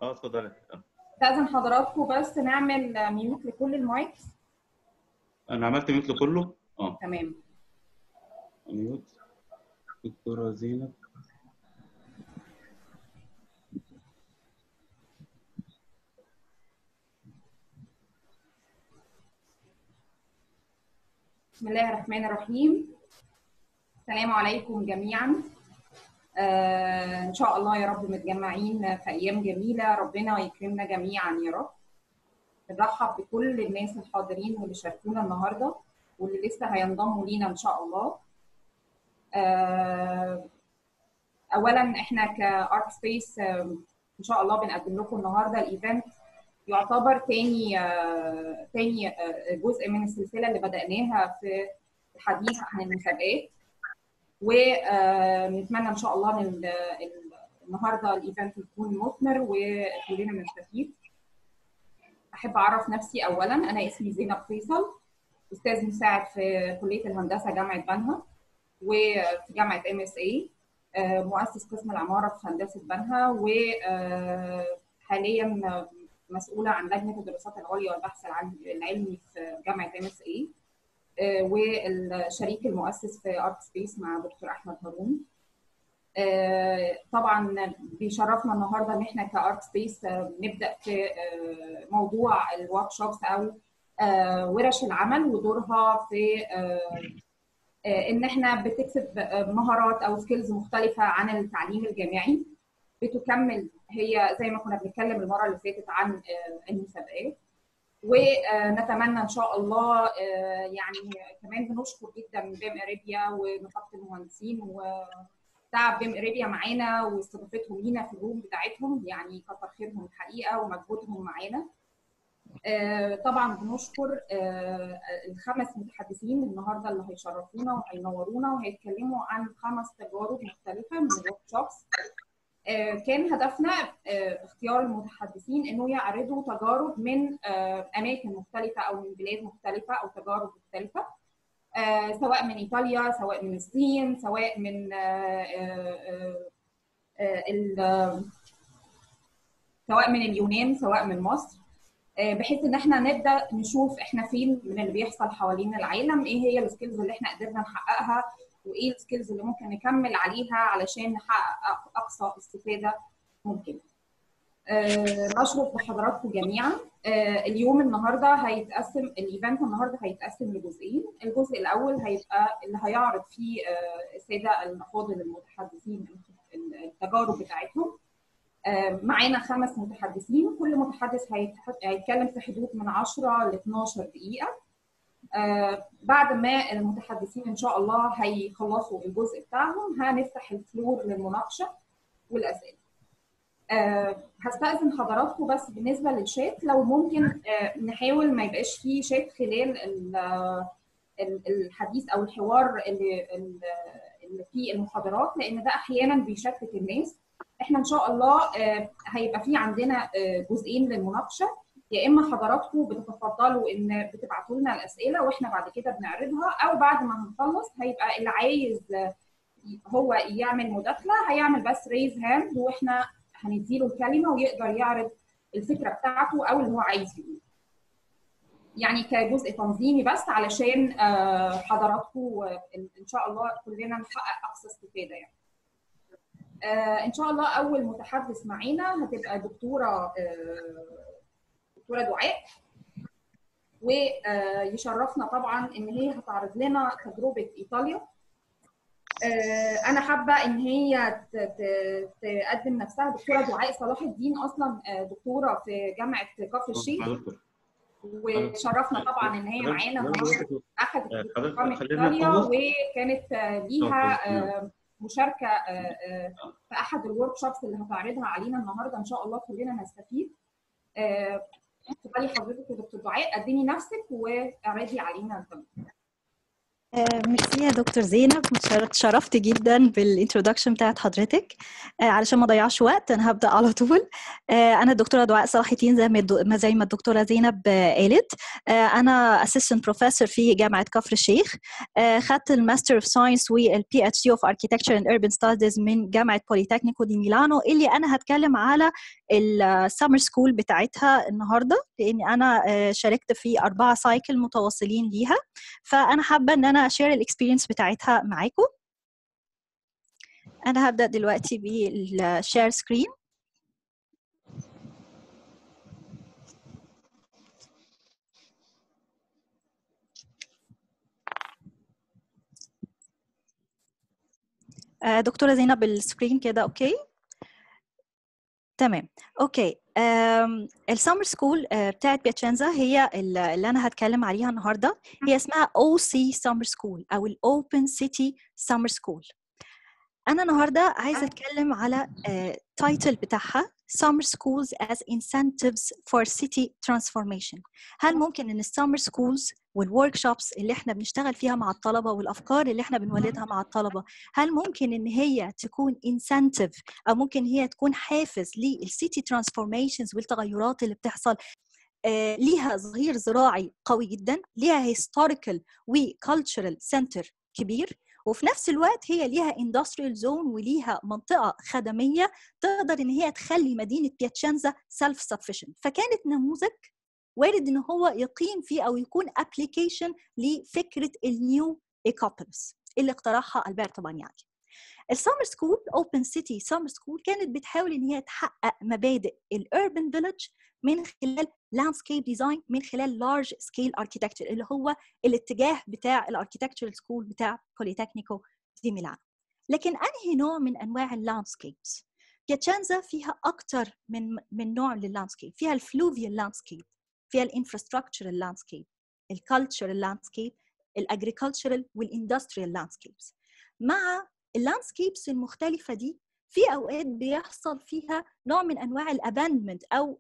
اه اتفضلي آه. استاذن حضراتكم بس نعمل ميوت لكل المايكس انا عملت ميوت لكله اه تمام ميوت دكتورة زينب بسم الله الرحمن الرحيم السلام عليكم جميعا آه ان شاء الله يا رب متجمعين في ايام جميله ربنا يكرمنا جميعا يا رب نرحب بكل الناس الحاضرين واللي شاركونا النهارده واللي لسه هينضموا لينا ان شاء الله آه اولا احنا كارت سبيس ان شاء الله بنقدم لكم النهارده الايفنت يعتبر تاني آه تاني آه جزء من السلسله اللي بداناها في الحديث عن المسابقات ونتمنى ان شاء الله ان النهارده الايفنت يكون مثمر وكلنا نستفيد احب اعرف نفسي اولا انا اسمي زينب فيصل استاذ مساعد في كليه الهندسه جامعه بنها وفي جامعه ام اس اي مؤسس قسم العماره في هندسه بنها وحاليا مسؤوله عن لجنه الدراسات العليا والبحث العلمي في جامعه ام اس اي والشريك المؤسس في ارت سبيس مع دكتور احمد هارون طبعا بيشرفنا النهارده ان احنا كارت سبيس نبدا في موضوع الورك شوبس او ورش العمل ودورها في ان احنا بتكسب مهارات او سكيلز مختلفه عن التعليم الجامعي بتكمل هي زي ما كنا بنتكلم المره اللي فاتت عن المسابقات ونتمنى ان شاء الله يعني كمان بنشكر جدا بيم اريبيا ونقابه المهندسين وتعب بيم اريبيا معانا واستضافتهم لينا في الروم بتاعتهم يعني كتر خيرهم الحقيقه ومجهودهم معانا طبعا بنشكر الخمس متحدثين النهارده اللي هيشرفونا وهينورونا وهيتكلموا عن خمس تجارب مختلفه من الورك شوبس كان هدفنا اختيار المتحدثين انه يعرضوا تجارب من اماكن مختلفه او من بلاد مختلفه او تجارب مختلفه سواء من ايطاليا سواء من الصين سواء من سواء من اليونان سواء من مصر بحيث ان احنا نبدا نشوف احنا فين من اللي بيحصل حوالين العالم ايه هي السكيلز اللي احنا قدرنا نحققها وايه السكيلز اللي ممكن نكمل عليها علشان نحقق اقصى استفاده ممكنه. أه نشرف بحضراتكم جميعا أه اليوم النهارده هيتقسم الايفنت النهارده هيتقسم لجزئين الجزء الاول هيبقى اللي هيعرض فيه أه الساده الافاضل المتحدثين التجارب بتاعتهم معانا خمس متحدثين كل متحدث هيتكلم في حدود من 10 ل 12 دقيقه آه بعد ما المتحدثين ان شاء الله هيخلصوا الجزء بتاعهم هنفتح الفلور للمناقشه والاسئله. آه هستأذن حضراتكم بس بالنسبه للشات لو ممكن آه نحاول ما يبقاش فيه شات خلال الحديث او الحوار اللي اللي فيه المحاضرات لان ده احيانا بيشتت الناس. احنا ان شاء الله هيبقى في عندنا جزئين للمناقشه يا اما حضراتكم بتتفضلوا ان بتبعتوا لنا الاسئله واحنا بعد كده بنعرضها او بعد ما هنخلص هيبقى اللي عايز هو يعمل مداخله هيعمل بس ريز هاند واحنا هنديله الكلمه ويقدر يعرض الفكره بتاعته او اللي هو عايز يقوله. يعني كجزء تنظيمي بس علشان حضراتكم ان شاء الله كلنا نحقق اقصى استفاده يعني. ان شاء الله اول متحدث معانا هتبقى دكتوره دكتوره دعاء ويشرفنا طبعا ان هي هتعرض لنا تجربه ايطاليا انا حابه ان هي تقدم نفسها دكتوره دعاء صلاح الدين اصلا دكتوره في جامعه كفر الشيخ وشرفنا طبعا ان هي معانا وهي اخذت دبلوم ايطاليا وكانت ليها مشاركه في احد الورك شوبس اللي هتعرضها علينا النهارده ان شاء الله كلنا نستفيد اتفضلي حضرتك يا دكتور دعاء قدمي نفسك واعرضي علينا التمرين ميرسي يا دكتور زينب اتشرفت جدا بالانترودكشن بتاعت حضرتك علشان ما اضيعش وقت انا هبدا على طول انا الدكتوره دعاء صلاح الدين زي ما زي ما الدكتوره زينب قالت انا اسيستنت بروفيسور في جامعه كفر الشيخ خدت الماستر اوف ساينس والبي اتش دي اوف اركيتكتشر اند urban ستاديز من جامعه بوليتكنيكو دي ميلانو اللي انا هتكلم على السمر سكول بتاعتها النهارده لاني انا شاركت في اربعه سايكل متواصلين ليها فانا حابه ان انا اشير الاكسبيرينس بتاعتها معاكم انا هبدا دلوقتي بالشير سكرين دكتوره زينب السكرين كده اوكي تمام اوكي السمر سكول بتاعت بياتشانزا هي اللي انا هتكلم عليها النهارده هي اسمها او سي سمر سكول او الاوبن سيتي سمر سكول انا النهارده عايزه اتكلم على تايتل بتاعها summer schools as incentives for city transformation هل ممكن ان السمر سكولز والورك شوبس اللي احنا بنشتغل فيها مع الطلبه والافكار اللي احنا بنولدها مع الطلبه هل ممكن ان هي تكون incentive او ممكن هي تكون حافز للسيتي ترانسفورميشنز والتغيرات اللي بتحصل آه ليها ظهير زراعي قوي جدا ليها historical وكالتشرال سنتر كبير وفي نفس الوقت هي ليها اندستريال زون وليها منطقه خدميه تقدر ان هي تخلي مدينه بياتشانزا سيلف سفيشنت فكانت نموذج وارد ان هو يقيم فيه او يكون ابلكيشن لفكره النيو ايكوبوليس اللي اقترحها البرتو بانياجي السمر سكول اوبن سيتي سمر سكول كانت بتحاول ان هي تحقق مبادئ الاربن فيلج من خلال لاندسكيب ديزاين من خلال لارج سكيل اركيتكتشر اللي هو الاتجاه بتاع الاركيتكتشرال سكول بتاع بوليتكنيكو دي ميلانو لكن انهي نوع من انواع اللاندسكيبس بياتشانزا فيها اكتر من من نوع لللاندسكيب فيها الفلوفيال لاندسكيب فيها الانفراستراكشرال لاندسكيب الكالتشرال لاندسكيب الاجريكلتشرال والاندستريال لاندسكيبس مع اللاندسكيبس المختلفه دي في اوقات بيحصل فيها نوع من انواع الاباندمنت او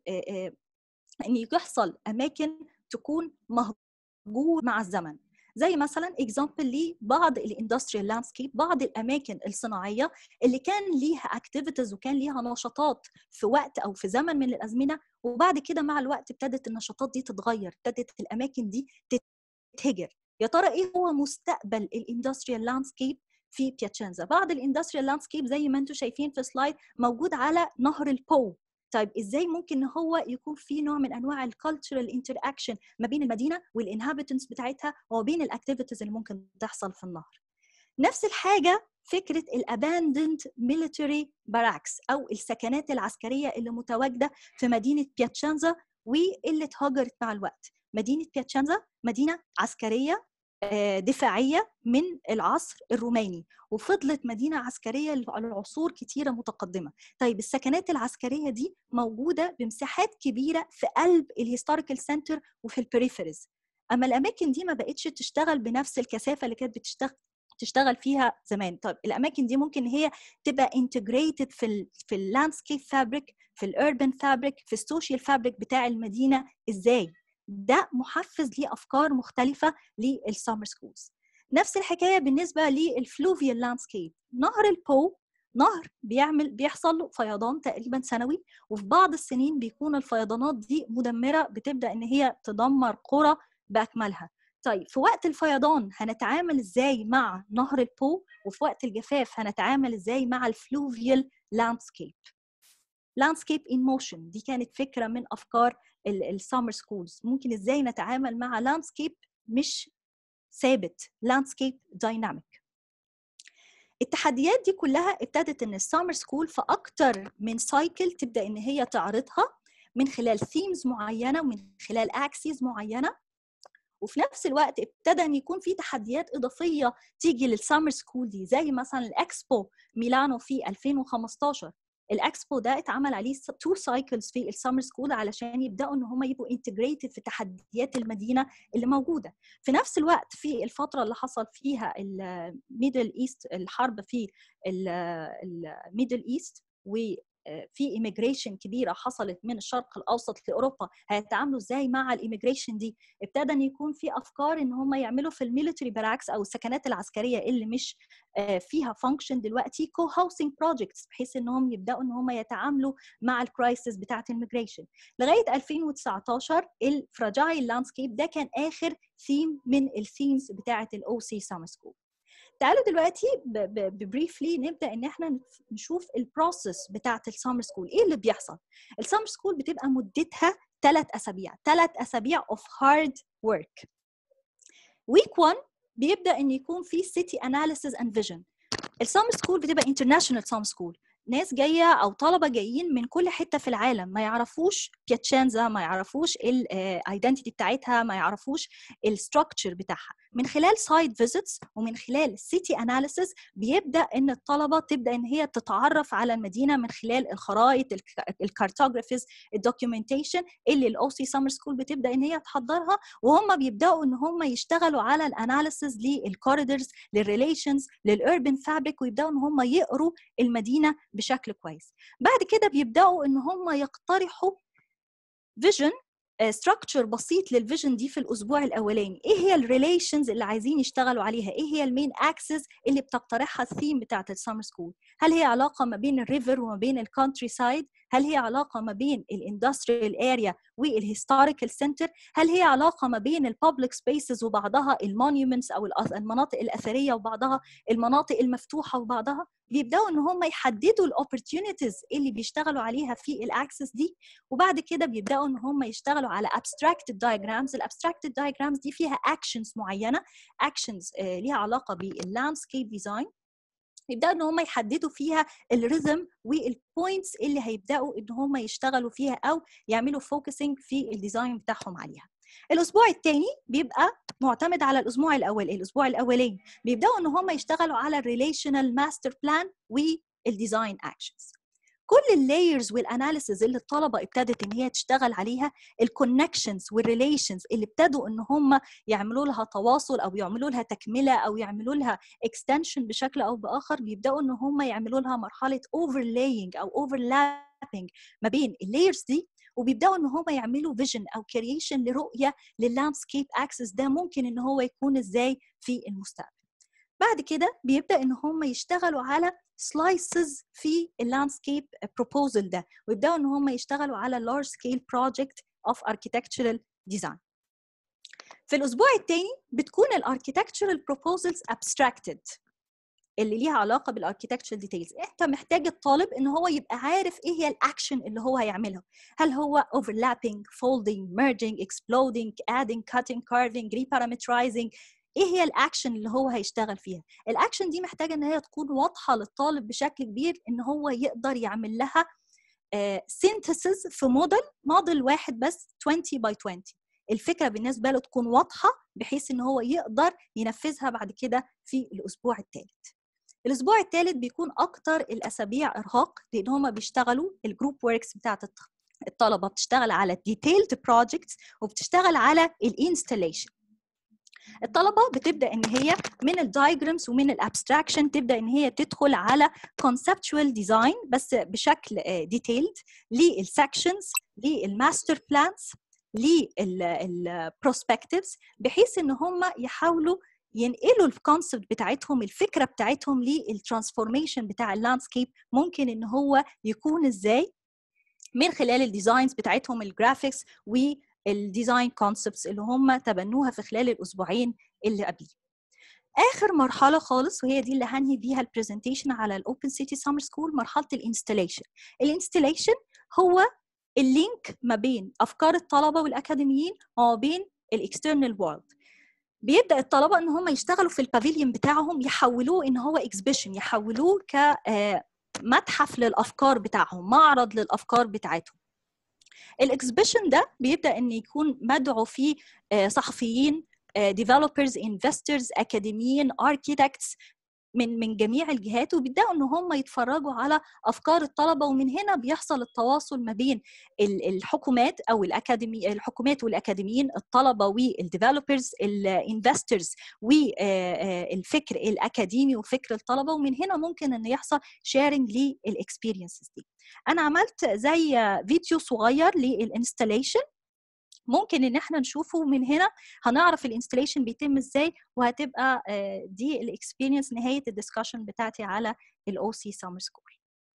ان يحصل اماكن تكون مهجور مع الزمن زي مثلا اكزامبل لبعض الاندستريال لاندسكيب بعض الاماكن الصناعيه اللي كان ليها اكتيفيتيز وكان ليها نشاطات في وقت او في زمن من الازمنه وبعد كده مع الوقت ابتدت النشاطات دي تتغير ابتدت الاماكن دي تتهجر يا ترى ايه هو مستقبل الاندستريال لاندسكيب في بياتشانزا بعض الاندستريال لاندسكيب زي ما انتم شايفين في سلايد موجود على نهر البو طيب ازاي ممكن ان هو يكون في نوع من انواع الكالتشرال انتر اكشن ما بين المدينه والانهابيتنتس بتاعتها وما بين الاكتيفيتيز اللي ممكن تحصل في النهر نفس الحاجه فكره الاباندند ميليتري باراكس او السكنات العسكريه اللي متواجده في مدينه بياتشانزا واللي اتهجرت مع الوقت مدينه بياتشانزا مدينه عسكريه دفاعيه من العصر الروماني وفضلت مدينه عسكريه لعصور كتيره متقدمه طيب السكنات العسكريه دي موجوده بمساحات كبيره في قلب الهيستوريكال سنتر وفي البريفريز اما الاماكن دي ما بقتش تشتغل بنفس الكثافه اللي كانت بتشتغل تشتغل فيها زمان طيب الاماكن دي ممكن هي تبقى انتجريتد في ال في اللاندسكيب فابريك في الاربن فابريك في السوشيال فابريك بتاع المدينه ازاي ده محفز لافكار مختلفه للسمر سكولز نفس الحكايه بالنسبه للفلوفيال لاندسكيب نهر البو نهر بيعمل بيحصل له فيضان تقريبا سنوي وفي بعض السنين بيكون الفيضانات دي مدمره بتبدا ان هي تدمر قرى باكملها طيب في وقت الفيضان هنتعامل ازاي مع نهر البو وفي وقت الجفاف هنتعامل ازاي مع الفلوفيال لاندسكيب لاندسكيب ان موشن دي كانت فكره من افكار السمر سكولز ممكن ازاي نتعامل مع لاندسكيب مش ثابت لاندسكيب دايناميك التحديات دي كلها ابتدت ان السمر سكول في اكتر من سايكل تبدا ان هي تعرضها من خلال ثيمز معينه ومن خلال اكسيز معينه وفي نفس الوقت ابتدى ان يكون في تحديات اضافيه تيجي للسمر سكول دي زي مثلا الاكسبو ميلانو في 2015 الاكسبو ده اتعمل عليه تو سايكلز في السمر سكول علشان يبداوا ان هم يبقوا انتجريتد في تحديات المدينه اللي موجوده في نفس الوقت في الفتره اللي حصل فيها الميدل ايست الحرب في الميدل ايست في ايميجريشن كبيره حصلت من الشرق الاوسط لاوروبا هيتعاملوا ازاي مع الايميجريشن دي ابتدى ان يكون في افكار ان هم يعملوا في الميليتري باراكس او السكنات العسكريه اللي مش فيها فانكشن دلوقتي كو هاوسنج بروجكتس بحيث انهم يبداوا ان هم يتعاملوا مع الكرايسيس بتاعه الميجريشن لغايه 2019 الفراجايل لاندسكيب ده كان اخر ثيم من الثيمز بتاعه الاو سي سامر سكول تعالوا دلوقتي ببريفلي نبدا ان احنا نشوف البروسيس بتاعه السمر سكول ايه اللي بيحصل السمر سكول بتبقى مدتها ثلاث اسابيع ثلاث اسابيع اوف هارد ورك ويك 1 بيبدا ان يكون في سيتي اناليسيز اند فيجن السمر سكول بتبقى انترناشونال سمر سكول ناس جايه او طلبه جايين من كل حته في العالم ما يعرفوش بياتشانزا ما يعرفوش الايدنتيتي بتاعتها ما يعرفوش الستراكشر بتاعها من خلال سايد فيزيتس ومن خلال سيتي اناليسيس بيبدا ان الطلبه تبدا ان هي تتعرف على المدينه من خلال الخرائط الكارتوجرافيز الدوكيومنتيشن اللي الاو سي سمر سكول بتبدا ان هي تحضرها وهم بيبداوا ان هم يشتغلوا على الاناليسيس للكوريدورز للريليشنز للاربن فابريك ويبداوا ان هم يقروا المدينه بشكل كويس بعد كده بيبداوا ان هم يقترحوا فيجن ستراكشر بسيط للفيجن دي في الاسبوع الاولاني ايه هي الريليشنز اللي عايزين يشتغلوا عليها ايه هي المين اكسس اللي بتقترحها الثيم بتاعه السمر سكول هل هي علاقه ما بين الريفر وما بين الكونتري سايد هل هي علاقه ما بين الاندستريال اريا والهيستوريكال سنتر هل هي علاقه ما بين الببليك سبيسز وبعضها المونيومنتس او المناطق الاثريه وبعضها المناطق المفتوحه وبعضها بيبداوا ان هم يحددوا الاوبورتيونيتيز اللي بيشتغلوا عليها في الاكسس دي وبعد كده بيبداوا ان هم يشتغلوا على abstracted diagrams الابستراكتد diagrams دي فيها actions معينه actions ليها علاقه باللاندسكيب ديزاين يبداوا ان هم يحددوا فيها الريزم والبوينتس اللي هيبداوا ان هم يشتغلوا فيها او يعملوا فوكسنج في الديزاين بتاعهم عليها الاسبوع الثاني بيبقى معتمد على الاسبوع الاول الاسبوع الاولاني بيبداوا ان هم يشتغلوا على الريليشنال ماستر بلان والديزاين اكشنز كل اللايرز والاناليسز اللي الطلبه ابتدت ان هي تشتغل عليها الكونكشنز والريليشنز اللي ابتدوا ان هم يعملوا لها تواصل او يعملوا لها تكمله او يعملوا لها اكستنشن بشكل او باخر بيبداوا ان هم يعملوا لها مرحله اوفرلاينج او اوفرلابنج ما بين اللايرز دي وبيبداوا ان هم يعملوا فيجن او كرييشن لرؤيه لللاندسكيب اكسس ده ممكن ان هو يكون ازاي في المستقبل بعد كده بيبدا ان هم يشتغلوا على سلايسز في اللاندسكيب بروبوزل ده ويبداوا ان هم يشتغلوا على لارج سكيل بروجكت اوف اركيتكتشرال ديزاين في الاسبوع الثاني بتكون الاركيتكتشرال بروبوزلز ابستراكتد اللي ليها علاقه بالاركيتكتشر ديتيلز انت محتاج الطالب ان هو يبقى عارف ايه هي الاكشن اللي هو هيعملها هل هو overlapping folding merging exploding adding cutting carving reparameterizing ايه هي الاكشن اللي هو هيشتغل فيها الاكشن دي محتاجه ان هي تكون واضحه للطالب بشكل كبير ان هو يقدر يعمل لها سينثيسز في موديل موديل واحد بس 20 باي 20 الفكره بالنسبه له تكون واضحه بحيث ان هو يقدر ينفذها بعد كده في الاسبوع الثالث الاسبوع الثالث بيكون اكتر الاسابيع ارهاق لان هم بيشتغلوا الجروب وركس بتاعت الطلبه بتشتغل على ديتيلد بروجكتس وبتشتغل على الانستليشن الطلبه بتبدا ان هي من الدايجرامز ومن الابستراكشن تبدا ان هي تدخل على conceptual ديزاين بس بشكل ديتيلد للسكشنز للماستر بلانز للبروسبكتيفز بحيث ان هم يحاولوا ينقلوا الكونسبت بتاعتهم الفكره بتاعتهم للترانسفورميشن بتاع اللاندسكيب ممكن ان هو يكون ازاي من خلال الديزاينز بتاعتهم الجرافيكس والديزاين كونسبتس اللي هم تبنوها في خلال الاسبوعين اللي قبليه اخر مرحله خالص وهي دي اللي هنهي بيها البرزنتيشن على الاوبن سيتي سمر سكول مرحله الانستليشن الانستليشن هو اللينك ما بين افكار الطلبه والاكاديميين وما بين الاكسترنال وورلد بيبدا الطلبه ان هم يشتغلوا في البافيليون بتاعهم يحولوه ان هو اكزبيشن يحولوه ك متحف للافكار بتاعهم معرض للافكار بتاعتهم الاكزبيشن ده بيبدا ان يكون مدعو فيه صحفيين ديفلوبرز انفسترز اكاديميين اركيتكتس من من جميع الجهات وبيبداوا ان هم يتفرجوا على افكار الطلبه ومن هنا بيحصل التواصل ما بين الحكومات او الاكاديمي الحكومات والاكاديميين الطلبه والديفلوبرز الانفسترز والفكر الاكاديمي وفكر الطلبه ومن هنا ممكن ان يحصل شيرنج للاكسبيرينسز دي انا عملت زي فيديو صغير للانستليشن ممكن ان احنا نشوفه من هنا هنعرف الانستليشن بيتم ازاي وهتبقى دي الاكسبيرينس نهايه الدسكشن بتاعتي على الاو سي سمر سكول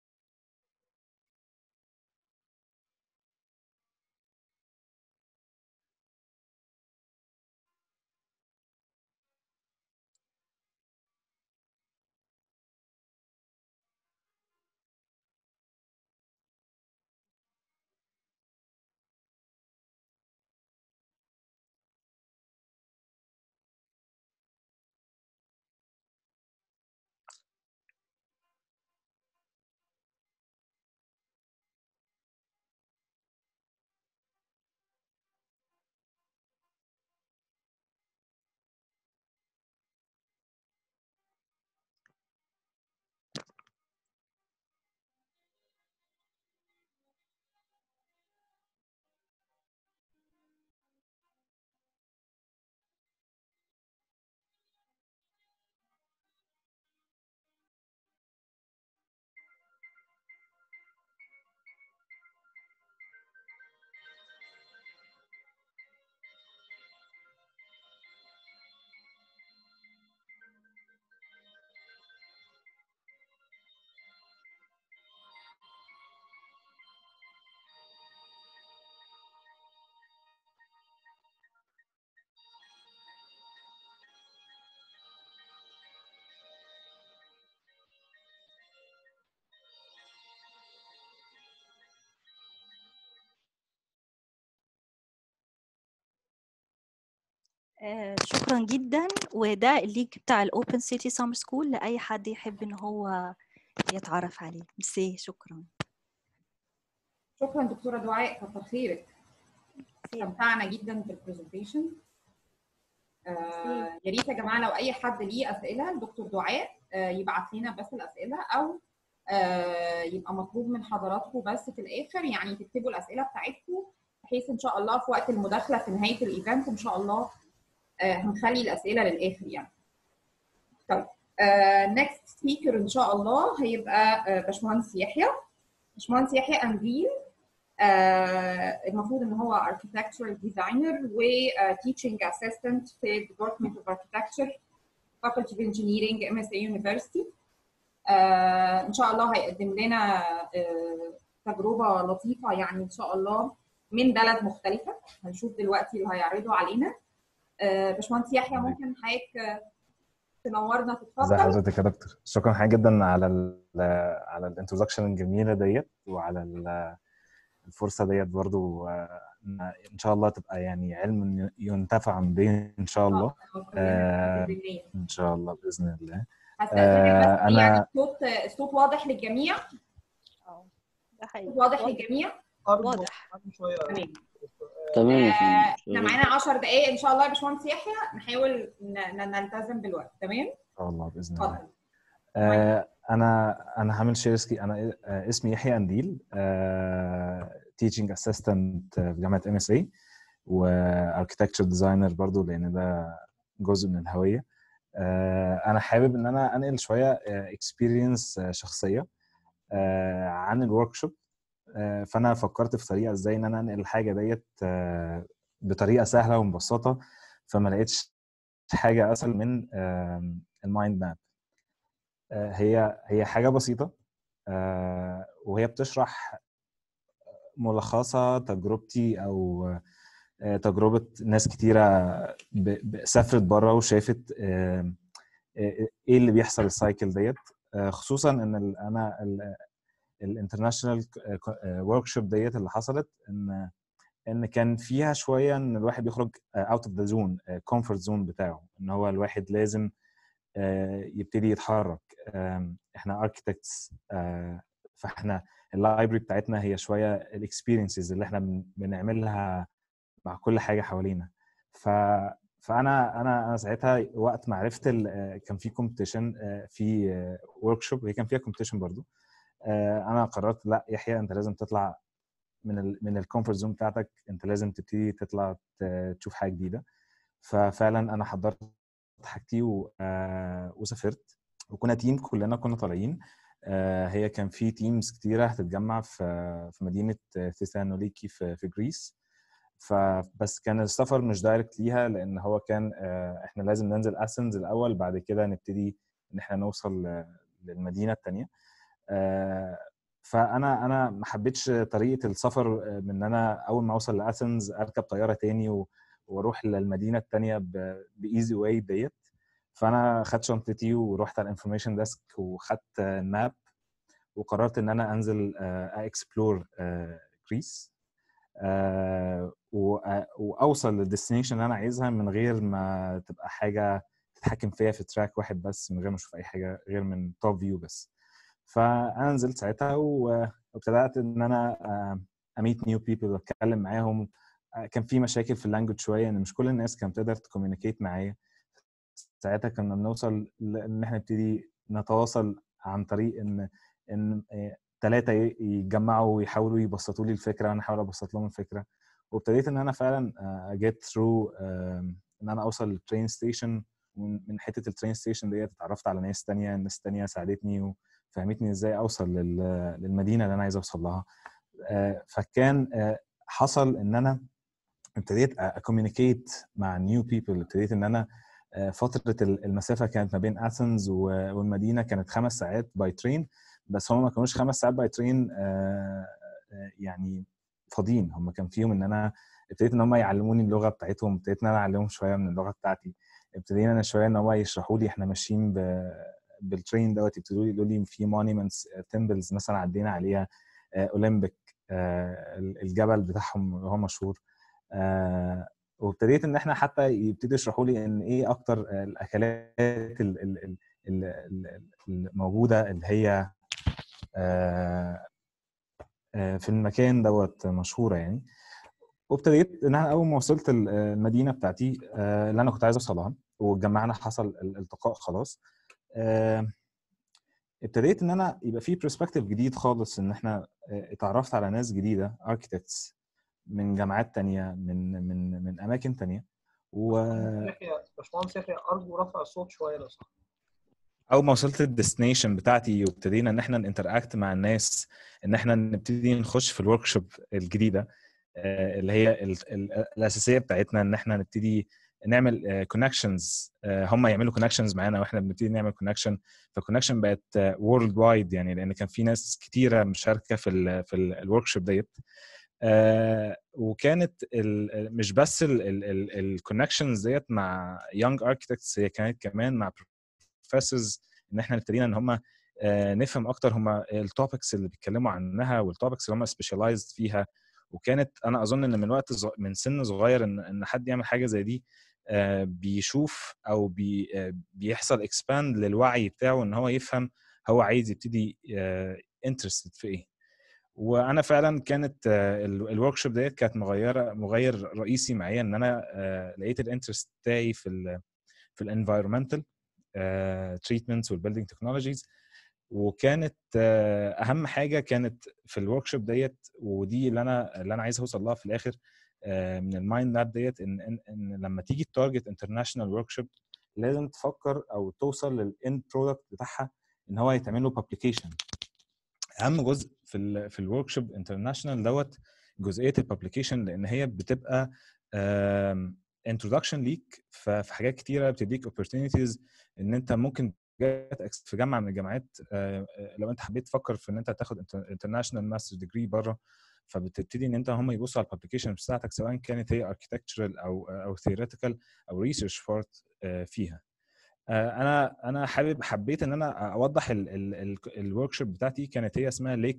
آه شكرا جدا وده اللينك بتاع الاوبن سيتي سمر سكول لاي حد يحب ان هو يتعرف عليه ميرسي شكرا شكرا دكتوره دعاء كتر خيرك استمتعنا جدا بالبرزنتيشن آه يا ريت يا جماعه لو اي حد ليه اسئله لدكتور دعاء آه يبعت لنا بس الاسئله او آه يبقى مطلوب من حضراتكم بس في الاخر يعني تكتبوا الاسئله بتاعتكم بحيث ان شاء الله في وقت المداخله في نهايه الايفنت ان شاء الله هنخلي الاسئله للاخر يعني. طيب نكست سبيكر ان شاء الله هيبقى uh, باشمهندس يحيى. باشمهندس يحيى انديل uh, المفروض ان هو architectural designer و uh, teaching assistant في Department of Architecture Faculty of Engineering MSA University. ان شاء الله هيقدم لنا تجربه لطيفه يعني ان شاء الله من بلد مختلفه هنشوف دلوقتي اللي هيعرضوا علينا. باشمهندس يحيى ممكن حضرتك تنورنا تتفضل ازي حضرتك يا دكتور شكرا حضرتك جدا على ال على الانترودكشن الجميله ديت وعلى الفرصه ديت برضو ان شاء الله تبقى يعني علم ينتفع به ان شاء الله آه ان شاء الله باذن الله آه انا يعني الصوت الصوت واضح للجميع اه ده حقيقي واضح للجميع واضح تمام تمام احنا معانا 10 دقائق ان شاء الله يا باشمهندس يحيى نحاول نلتزم بالوقت تمام؟ ان شاء الله باذن الله. آه انا انا هعمل شير سكي انا آه اسمي يحيى انديل آه تيتشنج اسيستنت في جامعه ام اس اي واركتكتشر ديزاينر برضو لان ده جزء من الهويه. آه انا حابب ان انا انقل شويه اكسبيرينس شخصيه آه عن الورك شوب فانا فكرت في طريقه ازاي ان انا انقل الحاجه ديت بطريقه سهله ومبسطه فما لقيتش حاجه اسهل من المايند ماب هي هي حاجه بسيطه وهي بتشرح ملخصه تجربتي او تجربه ناس كتيره سافرت بره وشافت ايه اللي بيحصل السايكل ديت خصوصا ان انا الانترناشونال ورك شوب ديت اللي حصلت ان ان كان فيها شويه ان الواحد بيخرج اوت اوف ذا زون كومفورت زون بتاعه ان هو الواحد لازم يبتدي يتحرك احنا اركتكتس فاحنا اللايبرري بتاعتنا هي شويه الاكسبيرينسز اللي احنا بنعملها مع كل حاجه حوالينا ف فانا انا انا ساعتها وقت ما عرفت ال- كان في كومبيتيشن في ورك شوب هي كان فيها كومبيتيشن برضو انا قررت لا يحيى انت لازم تطلع من ال من الكومفورت زون بتاعتك انت لازم تبتدي تطلع ت- تشوف حاجه جديده ففعلا انا حضرت حاجتي و- آه، وسافرت وكنا تيم كلنا كنا طالعين آه، هي كان في تيمز كتيره هتتجمع في في مدينه ثيسالونيكي في في جريس فبس كان السفر مش دايركت ليها لان هو كان آه، احنا لازم ننزل اثنز الاول بعد كده نبتدي ان احنا نوصل ل- للمدينه الثانيه فانا انا ما حبيتش طريقه السفر آه، من ان انا اول ما اوصل لاثنز اركب طياره تاني و- واروح للمدينه الثانيه بايزي واي ديت فانا خدت شنطتي ورحت على الانفورميشن ديسك وخدت ماب وقررت ان انا انزل اكسبلور جريس واوصل للديستنيشن اللي انا عايزها من غير ما تبقى حاجه تتحكم فيها في تراك واحد بس من غير ما اشوف اي حاجه غير من توب فيو بس فانا نزلت ساعتها و- وابتدات ان انا اميت نيو بيبل واتكلم معاهم آه، كان في مشاكل في اللانجوج شويه ان مش كل الناس كانت بتقدر تكوميونيكيت معايا ساعتها كنا بنوصل لان احنا نبتدي نتواصل عن طريق ان ان ثلاثه يتجمعوا ويحاولوا يبسطوا لي الفكره وانا احاول ابسط لهم الفكره وابتديت ان انا فعلا جيت ثرو ان انا اوصل للترين ستيشن ومن حته الترين ستيشن ديت اتعرفت على ناس تانية ناس تانية ساعدتني وفهمتني ازاي اوصل لل- للمدينه اللي انا عايز اوصل لها آه، فكان آه، حصل ان انا ابتديت اكوميونيكيت مع نيو بيبل ابتديت ان انا آه، فتره ال- المسافه كانت ما بين اثنز والمدينه كانت خمس ساعات باي ترين بس هم ما كانوش خمس ساعات باي ترين يعني فاضيين هم كان فيهم ان انا ابتديت ان هم يعلموني اللغه بتاعتهم ابتديت ان انا اعلمهم شويه من اللغه بتاعتي ابتدينا انا شويه ان هو يشرحوا لي احنا ماشيين ب... بالترين دوت يبتدوا لي يقولوا لي في مونيمنتس تمبلز مثلا عدينا عليها اولمبيك الجبل بتاعهم هو مشهور آه، وابتديت ان احنا حتى يبتدوا يشرحوا لي ان ايه اكتر آه، الاكلات ال- ال- ال- ال- ال- الموجوده اللي هي آه، آه، في المكان دوت مشهوره يعني وابتديت ان انا اول ما وصلت ال- المدينه بتاعتي آه، اللي انا كنت عايز اوصلها واتجمعنا حصل الالتقاء خلاص آه، ابتديت ان انا يبقى في برسبكتيف جديد خالص ان احنا آه، اتعرفت على ناس جديده اركيتكتس من جامعات تانية من من من اماكن تانية و يحيى باشمهندس يحيى ارجو رفع الصوت شويه لو سمحت اول ما وصلت الديستنيشن بتاعتي وابتدينا ان احنا ننتراكت مع الناس ان احنا نبتدي نخش في الورك شوب الجديده آه، اللي هي ال- ال- الاساسيه بتاعتنا ان احنا نبتدي نعمل كونكشنز هم يعملوا كونكشنز معانا واحنا بنبتدي نعمل كونكشن فالكونكشن بقت وورلد وايد يعني لان كان في ناس كتيره مشاركه في ال في الورك شوب ديت آه، وكانت ال- مش بس الكونكشنز ديت مع يونج اركتكتس هي كانت كمان مع بروفيسورز ان احنا ابتدينا ان هم نفهم اكتر هم التوبكس اللي بيتكلموا عنها والتوبكس اللي هم سبيشاليزد فيها وكانت انا اظن ان من وقت ز- من سن صغير ان ان حد يعمل حاجه زي دي آه، بيشوف او بي آه، بيحصل اكسباند للوعي بتاعه ان هو يفهم هو عايز يبتدي انترستد في ايه وانا فعلا كانت الورك شوب ديت كانت مغيره مغير رئيسي معايا ان انا آه، لقيت الانترست بتاعي في ال في الانفايرمنتال تريتمنتس والبيلدينج تكنولوجيز وكانت آه، اهم حاجه كانت في الورك شوب ديت ودي اللي انا اللي انا عايز اوصل لها في الاخر آه، من المايند ماب ديت ان ان, إن لما تيجي تارجت انترناشونال ورك شوب لازم تفكر او توصل للاند برودكت بتاعها ان هو يتعمل له بابليكيشن اهم جزء في ال في الورك شوب انترناشونال دوت جزئيه البابليكيشن لان هي بتبقى انتروداكشن ليك في حاجات كتيره بتديك opportunities ان انت ممكن جات في جامعه من الجامعات آه، آه، لو انت حبيت تفكر في ان انت تاخد انترناشونال ماستر ديجري بره فبتبتدي ان انت هم يبصوا على البابليكيشن بتاعتك سواء كانت هي اركتكتشرال او او ثيوريتيكال او ريسيرش بارت فيها آه، انا انا حابب حبيت ان انا اوضح الورك شوب بتاعتي كانت هي اسمها ليك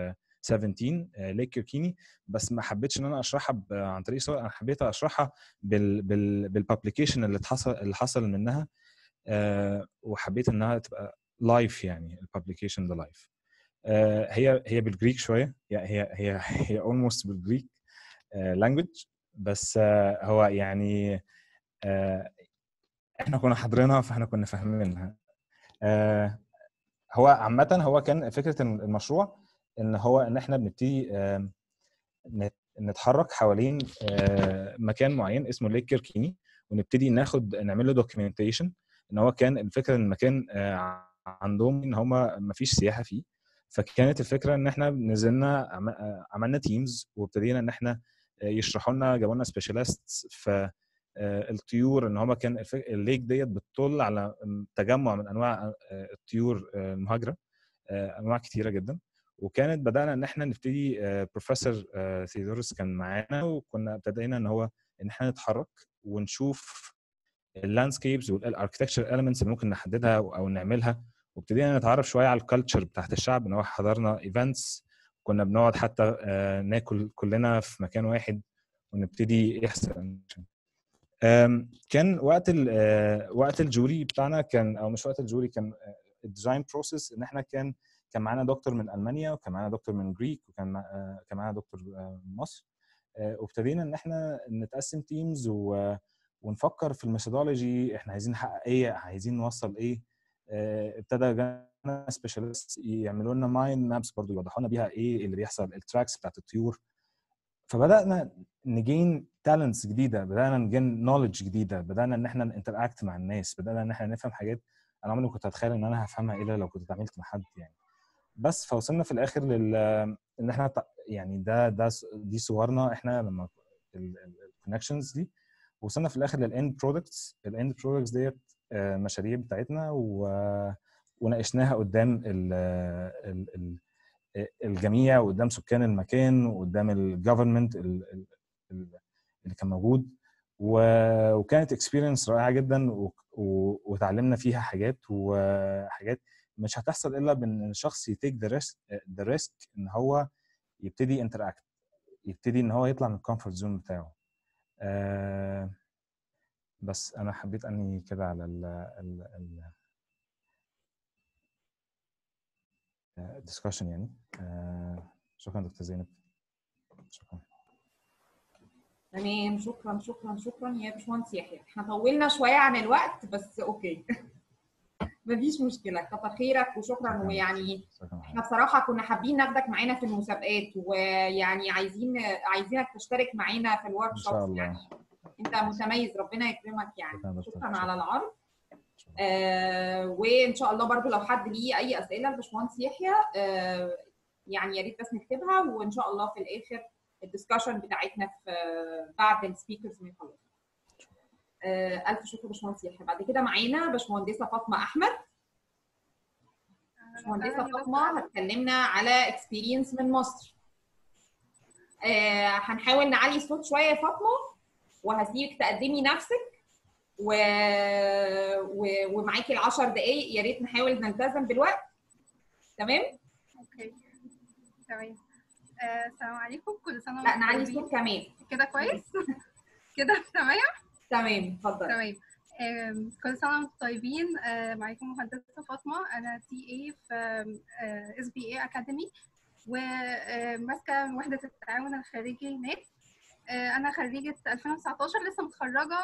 17 ليك كيركيني بس ما حبيتش ان انا اشرحها ب- عن طريق صور انا حبيت اشرحها بال بال بالبابليكيشن اللي حصل اللي حصل منها آه، وحبيت انها تبقى لايف يعني البابليكيشن ده لايف هي هي بالجريك شويه يعني هي هي هي اولموست بالجريك لانجوج بس آه، هو يعني آه، احنا كنا حاضرينها فاحنا كنا فاهمينها آه، هو عامة هو كان فكرة المشروع ان هو ان احنا بنبتدي آم، نت- نتحرك حوالين آه، مكان معين اسمه ليك كيركيني ونبتدي ناخد نعمل له دوكيومنتيشن ان هو كان الفكره ان المكان آه، عندهم ان هم ما فيش سياحه فيه فكانت الفكره ان احنا نزلنا عم- آه، عملنا تيمز وابتدينا ان احنا آه، يشرحوا لنا جابوا لنا سبيشاليست في آه، الطيور ان هما كان الف- الليك ديت بتطل على تجمع من انواع آه، الطيور آه، المهاجره آه، انواع كتيره جدا وكانت بدانا ان احنا نبتدي آه، بروفيسور آه، ثيودورس كان معانا وكنا ابتدينا ان هو ان احنا نتحرك ونشوف اللاندسكيبس والاركتكتشر elements اللي ممكن نحددها او نعملها وابتدينا نتعرف شويه على الكالتشر بتاعت الشعب ان هو حضرنا ايفنتس كنا بنقعد حتى آه، ناكل كلنا في مكان واحد ونبتدي يحصل أم، كان وقت ال آه، وقت الجوري بتاعنا كان او مش وقت الجوري كان الديزاين بروسيس ان احنا كان كان معانا دكتور من المانيا وكان معانا دكتور من جريك وكان مع- آه، كان معانا دكتور آه، من مصر آه، وابتدينا ان احنا نتقسم تيمز ونفكر في الميثودولوجي احنا عايزين نحقق ايه عايزين نوصل ايه آه، ابتدى جانا سبيشالست يعملوا لنا مايند مابس برضه يوضحوا لنا بيها ايه اللي بيحصل التراكس بتاعت الطيور فبدانا نجين تالنتس جديده بدانا نجين نولج جديده بدانا ان احنا نتراكت مع الناس بدانا ان احنا نفهم حاجات انا عمري ما كنت اتخيل ان انا هفهمها الا لو كنت اتعاملت مع حد يعني بس فوصلنا في الاخر لل ان احنا ت- يعني ده ده س- دي صورنا احنا لما الكونكشنز دي وصلنا في الاخر للاند برودكتس الاند برودكتس ديت آه، المشاريع بتاعتنا و... وناقشناها قدام ال... ال... ال... الجميع وقدام سكان المكان وقدام الجفرمنت اللي كان موجود و- وكانت اكسبيرينس رائعه جدا و- و- وتعلمنا فيها حاجات وحاجات مش هتحصل الا بان الشخص يتيك ذا ريسك ذا ريسك ان هو يبتدي انتراكت يبتدي ان هو يطلع من الكومفورت زون بتاعه آه، بس انا حبيت اني كده على ال ال ال الدسكشن يعني آه، شكرا دكتور زينب شكرا تمام شكرا شكرا شكرا يا باشمهندس يحيى احنا طولنا شويه عن الوقت بس اوكي مفيش مشكله كتر خيرك وشكرا ويعني شكرا احنا بصراحه كنا حابين ناخدك معانا في المسابقات ويعني عايزين عايزينك تشترك معانا في الورك ان شاء شوب الله يعني انت متميز ربنا يكرمك يعني شكرا دكتور. شكرا على العرض آه وان شاء الله برضو لو حد ليه اي اسئله لباشمهندس يحيى آه يعني يا ريت بس نكتبها وان شاء الله في الاخر الدسكشن بتاعتنا في بعد السبيكرز ما يخلصوا آه الف شكر باشمهندس يحيى بعد كده معانا باشمهندسه فاطمه احمد باشمهندسه فاطمه هتكلمنا على اكسبيرينس من مصر آه هنحاول نعلي الصوت شويه يا فاطمه وهسيبك تقدمي نفسك و... و... ومعاكي العشر دقايق يا ريت نحاول نلتزم بالوقت تمام اوكي تمام آه، السلام عليكم كل سنه لا وانتم نعلي طيبين. الصوت كمان كده كويس كده تمام تمام اتفضل تمام آم، كل سنه وانتم طيبين آه، معاكم مهندسه فاطمه انا تي اي في اس بي اي اكاديمي وماسكه وحده التعاون الخارجي هناك آه، انا خريجه 2019 لسه متخرجه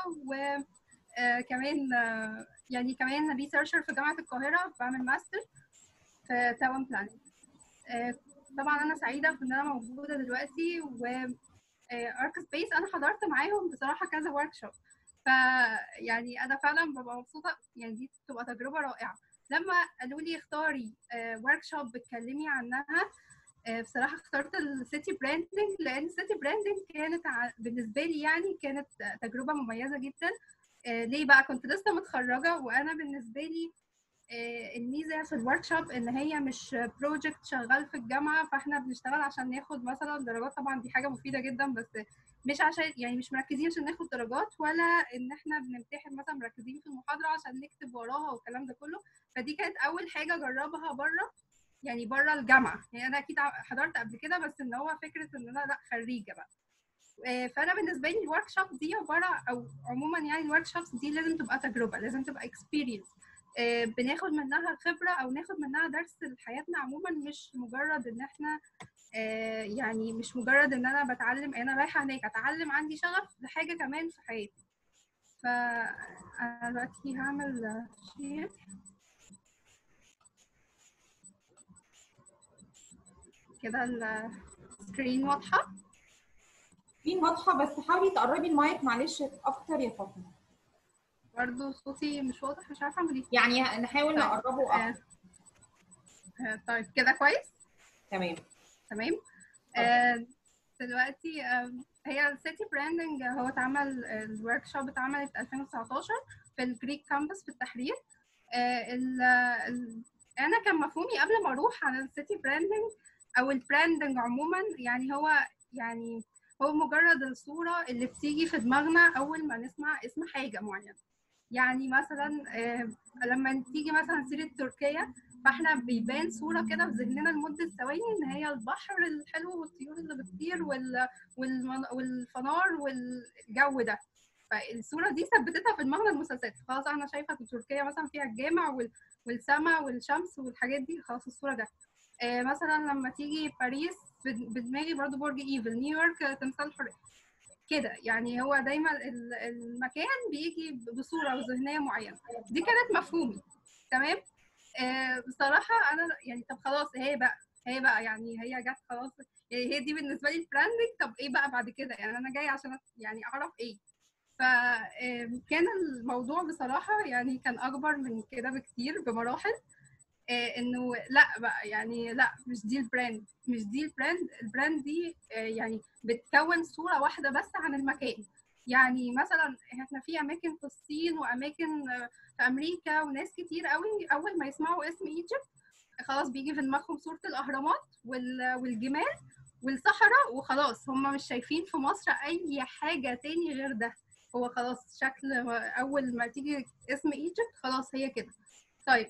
وكمان يعني كمان ريسيرشر في جامعه القاهره بعمل ماستر في تاون بلاننج طبعا انا سعيده في ان انا موجوده دلوقتي و ارك سبيس انا حضرت معاهم بصراحه كذا ورك شوب ف يعني انا فعلا ببقى مبسوطه يعني دي بتبقى تجربه رائعه لما قالوا لي اختاري ورك شوب بتكلمي عنها آه، بصراحه اخترت السيتي براندنج لان السيتي براندنج كانت ع- بالنسبه لي يعني كانت تجربه مميزه جدا آه، ليه بقى كنت لسه متخرجه وانا بالنسبه لي آه، الميزه في الورك شوب ان هي مش بروجكت شغال في الجامعه فاحنا بنشتغل عشان ناخد مثلا درجات طبعا دي حاجه مفيده جدا بس مش عشان يعني مش مركزين عشان ناخد درجات ولا ان احنا بنمتحن مثلا مركزين في المحاضره عشان نكتب وراها والكلام ده كله فدي كانت اول حاجه اجربها بره يعني بره الجامعه يعني انا اكيد ع- حضرت قبل كده بس ان هو فكره ان انا لا خريجه بقى آه، فانا بالنسبه لي الورك شوب دي عباره او عموما يعني الورك شوبس دي لازم تبقى تجربه لازم تبقى اكسبيرينس بناخد منها خبره او ناخد منها درس لحياتنا عموما مش مجرد ان احنا آه، يعني مش مجرد ان انا بتعلم انا رايحه هناك اتعلم عندي شغف لحاجه كمان في حياتي فأنا دلوقتي هعمل شير كده السكرين واضحة مين واضحه بس حاولي تقربي المايك معلش اكتر يا فاطمه برضه صوتي مش واضح مش عارفة أعمل إيه يعني نحاول طيب. نقربه آه، اكتر آه، طيب كده كويس تمام تمام آه، دلوقتي آم، هي السيتي براندنج هو اتعمل الورك شوب اتعملت 2019 في الجريك كامبس في التحرير آه، ال- ال- انا كان مفهومي قبل ما اروح عن السيتي براندنج او البراندنج عموما يعني هو يعني هو مجرد الصورة اللي بتيجي في دماغنا أول ما نسمع اسم حاجة معينة يعني مثلا آه، لما تيجي مثلا سيرة تركيا فاحنا بيبان صوره كده في ذهننا لمده ثواني ان هي البحر الحلو والطيور اللي بتطير وال... والمن... والفنار والجو ده فالصوره دي ثبتتها في دماغنا المسلسلات خلاص انا شايفه في تركيا مثلا فيها الجامع وال... والسماء والشمس والحاجات دي خلاص الصوره ده آه مثلا لما تيجي باريس بد- بدماغي برضو برج ايفل نيويورك آه، تمثال الحريه كده يعني هو دايما ال- المكان بيجي بصوره وذهنيه معينه دي كانت مفهومي تمام آه، بصراحة أنا يعني طب خلاص هي بقى هي بقى يعني هي جت خلاص يعني هي دي بالنسبة لي البراندنج طب إيه بقى بعد كده يعني أنا جاية عشان أت- يعني أعرف إيه فكان الموضوع بصراحة يعني كان أكبر من كده بكتير بمراحل آه، إنه لا بقى يعني لا مش دي البراند مش دي البراند البراند دي آه، يعني بتكون صورة واحدة بس عن المكان يعني مثلا احنا في اماكن في الصين واماكن آه، في امريكا وناس كتير قوي اول ما يسمعوا اسم ايجيبت خلاص بيجي في دماغهم صوره الاهرامات وال- والجمال والصحراء وخلاص هم مش شايفين في مصر اي حاجه تاني غير ده هو خلاص شكل اول ما تيجي اسم ايجيبت خلاص هي كده طيب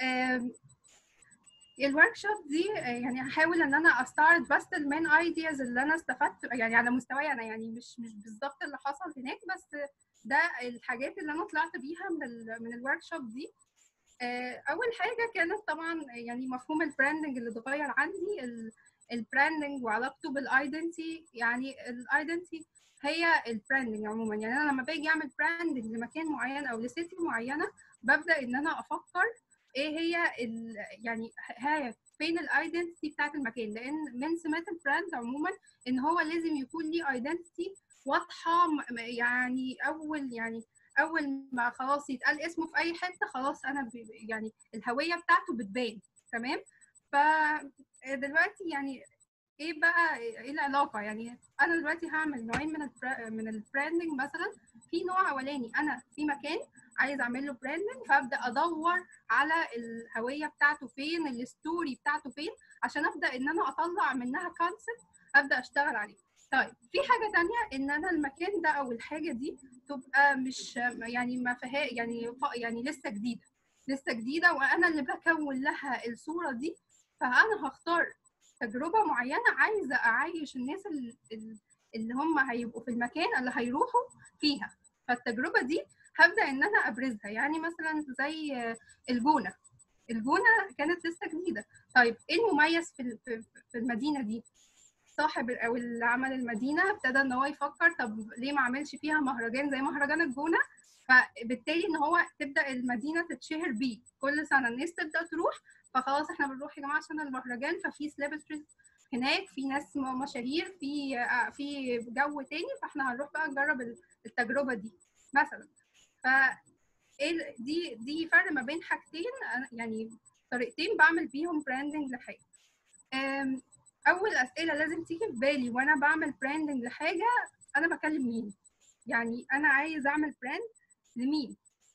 الورك شوب دي آه، يعني هحاول ان انا استعرض بس المين ايدياز اللي انا استفدت يعني على مستواي انا يعني مش مش بالظبط اللي حصل هناك بس ده الحاجات اللي انا طلعت بيها من ال من الورك شوب دي آه، اول حاجه كانت طبعا يعني مفهوم البراندنج اللي اتغير عندي ال- البراندنج وعلاقته بالايدنتي يعني الايدنتي هي البراندنج عموما يعني انا لما باجي اعمل براندنج لمكان معين او لسيتي معينه ببدا ان انا افكر ايه هي ال يعني هي فين الايدنتي بتاعت المكان لان من سمات البراند عموما ان هو لازم يكون ليه ايدنتي واضحه م- م- يعني اول يعني اول ما خلاص يتقال اسمه في اي حته خلاص انا ب- يعني الهويه بتاعته بتبان تمام فدلوقتي يعني ايه بقى ايه العلاقه يعني انا دلوقتي هعمل نوعين من البرا... من البراندنج مثلا في نوع اولاني انا في مكان عايز اعمل له براندنج فابدا ادور على الهويه بتاعته فين الستوري بتاعته فين عشان ابدا ان انا اطلع منها كونسبت ابدا اشتغل عليه طيب في حاجه تانية ان انا المكان ده او الحاجه دي تبقى مش يعني ما فيها يعني ف- يعني لسه جديده لسه جديده وانا اللي بكون لها الصوره دي فانا هختار تجربه معينه عايزه اعيش الناس ال- ال- اللي هم هيبقوا في المكان اللي هيروحوا فيها فالتجربه دي هبدا ان انا ابرزها يعني مثلا زي الجونه الجونه كانت لسه جديده طيب ايه المميز في ال- في في المدينه دي صاحب او اللي عمل المدينه ابتدى ان هو يفكر طب ليه ما عملش فيها مهرجان زي مهرجان الجونه فبالتالي ان هو تبدا المدينه تتشهر بيه كل سنه الناس تبدا تروح فخلاص احنا بنروح يا جماعه عشان المهرجان ففي سليبرتيز هناك في ناس م- مشاهير في آه، في جو تاني فاحنا هنروح بقى نجرب ال- التجربه دي مثلا ف إيه ال- دي دي فرق ما بين حاجتين أنا- يعني طريقتين بعمل بيهم براندنج لحاجه أم، اول اسئله لازم تيجي في بالي وانا بعمل براندنج لحاجه انا بكلم مين يعني انا عايز اعمل براند لمين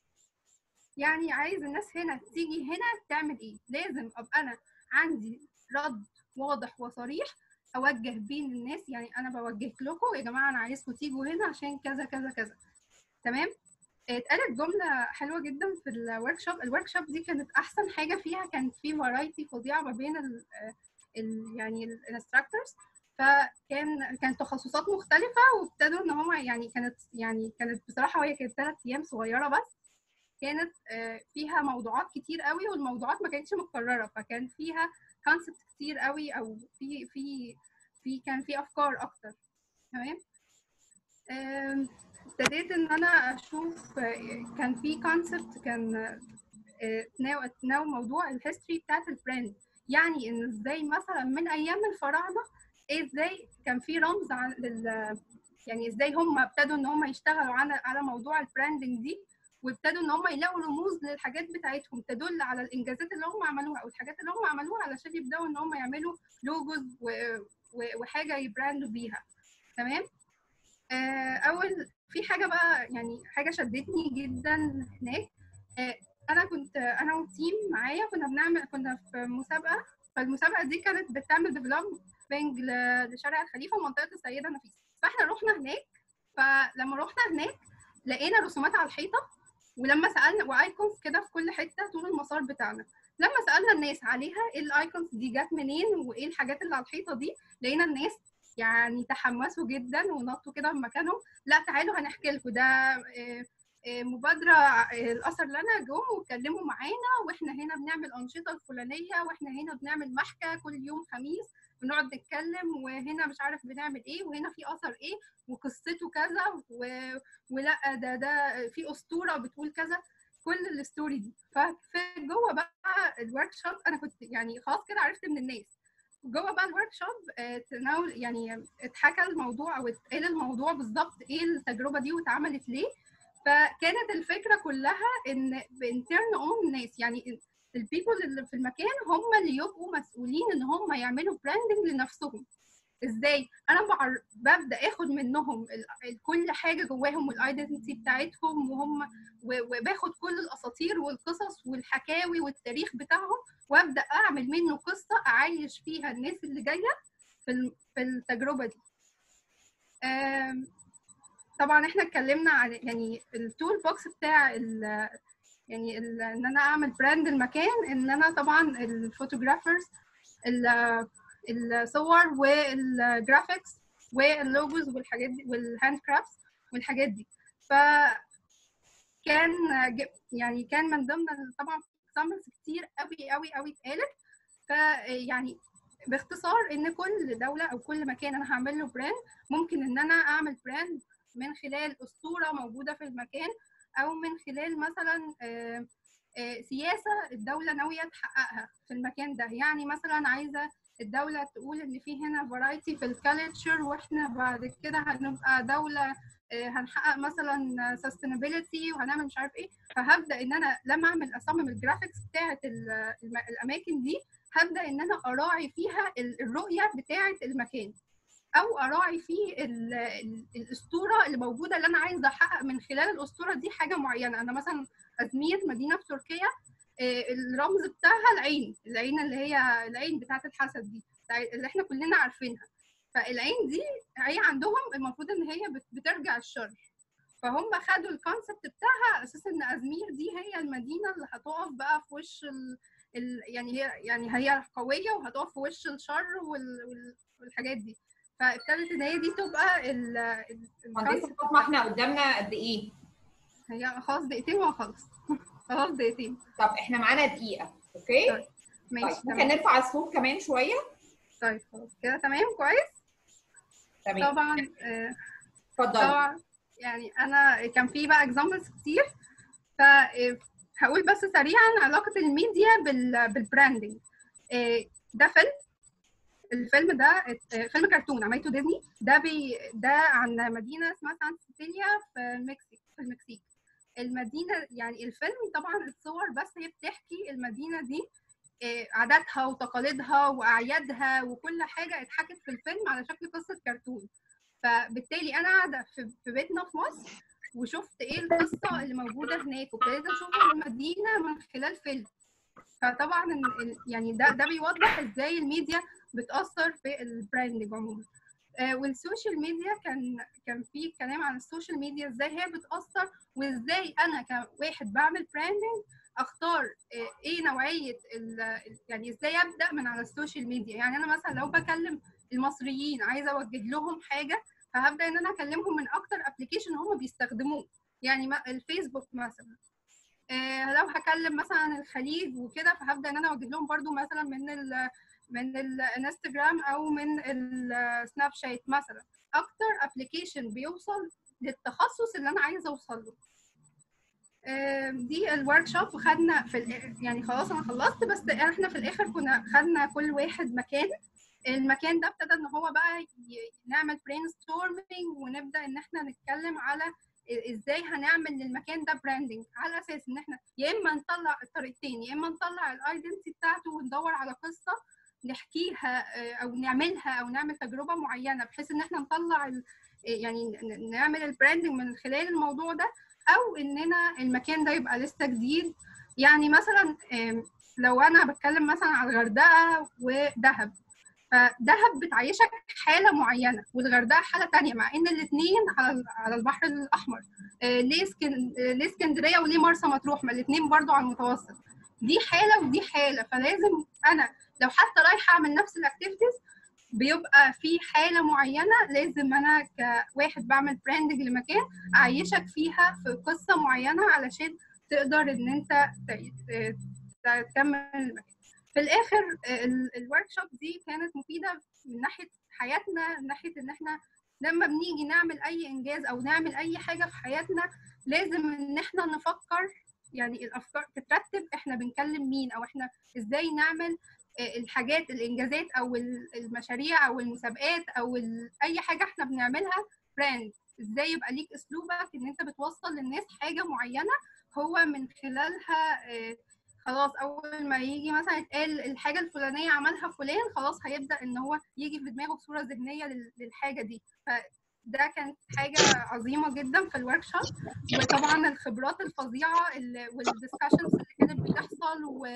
يعني عايز الناس هنا تيجي هنا تعمل ايه لازم ابقى انا عندي رد واضح وصريح اوجه بين الناس يعني انا بوجه لكم يا جماعه انا عايزكم تيجوا هنا عشان كذا كذا كذا تمام اتقالت جمله حلوه جدا في الورك شوب الورك شوب دي كانت احسن حاجه فيها كانت في فرايتي فظيعه ما بين ال ال يعني الانستراكتورز فكان كانت تخصصات مختلفه وابتدوا ان هم يعني كانت يعني كانت بصراحه هي كانت ثلاث ايام صغيره بس كانت آه، فيها موضوعات كتير قوي والموضوعات ما كانتش متكرره فكان فيها كونسبت كتير قوي او في في في كان في افكار اكتر تمام آم، ابتديت ان انا اشوف آه، كان في كونسبت كان آه، تناول تناول موضوع الهيستوري بتاعت البراند يعني ان ازاي مثلا من ايام الفراعنه ازاي كان في رمز عن لل يعني ازاي هم ابتدوا ان هم يشتغلوا على على موضوع البراندنج دي وابتدوا ان هم يلاقوا رموز للحاجات بتاعتهم تدل على الانجازات اللي هم عملوها او الحاجات اللي هم عملوها علشان يبداوا ان هم يعملوا لوجوز و- و- وحاجه يبراندوا بيها تمام آه، اول في حاجه بقى يعني حاجه شدتني جدا هناك آه، انا كنت انا والتيم معايا كنا بنعمل كنا في مسابقه فالمسابقه دي كانت بتعمل ديفلوبينج لشارع الخليفه ومنطقه السيده نفيسه فاحنا رحنا هناك فلما رحنا هناك لقينا رسومات على الحيطه ولما سالنا وايكونز كده في كل حته طول المسار بتاعنا لما سالنا الناس عليها ايه الايكونز دي جت منين وايه الحاجات اللي على الحيطه دي لقينا الناس يعني تحمسوا جدا ونطوا كده من مكانهم لا تعالوا هنحكي لكم ده آه، آه، مبادرة آه، الأثر لنا جم واتكلموا معانا واحنا هنا بنعمل أنشطة الفلانية واحنا هنا بنعمل محكة كل يوم خميس بنقعد نتكلم وهنا مش عارف بنعمل ايه وهنا في أثر ايه وقصته كذا و... ولا ده ده في أسطورة بتقول كذا كل الستوري دي ففي جوه بقى الورك شوب انا كنت يعني خلاص كده عرفت من الناس جوه بقى الورك شوب تناول يعني اتحكى الموضوع او اتقال الموضوع بالظبط ايه التجربه دي واتعملت ليه فكانت الفكره كلها ان بانترن اون ناس يعني البيبل اللي في المكان هم اللي يبقوا مسؤولين ان هم يعملوا براندنج لنفسهم ازاي انا بعر... ببدا اخد منهم ال... ال- كل حاجه جواهم والايدنتي بتاعتهم وهم و... وباخد كل الاساطير والقصص والحكاوي والتاريخ بتاعهم وابدا اعمل منه قصه اعيش فيها الناس اللي جايه في الم- في التجربه دي آم، طبعا احنا اتكلمنا عن يعني التول بوكس بتاع ال يعني ال ان انا اعمل براند المكان ان انا طبعا الفوتوغرافرز الصور والجرافيكس واللوجوز والحاجات دي والهاند كرافتس والحاجات دي ف كان ج- يعني كان من ضمن ال- طبعا سامبلز كتير قوي قوي قوي اتقالت فيعني باختصار ان كل دوله او كل مكان انا هعمل له براند ممكن ان انا اعمل براند من خلال اسطوره موجوده في المكان او من خلال مثلا آه، آه، سياسه الدوله ناويه تحققها في المكان ده يعني مثلا عايزه الدوله تقول ان في هنا فرايتي في الكالتشر واحنا بعد كده هنبقى دوله آه، هنحقق مثلا sustainability وهنعمل مش عارف ايه فهبدا ان انا لما اعمل اصمم الجرافيكس بتاعه ال- الم- الاماكن دي هبدا ان انا اراعي فيها ال- الرؤيه بتاعه المكان او اراعي فيه ال- ال- الاسطوره اللي موجوده اللي انا عايزه احقق من خلال الاسطوره دي حاجه معينه انا مثلا ازمير مدينه في تركيا آه، الرمز بتاعها العين العين اللي هي العين بتاعه الحسد دي بتاع- اللي احنا كلنا عارفينها فالعين دي هي عندهم المفروض ان هي بت- بترجع الشر فهم خدوا الكونسبت بتاعها على اساس ان ازمير دي هي المدينه اللي هتقف بقى في وش ال... ال... يعني هي يعني هي قويه وهتقف في وش الشر وال... وال... والحاجات دي فابتدت ان هي دي تبقى ال... ال... مهندسه الconcept فاطمه احنا قدامنا قد ايه؟ هي خلاص دقيقتين وهخلص خلاص دقيقتين طب احنا معانا دقيقه اوكي؟ طيب. ماشي طيب ممكن تمام نرفع الصوت كمان شويه؟ طيب خلاص كده تمام كويس تمام طبعا آه، اتفضلي طبعا يعني انا كان في بقى اكزامبلز كتير فهقول بس سريعا علاقه الميديا بال- بالبراندنج إيه، ده فيلم الفيلم ده ات- فيلم كرتون عملته ديزني ده بي ده عن مدينه اسمها سان سيسيليا في المكسيك في المكسيك المدينه يعني الفيلم طبعا الصور بس هي بتحكي المدينه دي إيه، عاداتها وتقاليدها واعيادها وكل حاجه اتحكت في الفيلم على شكل قصه كرتون فبالتالي انا قاعده في في بيتنا في مصر وشفت ايه القصه اللي موجوده هناك وابتديت اشوف المدينه من خلال فيلم فطبعا ال- ال- يعني ده ده بيوضح ازاي الميديا بتاثر في البراندنج عموما آه، والسوشيال ميديا كان كان في كلام عن السوشيال ميديا ازاي هي بتاثر وازاي انا كواحد بعمل براندنج اختار آه، ايه نوعيه ال- ال- يعني ازاي ابدا من على السوشيال ميديا يعني انا مثلا لو بكلم المصريين عايزه اوجه لهم حاجه فهبدا ان انا اكلمهم من اكتر ابلكيشن هم بيستخدموه يعني ما- الفيسبوك مثلا آه، لو هكلم مثلا الخليج وكده فهبدا ان انا اوجه لهم برضو مثلا من ال من الانستجرام او من السناب شات مثلا اكتر ابلكيشن بيوصل للتخصص اللي انا عايزه اوصل له آم، دي الورك شوب وخدنا في الآ- يعني خلاص انا خلصت بس احنا في الاخر كنا خدنا كل واحد مكان المكان ده ابتدى ان هو بقى ي- نعمل برين ستورمينج ونبدا ان احنا نتكلم على ا- ازاي هنعمل للمكان ده براندنج على اساس ان احنا يا اما نطلع الطريقتين يا اما نطلع الايدنتي بتاعته وندور على قصه نحكيها آه، او نعملها او نعمل تجربه معينه بحيث ان احنا نطلع ال- يعني ن- نعمل البراندنج من خلال الموضوع ده او اننا المكان ده يبقى لسه جديد يعني مثلا آم، لو انا بتكلم مثلا على الغردقه ودهب فدهب بتعيشك حاله معينه والغردقه حاله تانية مع ان الاثنين على على البحر الاحمر آه، ليه اسكن- آه، ليه اسكندريه وليه مرسى مطروح ما الاثنين برضو على المتوسط دي حاله ودي حاله فلازم انا لو حتى رايحه اعمل نفس الاكتيفيتيز بيبقى في حاله معينه لازم انا كواحد بعمل براندنج لمكان اعيشك فيها في قصه معينه علشان تقدر ان انت ت- ت- تكمل المكان في الاخر الورك شوب دي كانت مفيده من ناحيه حياتنا من ناحيه ان احنا لما بنيجي نعمل اي انجاز او نعمل اي حاجه في حياتنا لازم ان احنا نفكر يعني الافكار تترتب احنا بنكلم مين او احنا ازاي نعمل آه، الحاجات الانجازات او ال- المشاريع او المسابقات او ال- اي حاجه احنا بنعملها براند ازاي يبقى ليك اسلوبك ان انت بتوصل للناس حاجه معينه هو من خلالها آه، خلاص اول ما يجي مثلا يتقال الحاجه الفلانيه عملها فلان خلاص هيبدا ان هو يجي في دماغه صوره ذهنيه لل- للحاجه دي فده كانت حاجه عظيمه جدا في الورك شوب وطبعا الخبرات الفظيعه والدiscussions اللي كانت بتحصل و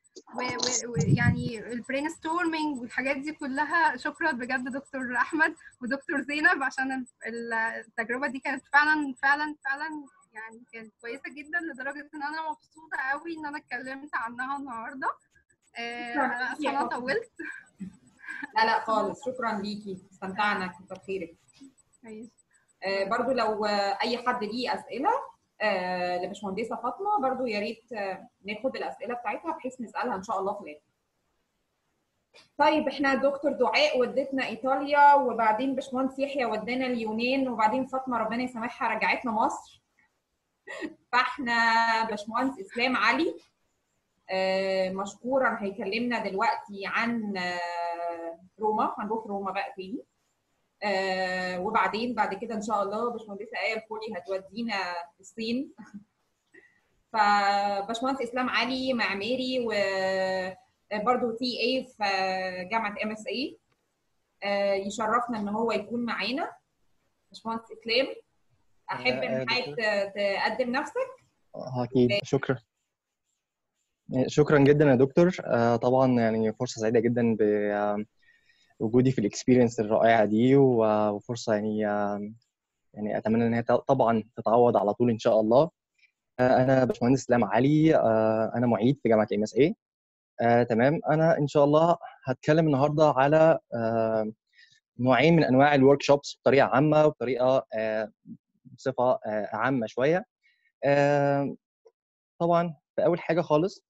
ويعني البرين ستورمينج والحاجات دي كلها شكرا بجد دكتور احمد ودكتور زينب عشان ال- التجربه دي كانت فعلا فعلا فعلا يعني كانت كويسه جدا لدرجه ان انا مبسوطه قوي ان انا اتكلمت عنها النهارده آه، شكراً انا ليكي يا اسفه انا فاطمة. طولت لا لا خالص شكرا ليكي استمتعنا كتر خيرك ماشي. آه، برضو لو آه، اي حد ليه اسئله آه، لباشمهندسه فاطمه برضو يا ريت آه، ناخد الاسئله بتاعتها بحيث نسالها ان شاء الله في الاخر طيب احنا دكتور دعاء ودتنا ايطاليا وبعدين باشمهندس يحيى ودانا اليونان وبعدين فاطمه ربنا يسامحها رجعتنا مصر فاحنا باشمهندس اسلام علي آه، مشكورا هيكلمنا دلوقتي عن آه، روما هنروح روما بقى تاني آه، وبعدين بعد كده ان شاء الله باشمهندسه ايه الكولي هتودينا الصين فباشمهندس اسلام علي معماري وبرضه تي اي في جامعه ام اس اي يشرفنا ان هو يكون معانا باشمهندس اسلام احب آه، ان حضرتك ت- تقدم نفسك آه، أكيد شكرا شكرا جدا يا دكتور آه، طبعا يعني فرصة سعيدة جدا بوجودي في الاكسبيرينس الرائعة دي و- وفرصة يعني آه، يعني أتمنى إن هي ت- طبعا تتعوض على طول إن شاء الله آه، أنا باشمهندس اسلام علي آه، أنا معيد في جامعة ام اس اي تمام أنا إن شاء الله هتكلم النهاردة على آه، نوعين من أنواع الورك شوبس بطريقة عامة وبطريقة آه، بصفة آه، عامة شوية آه، طبعا في أول حاجة خالص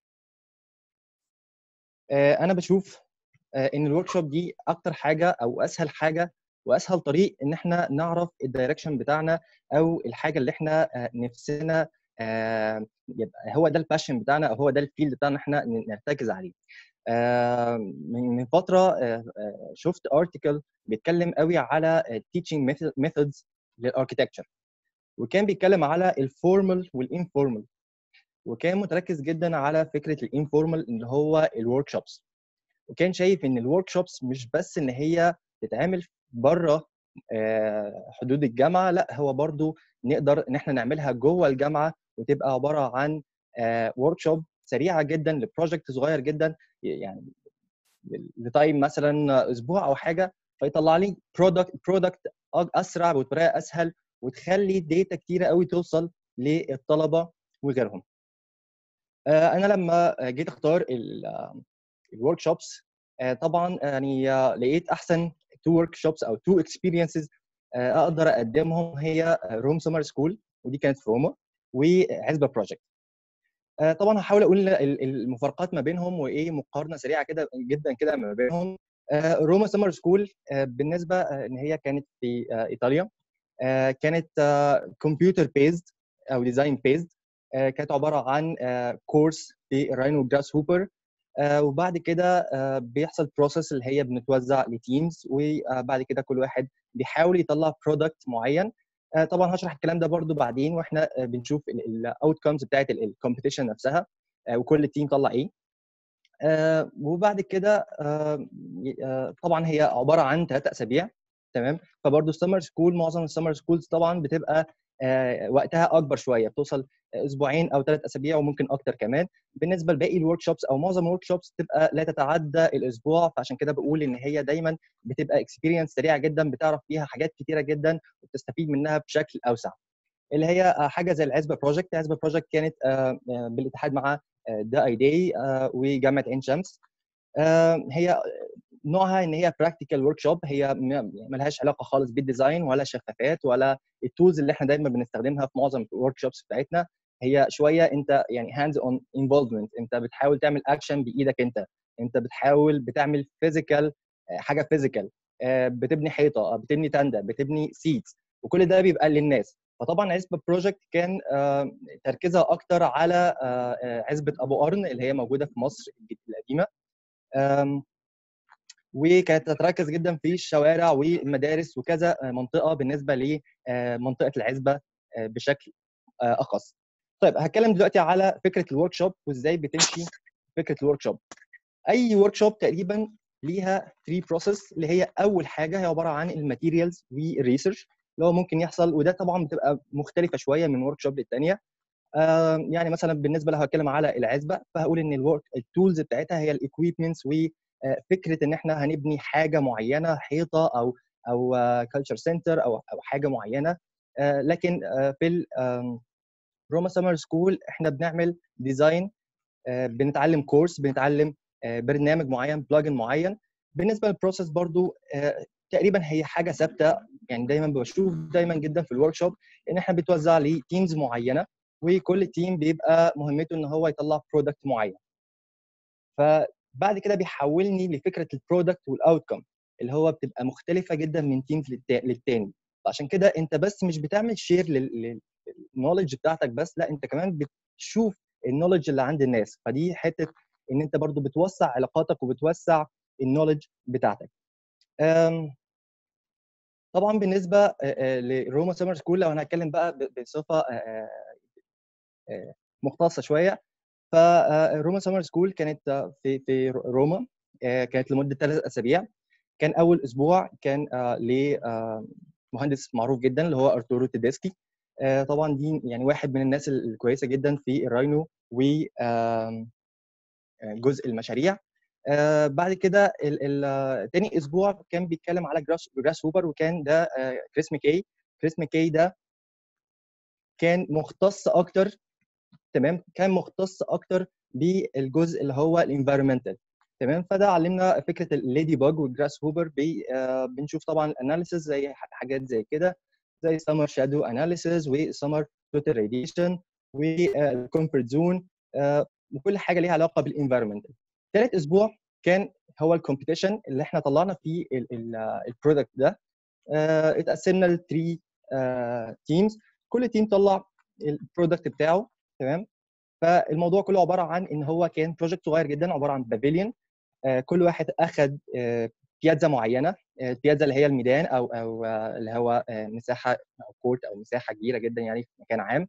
آه، انا بشوف آه، ان الورك شوب دي اكتر حاجه او اسهل حاجه واسهل طريق ان احنا نعرف الدايركشن بتاعنا او الحاجه اللي احنا آه، نفسنا آه، يبقى هو ده الباشن بتاعنا او هو ده الفيلد بتاعنا احنا ن- نرتكز عليه آه، من من فتره آه، آه، شفت ارتكل بيتكلم قوي على teaching methods للاركتكتشر وكان بيتكلم على الفورمال والانفورمال وكان متركز جدا على فكره الانفورمال اللي هو الورك شوبس وكان شايف ان الورك شوبس مش بس ان هي تتعمل بره حدود الجامعه لا هو برضو نقدر ان احنا نعملها جوه الجامعه وتبقى عباره عن ورك شوب سريعه جدا لبروجكت صغير جدا يعني لتايم مثلا اسبوع او حاجه فيطلع لي برودكت برودكت اسرع وبطريقه اسهل وتخلي داتا كتيره قوي توصل للطلبه وغيرهم آه، انا لما جيت اختار الورك شوبس طبعا يعني آه، لقيت احسن تو ورك شوبس او تو اكسبيرينسز اقدر اقدمهم هي روم سمر سكول ودي كانت في روما وعزبه بروجكت طبعا هحاول اقول ال- المفارقات ما بينهم وايه مقارنه سريعه كده جدا كده ما بينهم آه، روما سمر سكول آه، بالنسبه آه، ان هي كانت في آه، ايطاليا آه، كانت كمبيوتر بيزد او ديزاين بيزد كانت عباره عن كورس في الراينو جراس هوبر وبعد كده آه، بيحصل بروسيس اللي هي بنتوزع لتيمز وبعد كده كل واحد بيحاول يطلع برودكت معين آه، طبعا هشرح الكلام ده برضو بعدين واحنا آه، بنشوف الاوتكمز بتاعت الكومبيتيشن نفسها آه، وكل تيم طلع ايه آه، وبعد كده آه، آه، طبعا هي عباره عن ثلاث اسابيع تمام فبرضه السمر سكول معظم السمر سكولز طبعا بتبقى آه، وقتها اكبر شويه بتوصل اسبوعين او ثلاث اسابيع وممكن اكتر كمان بالنسبه لباقي الورك شوبس او معظم الورك شوبس تبقى لا تتعدى الاسبوع فعشان كده بقول ان هي دايما بتبقى اكسبيرينس سريعه جدا بتعرف فيها حاجات كتيره جدا وبتستفيد منها بشكل اوسع اللي هي آه، حاجه زي العزبه بروجكت العزبه بروجكت كانت آه، آه، بالاتحاد مع دا اي داي وجامعه عين شمس آه، هي نوعها ان هي براكتيكال ورك شوب هي م- ملهاش علاقه خالص بالديزاين ولا شفافات ولا التولز اللي احنا دايما بنستخدمها في معظم الورك شوبس بتاعتنا هي شويه انت يعني هاندز اون انفولفمنت انت بتحاول تعمل اكشن بايدك انت انت بتحاول بتعمل فيزيكال حاجه فيزيكال بتبني حيطه آه، بتبني تندة بتبني سيتس وكل ده بيبقى للناس فطبعا عزبه بروجكت كان آه، تركيزها اكتر على آه، آه، عزبه ابو قرن اللي هي موجوده في مصر القديمه آم، وكانت تتركز جدا في الشوارع والمدارس وكذا منطقه بالنسبه لمنطقه العزبه آه، بشكل آه، اخص. طيب هتكلم دلوقتي على فكره الورك شوب وازاي بتمشي فكره الورك شوب. اي ورك شوب تقريبا ليها 3 بروسيس اللي هي اول حاجه هي عباره عن الماتيريالز والريسيرش اللي هو ممكن يحصل وده طبعا بتبقى مختلفه شويه من ورك شوب للثانيه آم، يعني مثلا بالنسبه لو هتكلم على العزبه فهقول ان الورك التولز بتاعتها هي الايكويبمنتس وفكره ان احنا هنبني حاجه معينه حيطه او او كلتشر سنتر او او حاجه معينه آه، لكن آه، في ال- آم، روما سمر سكول احنا بنعمل ديزاين بنتعلم كورس بنتعلم آه، برنامج معين بلجن معين بالنسبه للبروسيس برضو آه، تقريبا هي حاجه ثابته يعني دايما بشوف دايما جدا في الورك شوب ان احنا بتوزع لتيمز معينه وكل تيم بيبقى مهمته ان هو يطلع برودكت معين فبعد كده بيحولني لفكره البرودكت والاوتكم اللي هو بتبقى مختلفه جدا من تيم للتاني عشان كده انت بس مش بتعمل شير للنولج بتاعتك بس لا انت كمان بتشوف النولج اللي عند الناس فدي حته ان انت برضو بتوسع علاقاتك وبتوسع النولج بتاعتك أم، طبعا بالنسبه آه، آه، لروما سمر سكول لو انا هتكلم بقى ب- بصفه آه، آه، مختصه شويه فروما سمر سكول كانت آه، في في روما آه، كانت لمده ثلاث اسابيع كان اول اسبوع كان لمهندس معروف جدا اللي هو ارتورو تيديسكي آه، طبعا دي يعني واحد من الناس الكويسه جدا في الراينو و آم، آه، جزء المشاريع آه، بعد كده ال- ال- آه، تاني اسبوع كان بيتكلم على جراس جراس هوبر وكان ده آه، كريس ميكي كريس ميكي ده كان مختص اكتر تمام كان مختص اكتر بالجزء اللي هو الانفيرمنتال تمام فده علمنا فكره الليدي باج والجراس هوبر بي آه بنشوف طبعا الاناليسيز زي ح- حاجات زي كده زي سمر شادو اناليسيز وسمر توتال راديشن والكومفورت زون وكل حاجه ليها علاقه بالانفيرمنتال ثالث اسبوع كان هو الكومبيتيشن اللي احنا طلعنا فيه البرودكت ده آه، اتقسمنا ل 3 تيمز كل تيم طلع البرودكت بتاعه تمام فالموضوع كله عباره عن ان هو كان بروجكت صغير جدا عباره عن بافيليون كل واحد اخذ بيازا معينه آه، البيازا اللي هي الميدان او او آه، اللي هو آه، مساحه او كورت او مساحه كبيره جدا يعني في مكان عام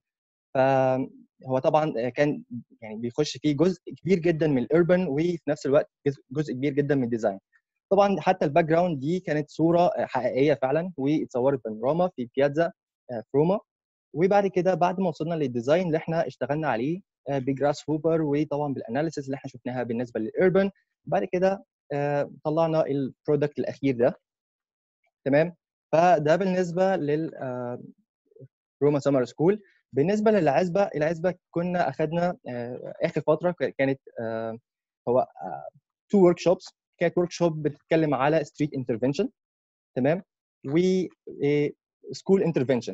فهو طبعا كان يعني بيخش فيه جزء كبير جدا من الاربن وفي نفس الوقت جزء- جزء كبير جدا من الديزاين طبعا حتى الباك جراوند دي كانت صوره حقيقيه فعلا واتصورت بانوراما في بيازا آه، في روما وبعد كده بعد ما وصلنا للديزاين اللي احنا اشتغلنا عليه آه، بجراس هوبر وطبعا بالاناليسيس اللي احنا شفناها بالنسبه للاربن بعد كده آه، طلعنا البرودكت الاخير ده تمام فده بالنسبه لل آه، روما سمر سكول بالنسبه للعزبه العزبه كنا اخذنا آه، اخر فتره ك- كانت آه، هو تو ورك شوبس كانت ورك شوب بتتكلم على ستريت انترفنشن تمام و سكول انترفنشن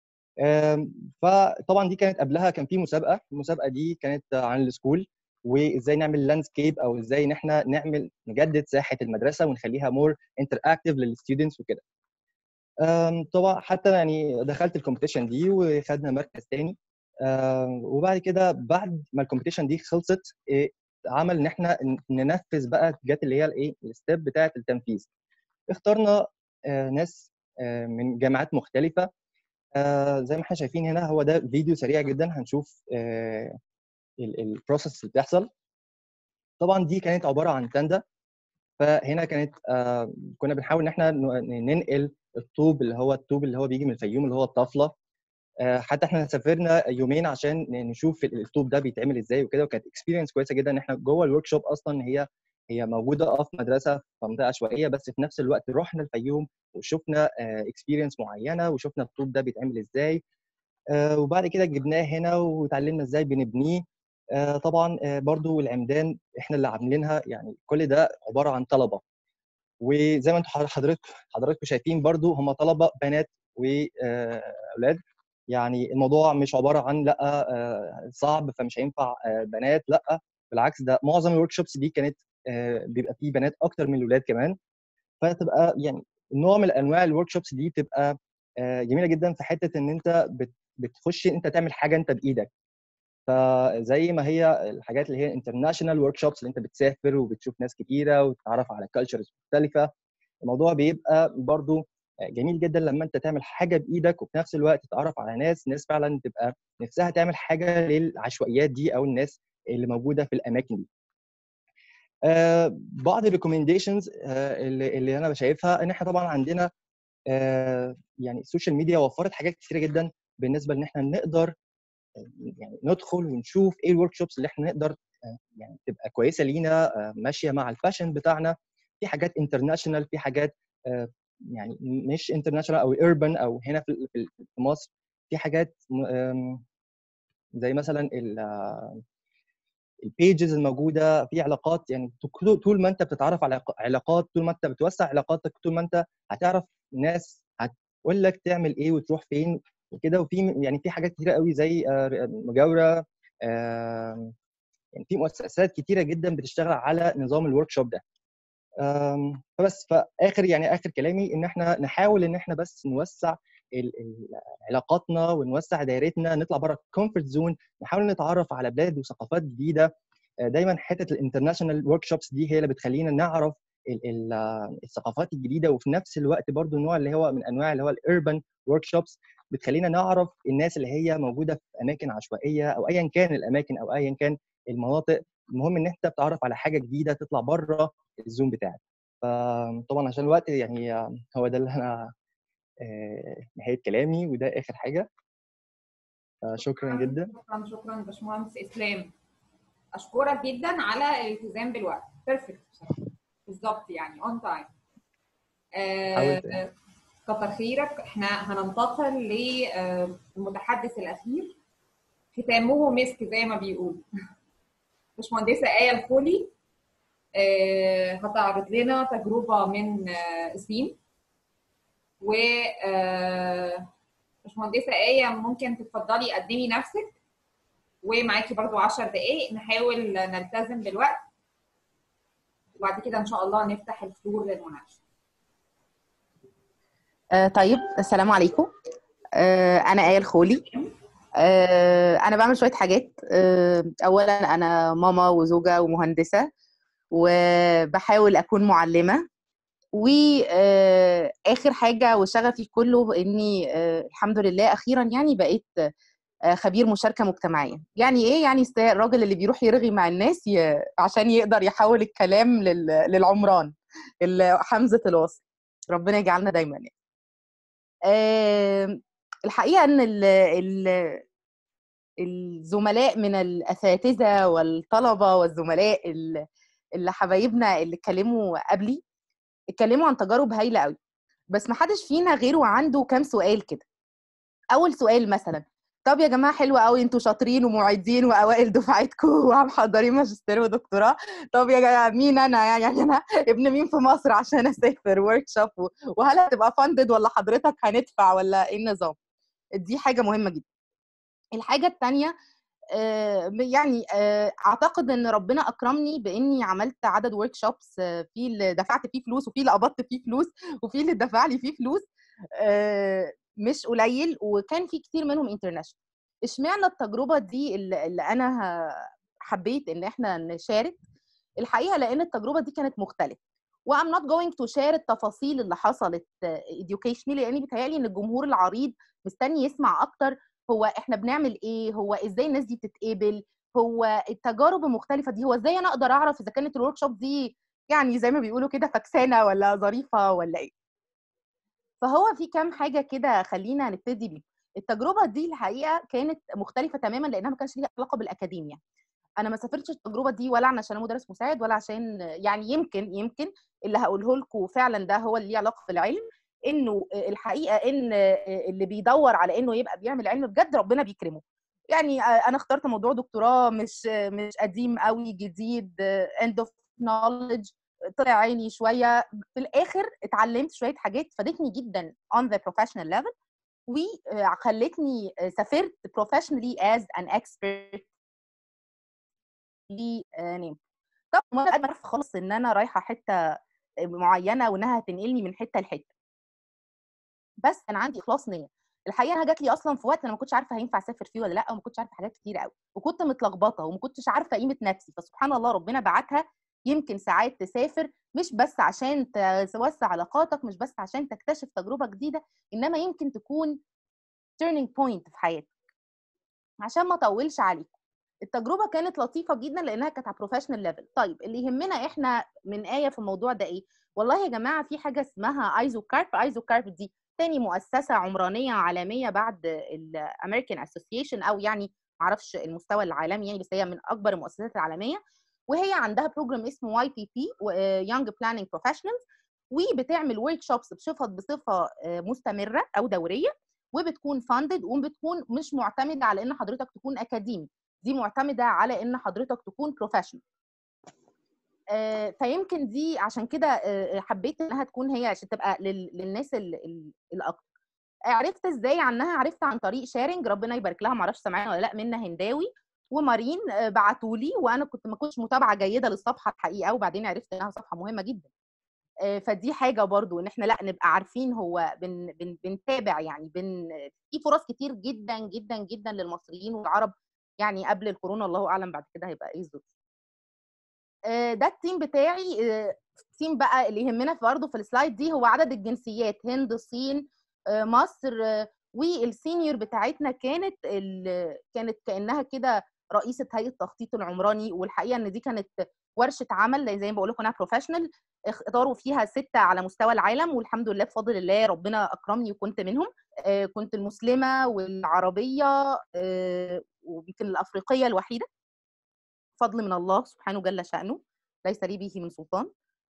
فطبعا دي كانت قبلها كان في مسابقه المسابقه دي كانت عن السكول وازاي نعمل لاندسكيب او ازاي ان احنا نعمل نجدد ساحه المدرسه ونخليها مور انتر اكتف للستودنتس وكده آم، طبعا حتى يعني دخلت الكومبيتيشن دي وخدنا مركز تاني آم، وبعد كده بعد ما الكومبيتيشن دي خلصت إيه، عمل ان احنا ن- ننفذ بقى جت اللي هي الايه الستيب بتاعه التنفيذ اخترنا آه، ناس آه، من جامعات مختلفه آه، زي ما احنا شايفين هنا هو ده فيديو سريع جدا هنشوف البروسيس اللي بتحصل طبعا دي كانت عباره عن تندا فهنا كانت آه، كنا بنحاول ان احنا ن- ننقل الطوب اللي هو الطوب اللي هو بيجي من الفيوم اللي هو الطفله آه، حتى احنا سافرنا يومين عشان ن- نشوف ال- الطوب ده بيتعمل ازاي وكده وكانت اكسبيرينس كويسه جدا ان احنا جوه الورك شوب اصلا هي هي موجوده اه في مدرسه في منطقه عشوائيه بس في نفس الوقت رحنا الفيوم وشفنا اكسبيرينس معينه وشفنا الطوب ده بيتعمل ازاي آه، وبعد كده جبناه هنا وتعلمنا ازاي بنبنيه آه، طبعا آه، برضو العمدان احنا اللي عاملينها يعني كل ده عباره عن طلبه وزي ما انتم حضرتك حضراتكم شايفين برضو هم طلبه بنات واولاد يعني الموضوع مش عباره عن لا آه، صعب فمش هينفع آه، بنات لا بالعكس ده معظم الورك شوبس دي كانت آه، بيبقى فيه بنات اكتر من الولاد كمان فتبقى يعني نوع من انواع الورك شوبس دي تبقى آه، جميله جدا في حته ان انت بت- بتخش انت تعمل حاجه انت بايدك فزي ما هي الحاجات اللي هي انترناشونال ورك شوبس اللي انت بتسافر وبتشوف ناس كتيره وتتعرف على كالتشرز مختلفه الموضوع بيبقى برضو جميل جدا لما انت تعمل حاجه بايدك وفي نفس الوقت تتعرف على ناس ناس فعلا تبقى نفسها تعمل حاجه للعشوائيات دي او الناس اللي موجوده في الاماكن دي آه، بعض الريكومنديشنز اللي, اللي انا شايفها ان احنا طبعا عندنا آه، يعني السوشيال ميديا وفرت حاجات كتيره جدا بالنسبه ان احنا نقدر آه، يعني ندخل ونشوف ايه الورك شوبس اللي احنا نقدر آه، يعني تبقى كويسه لينا آه، ماشيه مع الفاشن بتاعنا في حاجات انترناشونال في حاجات آه، يعني مش انترناشونال او urban او هنا في في في مصر في حاجات م- آم، زي مثلا ال- البيجز الموجوده في علاقات يعني طول- طول ما انت بتتعرف على علاق- علاقات طول ما انت بتوسع علاقاتك طول ما انت هتعرف ناس هتقول لك تعمل ايه وتروح فين وكده وفي يعني في حاجات كتيره قوي زي آه، مجاوره آم، يعني في مؤسسات كتيره جدا بتشتغل على نظام الورك شوب ده آم، فبس فاخر يعني اخر كلامي ان احنا نحاول ان احنا بس نوسع ال- ال- علاقاتنا ونوسع دايرتنا نطلع بره الكومفورت زون نحاول نتعرف على بلاد وثقافات جديده آه، دايما حته الانترناشونال ورك شوبس دي هي اللي بتخلينا نعرف ال- ال- آه، الثقافات الجديده وفي نفس الوقت برضو النوع اللي هو من انواع اللي هو الاربن ورك شوبس بتخلينا نعرف الناس اللي هي موجوده في اماكن عشوائيه او ايا كان الاماكن او ايا كان المناطق المهم ان انت بتعرف على حاجه جديده تطلع بره الزوم بتاعك فطبعا عشان الوقت يعني آه، هو ده اللي انا آه، نهايه كلامي وده اخر حاجه شكرا جدا شكرا شكرا باشمهندس اسلام اشكرك جدا على الالتزام بالوقت بيرفكت بالظبط يعني اون تايم حاولت يعني. كتر خيرك احنا هننتقل للمتحدث الاخير ختامه مسك زي ما بيقولوا باشمهندسه ايه الخولي آه، هتعرض لنا تجربه من آه، سين و آه، باشمهندسه ايه ممكن تتفضلي قدمي نفسك ومعاكي برضو 10 دقائق نحاول نلتزم بالوقت وبعد كده ان شاء الله نفتح الفلور للمناقشه آه طيب السلام عليكم آه انا ايه الخولي آه انا بعمل شويه حاجات آه اولا انا ماما وزوجه ومهندسه وبحاول اكون معلمه واخر حاجه وشغفي كله اني آه الحمد لله اخيرا يعني بقيت آه خبير مشاركه مجتمعيه يعني ايه يعني است- الراجل اللي بيروح يرغي مع الناس ي... عشان يقدر يحول الكلام لل... للعمران ال- حمزه الوصل ربنا يجعلنا دايما يعني. آه، الحقيقه ان ال ال الزملاء من الاساتذه والطلبه والزملاء ال- اللي حبايبنا اللي اتكلموا قبلي اتكلموا عن تجارب هايله قوي بس ما حدش فينا غيره عنده كام سؤال كده اول سؤال مثلا طب يا جماعه حلو قوي انتوا شاطرين ومعيدين واوائل دفعتكم ومحضرين ماجستير ودكتوراه طب يا جماعه مين انا يعني يعني انا ابن مين في مصر عشان اسافر ورك شوب وهل هتبقى فاندد ولا حضرتك هندفع ولا ايه النظام دي حاجه مهمه جدا الحاجه الثانيه يعني آه، اعتقد ان ربنا اكرمني باني عملت عدد ورك شوبس في اللي دفعت فيه فلوس وفي اللي قبضت فيه فلوس وفي اللي دفع لي فيه فلوس آه، مش قليل وكان في كتير منهم انترناشونال اشمعنى التجربه دي اللي اللي انا ه- حبيت ان احنا نشارك الحقيقه لان التجربه دي كانت مختلفه وام نوت جوينج تو شير التفاصيل اللي حصلت educationally لان بيتهيألي ان الجمهور العريض مستني يسمع اكتر هو احنا بنعمل ايه هو ازاي الناس دي بتتقابل هو التجارب المختلفه دي هو ازاي انا اقدر اعرف اذا كانت الورك شوب دي يعني زي ما بيقولوا كده فكسانه ولا ظريفه ولا ايه فهو في كام حاجه كده خلينا نبتدي بيه التجربه دي الحقيقه كانت مختلفه تماما لانها ما كانش ليها علاقه بالاكاديميا انا ما سافرتش التجربه دي ولا عشان انا مدرس مساعد ولا عشان يعني يمكن يمكن اللي هقوله لكم فعلا ده هو اللي ليه علاقه بالعلم انه الحقيقه ان اللي بيدور على انه يبقى بيعمل علم بجد ربنا بيكرمه يعني انا اخترت موضوع دكتوراه مش مش قديم قوي جديد end of knowledge طلع عيني شويه في الاخر اتعلمت شويه حاجات فادتني جدا on the professional level وخلتني سافرت professionally as an expert لنام طبعا ما انا عارفه خالص ان انا رايحه حته معينه وانها هتنقلني من حته لحته بس كان عندي اخلاص نيه الحقيقه انا جات لي اصلا في وقت انا ما كنتش عارفه هينفع اسافر فيه ولا لا وما كنتش عارفه حاجات كتير قوي وكنت متلخبطه وما كنتش عارفه قيمه نفسي فسبحان الله ربنا بعتها يمكن ساعات تسافر مش بس عشان توسع علاقاتك مش بس عشان تكتشف تجربه جديده انما يمكن تكون turning point في حياتك عشان ما اطولش عليكم التجربه كانت لطيفه جدا لانها كانت على بروفيشنال ليفل طيب اللي يهمنا احنا من ايه في الموضوع ده ايه والله يا جماعه في حاجه اسمها ايزو كارب ايزو كارب دي تاني مؤسسه عمرانيه عالميه بعد الامريكان اسوسيشن او يعني معرفش المستوى العالمي يعني بس هي من اكبر المؤسسات العالميه وهي عندها بروجرام اسمه واي بي بي يونج بلاننج بروفيشنالز وبتعمل ورك شوبس بصفه بصفه مستمره او دوريه وبتكون فاندد وبتكون مش معتمده على ان حضرتك تكون اكاديمي دي معتمده على ان حضرتك تكون بروفيشنال فيمكن دي عشان كده حبيت انها تكون هي عشان تبقى للناس الاكتر عرفت ازاي عنها عرفت عن طريق شيرنج ربنا يبارك لها معرفش سامعين ولا لا منى هنداوي ومارين بعتوا لي وانا كنت ما كنتش متابعه جيده للصفحه الحقيقه وبعدين عرفت انها صفحه مهمه جدا فدي حاجه برضو ان احنا لا نبقى عارفين هو بن بن بنتابع يعني بن في فرص كتير جدا جدا جدا للمصريين والعرب يعني قبل الكورونا الله اعلم بعد كده هيبقى ايه الظروف ده التيم بتاعي التيم بقى اللي يهمنا برضه في السلايد دي هو عدد الجنسيات هند الصين مصر والسينيور بتاعتنا كانت كانت كانها كده رئيسه هيئه التخطيط العمراني والحقيقه ان دي كانت ورشه عمل زي ما بقول لكم انا بروفيشنال اختاروا فيها سته على مستوى العالم والحمد لله بفضل الله ربنا اكرمني وكنت منهم كنت المسلمه والعربيه ويمكن الافريقيه الوحيده فضل من الله سبحانه جل شانه ليس لي به من سلطان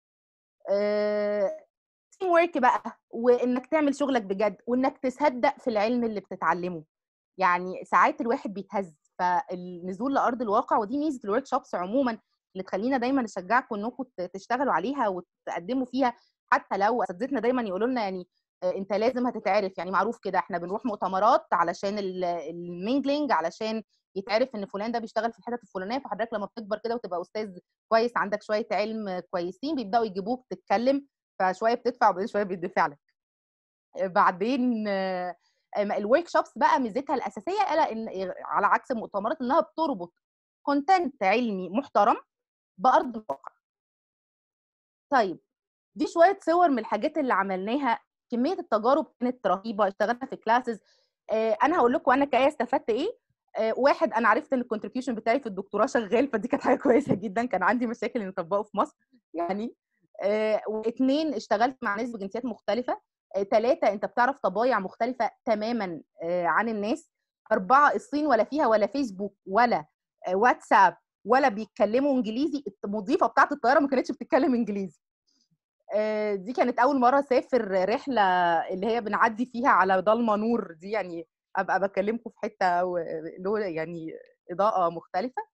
تيم ورك بقى وانك تعمل شغلك بجد وانك تصدق في العلم اللي بتتعلمه يعني ساعات الواحد بيتهز فالنزول لارض الواقع ودي ميزه الورك شوبس عموما اللي تخلينا دايما نشجعكم انكم تشتغلوا عليها وتقدموا فيها حتى لو اساتذتنا دايما يقولوا لنا يعني انت لازم هتتعرف يعني معروف كده احنا بنروح مؤتمرات علشان المينجلينج علشان يتعرف ان فلان ده بيشتغل في الحتت الفلانيه فحضرتك لما بتكبر كده وتبقى استاذ كويس عندك شويه علم كويسين بيبداوا يجيبوك تتكلم فشويه بتدفع وبعدين شويه بيدفع لك بعدين الورك شوبس بقى ميزتها الاساسيه الا ان على عكس المؤتمرات انها بتربط كونتنت علمي محترم بارض الواقع طيب دي شويه صور من الحاجات اللي عملناها كميه التجارب كانت رهيبه اشتغلنا في كلاسز انا هقول لكم انا كايه استفدت ايه واحد انا عرفت ان الكونتريبيوشن بتاعي في الدكتوراه شغال فدي كانت حاجه كويسه جدا كان عندي مشاكل اني اطبقه في مصر يعني واثنين اشتغلت مع ناس بجنسيات مختلفه ثلاثه انت بتعرف طبايع مختلفه تماما عن الناس اربعه الصين ولا فيها ولا فيسبوك ولا واتساب ولا بيتكلموا انجليزي المضيفه بتاعت الطياره ما كانتش بتتكلم انجليزي دي كانت اول مره اسافر رحله اللي هي بنعدي فيها على ضلمه نور دي يعني ابقى بكلمكم في حته له يعني اضاءه مختلفه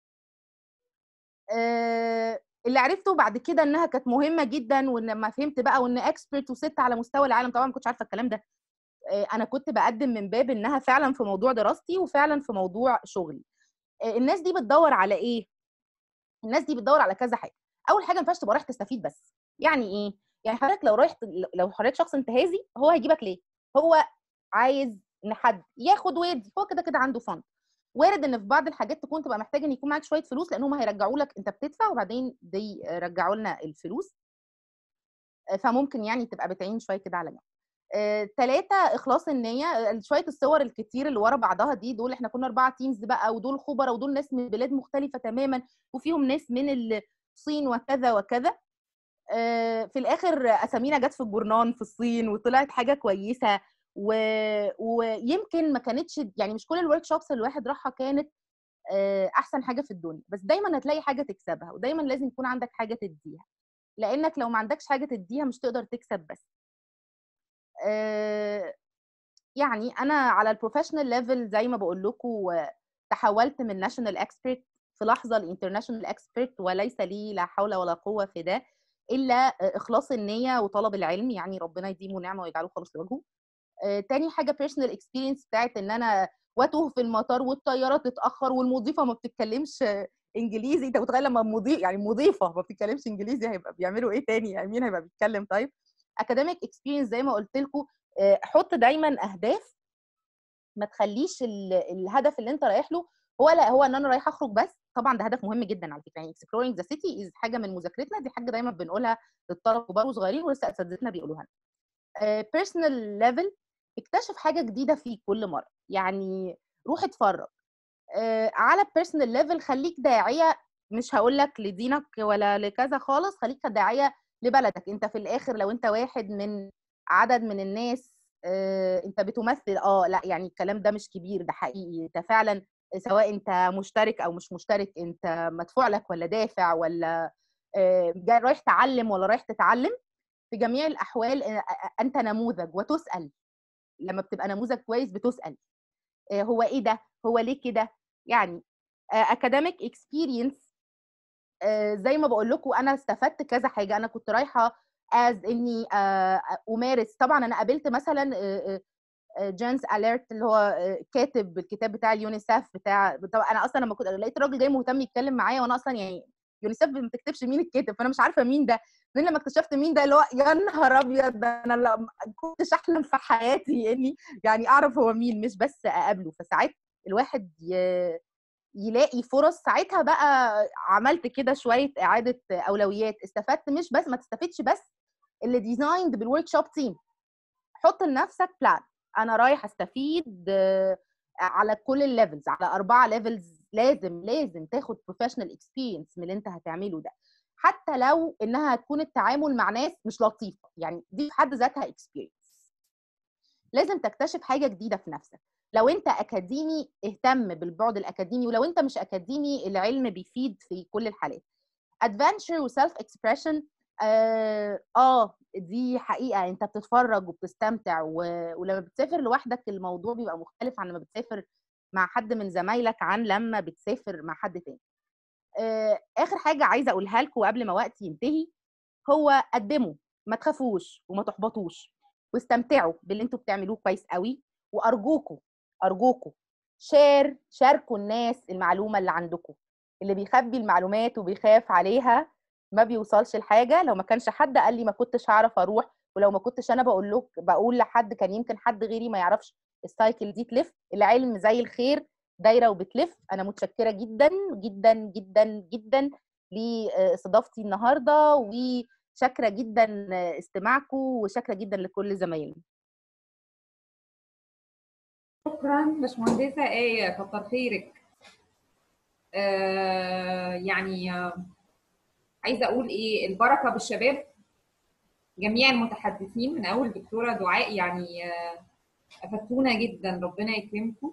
اللي عرفته بعد كده انها كانت مهمه جدا وان ما فهمت بقى وان اكسبرت وست على مستوى العالم طبعا ما كنتش عارفه الكلام ده انا كنت بقدم من باب انها فعلا في موضوع دراستي وفعلا في موضوع شغلي الناس دي بتدور على ايه الناس دي بتدور على كذا حاجه اول حاجه ما ينفعش تبقى رايح تستفيد بس يعني ايه يعني حضرتك لو رايح لو حضرتك شخص انتهازي هو هيجيبك ليه هو عايز ان حد ياخد ويدي هو كده كده عنده فند وارد ان في بعض الحاجات تكون تبقى محتاج ان يكون معاك شويه فلوس لان هم هيرجعوا لك انت بتدفع وبعدين دي يرجعوا لنا الفلوس فممكن يعني تبقى بتعين شويه كده على جنب ثلاثة إخلاص النية آه، شوية الصور الكتير اللي ورا بعضها دي دول إحنا كنا أربعة تيمز بقى ودول خبراء ودول ناس من بلاد مختلفة تماما وفيهم ناس من الصين وكذا وكذا آه، في الآخر أسامينا جت في الجورنان في الصين وطلعت حاجة كويسة و... ويمكن ما كانتش يعني مش كل الورك شوبس اللي الواحد راحها كانت آه، أحسن حاجة في الدنيا بس دايما هتلاقي حاجة تكسبها ودايما لازم يكون عندك حاجة تديها لأنك لو ما عندكش حاجة تديها مش تقدر تكسب بس آه، يعني انا على البروفيشنال ليفل زي ما بقول لكم تحولت من ناشونال اكسبرت في لحظه لانترناشونال اكسبرت وليس لي لا حول ولا قوه في ده الا اخلاص النيه وطلب العلم يعني ربنا يديمه نعمه ويجعله خالص لوجهه آه، تاني حاجه بيرسونال اكسبيرينس بتاعت ان انا واتوه في المطار والطياره تتاخر والمضيفه ما بتتكلمش انجليزي انت متخيل لما مضيف يعني مضيفه ما بتتكلمش انجليزي هيبقى بيعملوا ايه تاني يعني مين هيبقى بيتكلم طيب اكاديميك اكسبيرينس زي ما قلت لكم حط دايما اهداف ما تخليش ال- الهدف اللي انت رايح له هو لا هو ان انا رايح اخرج بس طبعا ده هدف مهم جدا على فكره يعني exploring ذا سيتي از حاجه من مذاكرتنا دي حاجه دايما بنقولها للطلبه كبار وصغيرين ولسه اساتذتنا بيقولوها لنا بيرسونال ليفل اكتشف حاجه جديده فيك كل مره يعني روح اتفرج آه، على بيرسونال ليفل خليك داعيه مش هقول لك لدينك ولا لكذا خالص خليك داعيه لبلدك انت في الاخر لو انت واحد من عدد من الناس آه، انت بتمثل اه لا يعني الكلام ده مش كبير ده حقيقي انت فعلا سواء انت مشترك او مش مشترك انت مدفوع لك ولا دافع ولا آه، جاي رايح تعلم ولا رايح تتعلم في جميع الاحوال آه، آه، انت نموذج وتسال لما بتبقى نموذج كويس بتسال آه، هو ايه ده هو ليه كده يعني اكاديميك اكسبيرينس زي ما بقول لكم انا استفدت كذا حاجه انا كنت رايحه از اني آه، امارس طبعا انا قابلت مثلا جانس اليرت اللي هو آه، كاتب الكتاب بتاع اليونيسف بتاع طبعا انا اصلا لما كنت لقيت الراجل جاي مهتم يتكلم معايا وانا اصلا يعني يونيسف ما بتكتبش مين الكاتب فانا مش عارفه مين ده بعدين لما اكتشفت مين ده اللي هو يا نهار ابيض ده انا لا- ما كنتش احلم في حياتي اني يعني اعرف هو مين مش بس اقابله فساعات الواحد ي... يلاقي فرص ساعتها بقى عملت كده شويه اعاده اولويات استفدت مش بس ما تستفدش بس اللي ديزايند بالورك شوب تيم حط لنفسك بلان انا رايح استفيد آه، على كل الليفلز على اربعه ليفلز لازم لازم تاخد بروفيشنال اكسبيرينس من اللي انت هتعمله ده حتى لو انها هتكون التعامل مع ناس مش لطيفه يعني دي في حد ذاتها اكسبيرينس لازم تكتشف حاجه جديده في نفسك لو انت اكاديمي اهتم بالبعد الاكاديمي ولو انت مش اكاديمي العلم بيفيد في كل الحالات ادفنتشر وسيلف اكسبريشن آه, اه دي حقيقه انت بتتفرج وبتستمتع و... ولما بتسافر لوحدك الموضوع بيبقى مختلف عن لما بتسافر مع حد من زمايلك عن لما بتسافر مع حد تاني آه اخر حاجه عايزه اقولها لكم قبل ما وقتي ينتهي هو قدموا ما تخافوش وما تحبطوش واستمتعوا باللي انتوا بتعملوه كويس قوي وارجوكوا ارجوكوا شير شاركوا الناس المعلومه اللي عندكم اللي بيخبي المعلومات وبيخاف عليها ما بيوصلش لحاجه لو ما كانش حد قال لي ما كنتش هعرف اروح ولو ما كنتش انا بقول له بقول لحد كان يمكن حد غيري ما يعرفش السايكل دي تلف العلم زي الخير دايره وبتلف انا متشكره جدا جدا جدا جدا لاستضافتي النهارده وشاكره جدا استماعكم وشاكره جدا لكل زمايلنا شكرا باشمهندسه ايه كتر خيرك آه يعني آه عايزه اقول ايه البركه بالشباب جميع المتحدثين من اول دكتوره دعاء يعني آه افدتونا جدا ربنا يكرمكم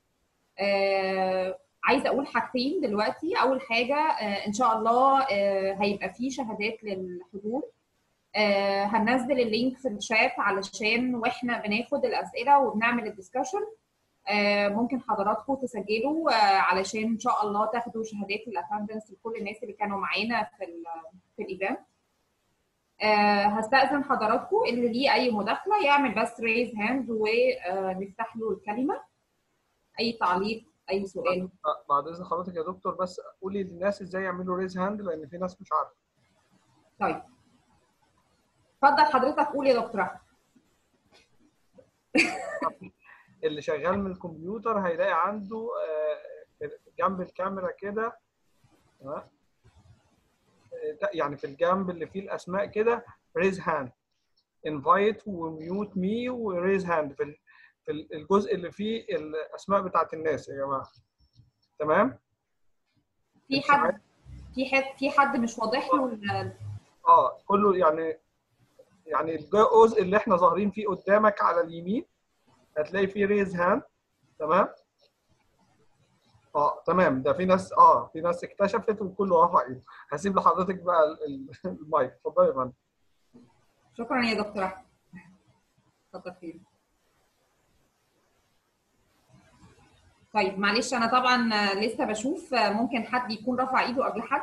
آه عايزه اقول حاجتين دلوقتي اول حاجه آه ان شاء الله آه هيبقى في شهادات للحضور آه هننزل اللينك في الشات علشان واحنا بناخد الاسئله وبنعمل الدسكشن آه ممكن حضراتكم تسجلوا آه علشان ان شاء الله تاخدوا شهادات الاتندنس لكل الناس اللي كانوا معانا في ال في الايفنت آه هستأذن حضراتكم اللي ليه اي مداخله يعمل بس ريز هاند ونفتح له الكلمه اي تعليق اي سؤال بعد اذن حضرتك يا دكتور بس قولي للناس ازاي يعملوا ريز هاند لان في ناس مش عارفه طيب اتفضل حضرتك قول يا دكتور احمد اللي شغال من الكمبيوتر هيلاقي عنده آه، جنب الكاميرا كده تمام؟ آه، يعني في الجنب اللي فيه الاسماء كده ريز هاند انفايت وميوت مي وريز هاند في ال- في ال- الجزء اللي فيه الاسماء بتاعت الناس يا جماعه تمام في حد في حد في حد مش واضح له ال- اه كله يعني يعني الجزء اللي احنا ظاهرين فيه قدامك على اليمين هتلاقي فيه ريز هاند تمام اه تمام ده في ناس اه في ناس اكتشفت وكله رفع ايده هسيب لحضرتك بقى ال- ال- المايك اتفضلي يا فندم شكرا يا دكتور احمد كتر خير طيب معلش انا طبعا لسه بشوف ممكن حد يكون رفع ايده قبل حد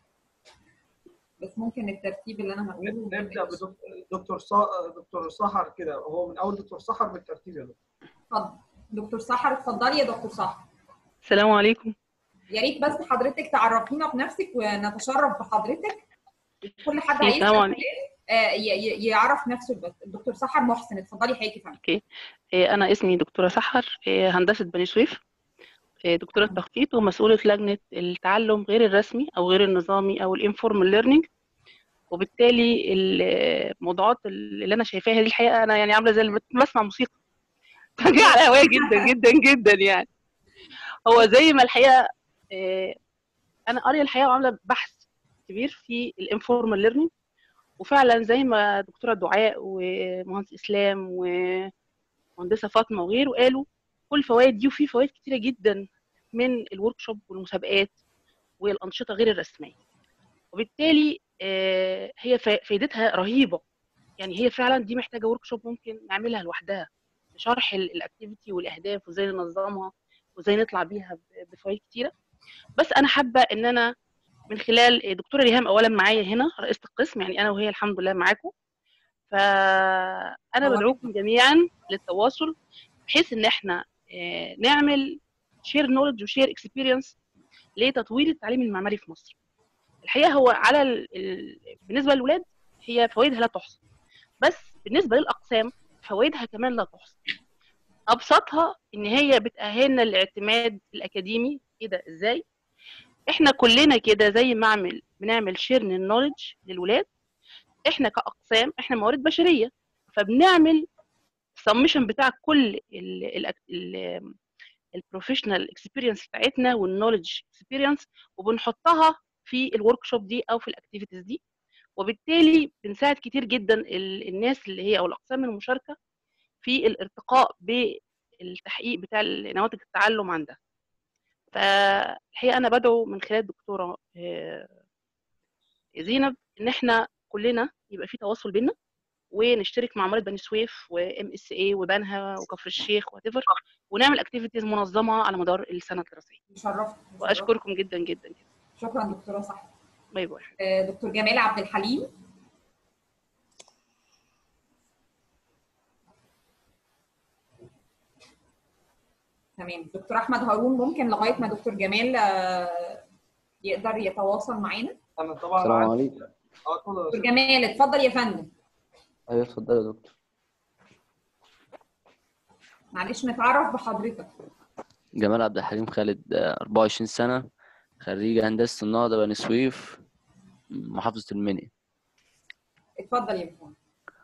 بس ممكن الترتيب اللي انا هقوله ما نبدا يبقاش. بدكتور صا... دكتور سحر كده هو من اول دكتور سحر بالترتيب يا دكتور اتفضل دكتور سحر اتفضلي يا دكتور سحر السلام عليكم يا ريت بس حضرتك تعرفينا بنفسك ونتشرف بحضرتك كل حد السلام هيسال عليكم. سؤال، آه، ي- ي- يعرف نفسه بس الدكتور سحر محسن اتفضلي حضرتك يا فندم اوكي إيه، انا اسمي دكتوره سحر إيه، هندسه بني سويف إيه، دكتوره تخطيط ومسؤوله لجنه التعلم غير الرسمي او غير النظامي او الانفورمال ليرنينج وبالتالي الموضوعات اللي انا شايفاها دي الحقيقه انا يعني عامله زي اللي بت- بسمع موسيقى فدي على هوايا جدا جدا جدا يعني هو زي ما الحقيقه إيه، انا قاريه الحقيقه وعامله بحث كبير في الانفورمال ليرنينج وفعلا زي ما دكتوره دعاء ومهندس اسلام ومهندسه فاطمه وغيره قالوا كل الفوائد دي وفي فوائد كتيره جدا من الورك شوب والمسابقات والانشطه غير الرسميه وبالتالي آه، هي فا- فايدتها رهيبه يعني هي فعلا دي محتاجه ورك شوب ممكن نعملها لوحدها شرح الاكتيفيتي والاهداف وازاي ننظمها وازاي نطلع بيها ب- بفوائد كتيره بس انا حابه ان انا من خلال دكتوره ريهام اولا معايا هنا رئيسه القسم يعني انا وهي الحمد لله معاكم فانا بدعوكم جميعا للتواصل بحيث ان احنا آه، نعمل شير نولج وشير اكسبيرينس لتطوير التعليم المعماري في مصر الحقيقه هو على ال... ال... بالنسبه للولاد هي فوائدها لا تحصى بس بالنسبه للاقسام فوائدها كمان لا تحصى ابسطها ان هي بتاهلنا للاعتماد الاكاديمي ايه ده ازاي احنا كلنا كده زي ما اعمل بنعمل شيرن النولج للولاد احنا كاقسام احنا موارد بشريه فبنعمل سمشن بتاع كل البروفيشنال اكسبيرينس بتاعتنا والنولج اكسبيرينس وبنحطها في الورك شوب دي او في الاكتيفيتيز دي وبالتالي بنساعد كتير جدا ال- الناس اللي هي او الاقسام المشاركه في الارتقاء بالتحقيق بتاع نماذج التعلم عندها فالحقيقه انا بدعو من خلال الدكتوره آه، زينب ان احنا كلنا يبقى في تواصل بينا ونشترك مع مريض بني سويف وام اس اي وبنها وكفر الشيخ وات ونعمل اكتيفيتيز منظمه على مدار السنه الدراسيه شرفت واشكركم جدا جدا جدا شكرا دكتوره سحر باي باي آه، دكتور جمال عبد الحليم تمام دكتور احمد هارون ممكن لغايه ما دكتور جمال آه، يقدر يتواصل معانا انا طبعا السلام عندي- عليكم اه اتفضل يا دكتور أستاذ. جمال اتفضل يا فندم ايوه اتفضل يا دكتور معلش نتعرف بحضرتك جمال عبد الحليم خالد آه، 24 سنة خريج هندسة النهضة بني سويف محافظة المنيا اتفضل يا فندم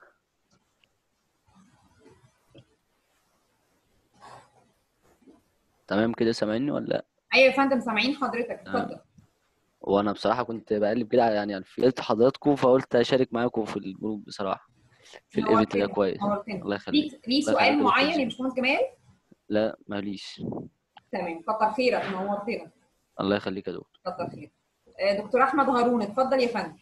تمام كده سامعني ولا لأ؟ ايوه يا فندم سامعين حضرتك اتفضل وانا بصراحة كنت بقلب كده يعني على لقيت حضراتكم فقلت اشارك معاكم في الجروب بصراحة في الايفنت ده نورتنا، كويس نورتنا. الله يخليك ليك ليه الله سؤال يخليك يا معين دكتور. يا باشمهندس جمال لا ماليش تمام كتر خيرك نورتنا الله يخليك يا دكتور كتر خيرك آه، دكتور احمد هارون اتفضل يا فندم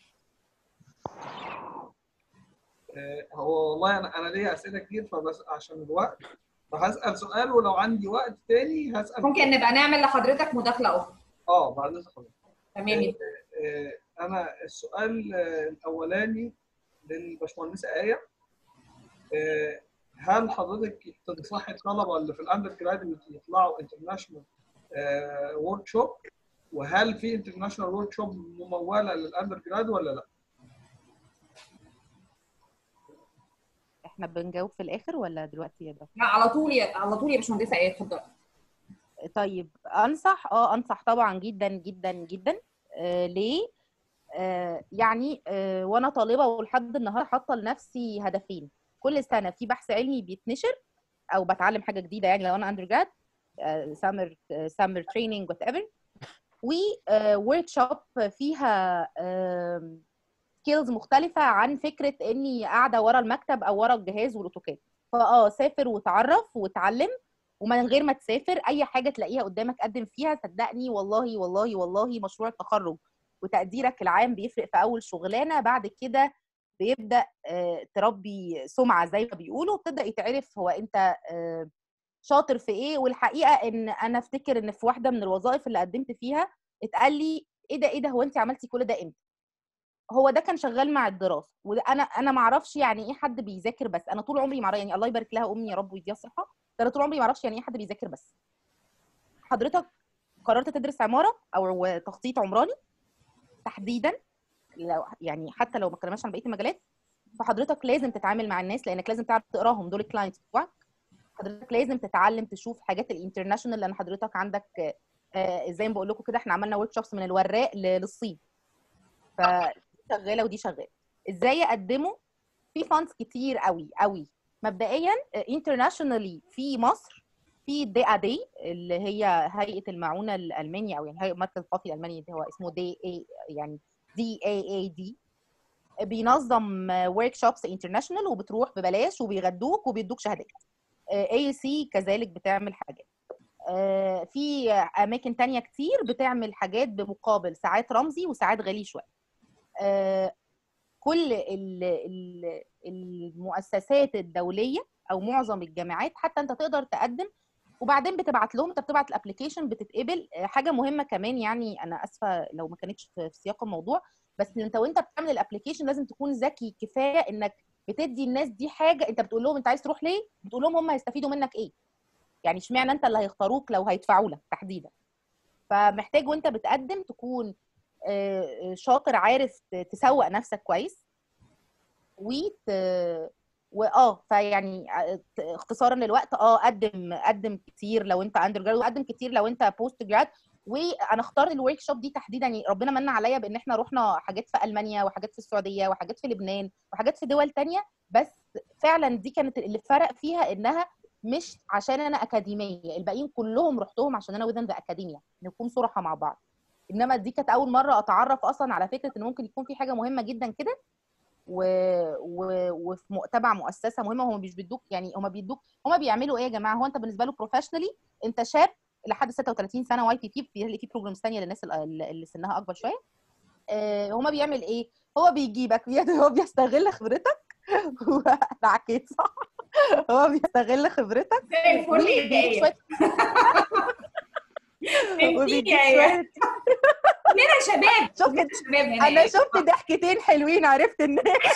آه، هو والله انا انا ليا اسئله كتير فبس عشان الوقت فهسال سؤال ولو عندي وقت تاني هسال ممكن نبقى نعمل لحضرتك مداخله اخرى اه بعد اذن حضرتك تمام يا آه، انا السؤال آه، الاولاني للباشمهندسه ايه آه، هل حضرتك تنصحي الطلبه اللي في الاندر جراديويت يطلعوا انترناشونال ورك شوب وهل في انترناشونال ورك شوب مموله للاندر جراد ولا لا؟ احنا بنجاوب في الاخر ولا دلوقتي يا دكتور لا على طول يا على طول يا باشمهندسه ايه اتفضلي طيب انصح اه انصح طبعا جدا جدا جدا آه ليه آه يعني آه وانا طالبه ولحد النهارده حاطه لنفسي هدفين كل سنه في بحث علمي بيتنشر او بتعلم حاجه جديده يعني لو انا اندر جراد سامر سامر تريننج وات ايفر و ورك شوب فيها سكيلز مختلفه عن فكره اني قاعده ورا المكتب او ورا الجهاز والاوتوكاد فاه سافر وتعرف وتعلم ومن غير ما تسافر اي حاجه تلاقيها قدامك قدم فيها صدقني والله والله والله مشروع التخرج وتقديرك العام بيفرق في اول شغلانه بعد كده بيبدا آه، تربي سمعه زي ما بيقولوا بتبدا يتعرف هو انت آه، شاطر في ايه والحقيقه ان انا افتكر ان في واحده من الوظائف اللي قدمت فيها اتقال لي ايه ده ايه ده هو انت عملتي كل ده امتى هو ده كان شغال مع الدراسه وانا انا ما اعرفش يعني ايه حد بيذاكر بس انا طول عمري مع يعني الله يبارك لها امي يا رب ويديها الصحه انا طول عمري ما اعرفش يعني ايه حد بيذاكر بس حضرتك قررت تدرس عماره او تخطيط عمراني تحديدا لو يعني حتى لو ما اتكلمناش عن بقيه المجالات فحضرتك لازم تتعامل مع الناس لانك لازم تعرف تقراهم دول الكلاينتس بتوعك حضرتك لازم تتعلم تشوف حاجات الانترناشونال لان حضرتك عندك آه، زي ما بقول لكم كده احنا عملنا ورك شوبس من الوراق ل- للصين فدي شغاله ودي شغاله ازاي اقدمه في فاندز كتير قوي قوي مبدئيا انترناشونالي في مصر في دي ادي اللي هي هيئه المعونه الالمانيه او يعني هيئه مركز القوافي الالماني اللي هو اسمه دي اي يعني دي اي اي دي بينظم ورك شوبس انترناشونال وبتروح ببلاش وبيغدوك وبيدوك شهادات اي سي كذلك بتعمل حاجات آه، في اماكن تانية كتير بتعمل حاجات بمقابل ساعات رمزي وساعات غالي شويه آه، كل ال- ال- المؤسسات الدوليه او معظم الجامعات حتى انت تقدر تقدم وبعدين بتبعت لهم انت بتبعت الابلكيشن بتتقبل آه، حاجه مهمه كمان يعني انا اسفه لو ما كانتش في في سياق الموضوع بس انت وانت بتعمل الابلكيشن لازم تكون ذكي كفايه انك بتدي الناس دي حاجه انت بتقول لهم انت عايز تروح ليه بتقول لهم هم هيستفيدوا منك ايه يعني اشمعنى انت اللي هيختاروك لو هيدفعوا لك تحديدا فمحتاج وانت بتقدم تكون آه، آه، شاطر عارف ت- تسوق نفسك كويس وت واه فيعني آه، ت- اختصارا للوقت اه قدم قدم كتير لو انت اندر جراد وقدم كتير لو انت بوست جراد وانا اختار الورك شوب دي تحديدا يعني ربنا من عليا بان احنا رحنا حاجات في المانيا وحاجات في السعوديه وحاجات في لبنان وحاجات في دول تانية بس فعلا دي كانت اللي فرق فيها انها مش عشان انا اكاديميه الباقيين كلهم رحتهم عشان انا وذن ذا اكاديميا نكون صراحه مع بعض انما دي كانت اول مره اتعرف اصلا على فكره ان ممكن يكون في حاجه مهمه جدا كده و... و... وفي مؤتبع مؤسسه مهمه هم مش بيدوك يعني هم بيدوك هم بيعملوا ايه يا جماعه هو انت بالنسبه له بروفيشنالي انت شاب لحد 36 سنه واي بي بي في في بروجرامز ثانيه للناس ال- اللي سنها اكبر شويه آه، هما بيعمل ايه هو بيجيبك بي- هو بيستغل خبرتك هو انا عكيت صح هو بيستغل خبرتك زي الفل يا وبيديك آية. شويه انتي وبيديك يا آية. شويه كلنا شباب شفت كلنا شباب هنا انا يا آية. شفت ضحكتين حلوين عرفت الناس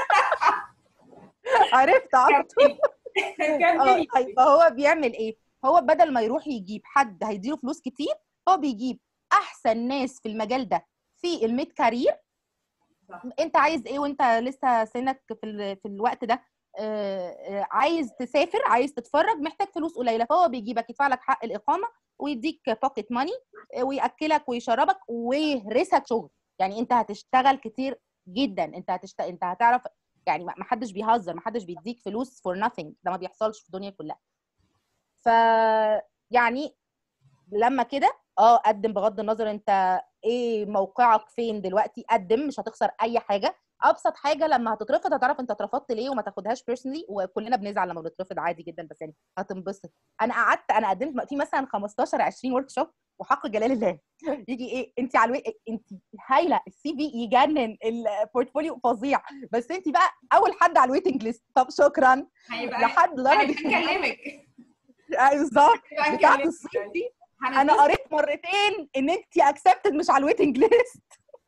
عرفت عرفت اه كملي طيب فهو بيعمل ايه هو بدل ما يروح يجيب حد هيديله فلوس كتير هو بيجيب احسن ناس في المجال ده في الميد كارير صح. انت عايز ايه وانت لسه سنك في ال... في الوقت ده آه، آه، عايز تسافر عايز تتفرج محتاج فلوس قليله فهو بيجيبك يدفع لك حق الاقامه ويديك بوكيت ماني وياكلك ويشربك ويهرسك شغل يعني انت هتشتغل كتير جدا انت هتشت... انت هتعرف يعني ما ما حدش بيهزر ما حدش بيديك فلوس فور nothing ده ما بيحصلش في الدنيا كلها ف يعني لما كده اه قدم بغض النظر انت ايه موقعك فين دلوقتي قدم مش هتخسر اي حاجه ابسط حاجه لما هتترفض هتعرف انت اترفضت ليه وما تاخدهاش بيرسونلي وكلنا بنزعل لما بنترفض عادي جدا بس يعني هتنبسط انا قعدت انا قدمت في مثلا 15 20 ورك شوب وحق جلال الله يجي ايه انت على الوي... انت هايله السي في يجنن البورتفوليو فظيع بس انت بقى اول حد على الويتنج ليست طب شكرا هيبقى لحد درجه هنكلمك أيوة بالظبط هنبقى بتاعت نكلمك. الصيف دي هنتصل انا قريت مرتين ان انت اكسبتد مش على الويتنج ليست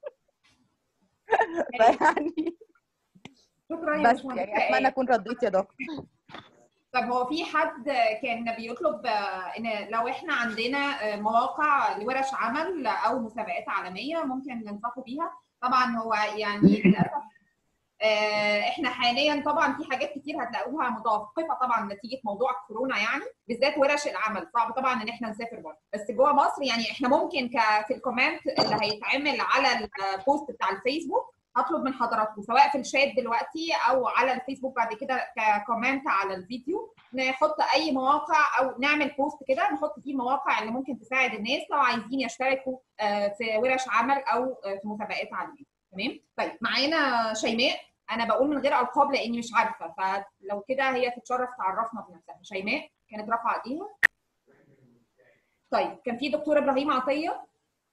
فيعني شكرا يا بس باشمهندسة يعني اتمنى آية. اكون رديت يا دكتور طب هو في حد كان بيطلب ان لو احنا عندنا مواقع لورش عمل او مسابقات عالميه ممكن ننصحه بيها طبعا هو يعني للاسف آه، احنا حاليا طبعا في حاجات كتير هتلاقوها متوقفه طبعا نتيجه موضوع الكورونا يعني بالذات ورش العمل صعب طبعا ان احنا نسافر بره بس جوه مصر يعني احنا ممكن ك في الكومنت اللي هيتعمل على البوست بتاع الفيسبوك هطلب من حضراتكم سواء في الشات دلوقتي او على الفيسبوك بعد كده ككومنت على الفيديو نحط اي مواقع او نعمل بوست كده نحط فيه المواقع اللي ممكن تساعد الناس لو عايزين يشتركوا آه، في ورش عمل او آه، في مسابقات عالميه تمام طيب معانا شيماء انا بقول من غير القاب لاني مش عارفه فلو كده هي تتشرف تعرفنا بنفسها شيماء كانت رافعه ايديها طيب كان في دكتور ابراهيم عطيه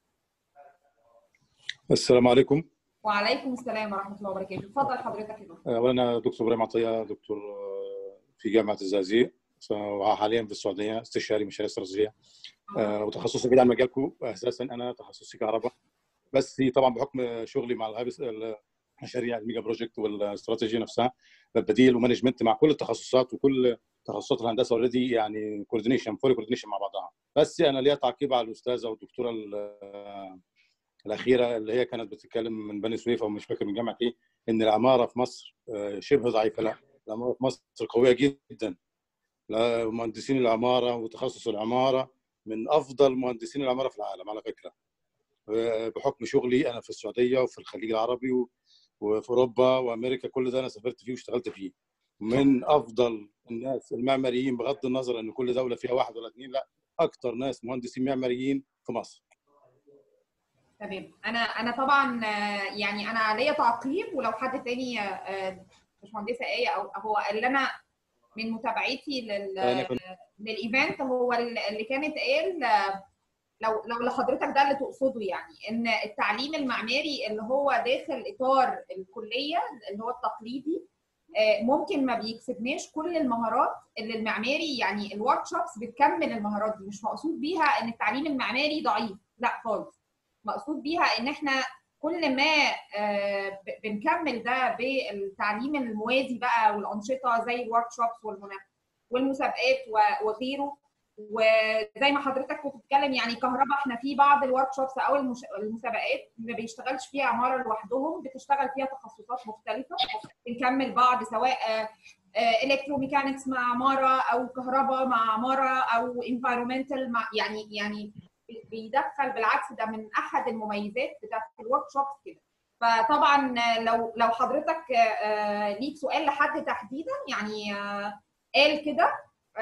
السلام عليكم وعليكم السلام ورحمه الله وبركاته اتفضل حضرتك يا دكتور اولا انا دكتور ابراهيم عطيه دكتور آه، في جامعه الزقازيق وحاليا في السعوديه استشاري مشاريع استراتيجيه آه، وتخصصي بعيد عن مجالكم اساسا انا تخصصي كهرباء بس طبعا بحكم شغلي مع الهابس مشاريع الميجا بروجكت والاستراتيجي نفسها بديل ومانجمنت مع كل التخصصات وكل تخصصات الهندسه اوريدي يعني كوردينيشن فول كوردينيشن مع بعضها بس انا ليا تعقيب على الاستاذه والدكتوره ال- الاخيره اللي هي كانت بتتكلم من بني سويف او مش فاكر من جامعه ايه ان العماره في مصر آه، شبه ضعيفه لا العماره في مصر قويه جدا لا مهندسين العماره وتخصص العماره من افضل مهندسين العماره في العالم على فكره آه، بحكم شغلي انا في السعوديه وفي الخليج العربي و- وفي اوروبا وامريكا كل ده انا سافرت فيه واشتغلت فيه من افضل الناس المعماريين بغض النظر ان كل دوله فيها واحد ولا اثنين لا اكثر ناس مهندسين معماريين في مصر تمام انا انا طبعا آه، يعني انا ليا تعقيب ولو حد تاني آه، باشمهندسه ايه او هو اللي انا من متابعتي لل أنا كنت- للايفنت هو اللي كانت قال آه، لو لو لحضرتك ده اللي تقصده يعني ان التعليم المعماري اللي هو داخل اطار الكليه اللي هو التقليدي آه، ممكن ما بيكسبناش كل المهارات اللي المعماري يعني الورك شوبس بتكمل المهارات دي مش مقصود بيها ان التعليم المعماري ضعيف لا خالص مقصود بيها ان احنا كل ما آه، ب- بنكمل ده بالتعليم الموازي بقى والانشطه زي الورك شوبس والمسابقات و- وغيره وزي ما حضرتك كنت بتتكلم يعني كهرباء احنا في بعض الورك شوبس او المش- المسابقات ما بيشتغلش فيها عماره لوحدهم بتشتغل فيها تخصصات مختلفه بنكمل بعض سواء الكتروميكانكس مع عماره او كهرباء مع عماره او انفايرمنتال مع يعني يعني بيدخل بالعكس ده من احد المميزات بتاعت الورك شوبس كده فطبعا لو لو حضرتك آه، ليك سؤال لحد تحديدا يعني آه، قال كده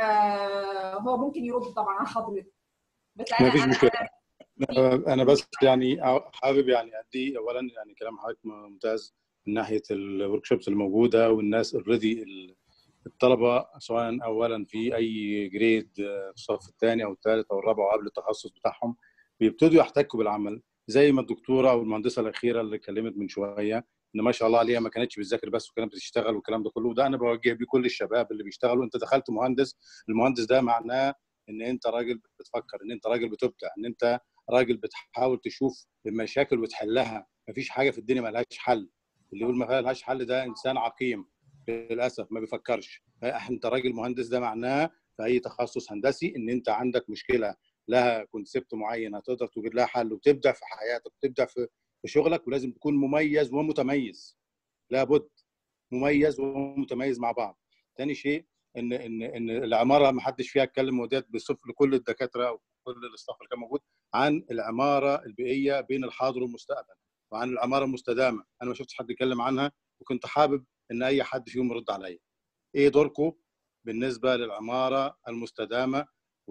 آه، هو ممكن يرد طبعا على حضرتك بس ما انا فيش انا مشكله انا انا بس يعني حابب يعني ادي اولا يعني كلام حضرتك ممتاز من ناحيه الورك شوبس الموجوده والناس اوريدي الطلبه سواء اولا في اي جريد في الصف الثاني او الثالث او الرابع وقبل التخصص بتاعهم بيبتدوا يحتكوا بالعمل زي ما الدكتوره او المهندسه الاخيره اللي اتكلمت من شويه ان ما شاء الله عليها ما كانتش بتذاكر بس وكانت بتشتغل والكلام ده كله وده انا بوجه بيه كل الشباب اللي بيشتغلوا انت دخلت مهندس المهندس ده معناه ان انت راجل بتفكر ان انت راجل بتبدع ان انت راجل بتحاول تشوف المشاكل وتحلها مفيش حاجه في الدنيا ملهاش حل اللي يقول ما لهاش حل ده انسان عقيم للاسف ما بيفكرش انت راجل مهندس ده معناه في اي تخصص هندسي ان انت عندك مشكله لها كونسبت معين هتقدر توجد لها حل وتبدع في حياتك وتبدع في في شغلك ولازم تكون مميز ومتميز لابد مميز ومتميز مع بعض تاني شيء ان ان ان العماره ما حدش فيها اتكلم وديت بصف لكل الدكاتره وكل الاستاف اللي كان موجود عن العماره البيئيه بين الحاضر والمستقبل وعن العماره المستدامه انا ما شفتش حد يتكلم عنها وكنت حابب ان اي حد فيهم يرد عليا ايه دوركم بالنسبه للعماره المستدامه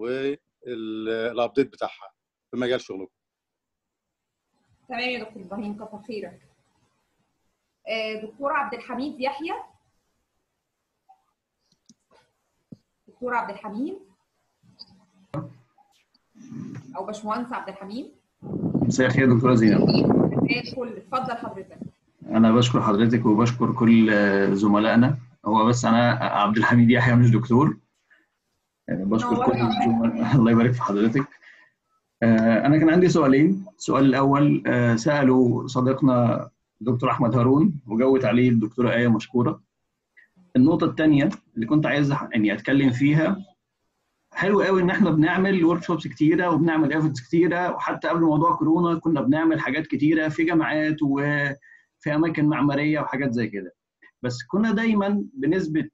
والابديت بتاعها في مجال شغلكم تمام يا دكتور ابراهيم كتر خيرك آه، دكتور عبد الحميد يحيى دكتور عبد الحميد او باشمهندس عبد الحميد مساء الخير دكتوره زينب مساء الفل اتفضل حضرتك انا بشكر حضرتك وبشكر كل زملائنا هو بس انا عبد الحميد يحيى مش دكتور بشكر كل الزملاء الله يبارك في حضرتك انا كان عندي سؤالين السؤال الاول ساله صديقنا دكتور احمد هارون وجاوبت عليه الدكتوره ايه مشكوره النقطه الثانيه اللي كنت عايز اني اتكلم فيها حلو قوي ان احنا بنعمل ورك شوبس كتيره وبنعمل ايفنتس كتيره وحتى قبل موضوع كورونا كنا بنعمل حاجات كتيره في جامعات وفي اماكن معماريه وحاجات زي كده بس كنا دايما بنسبه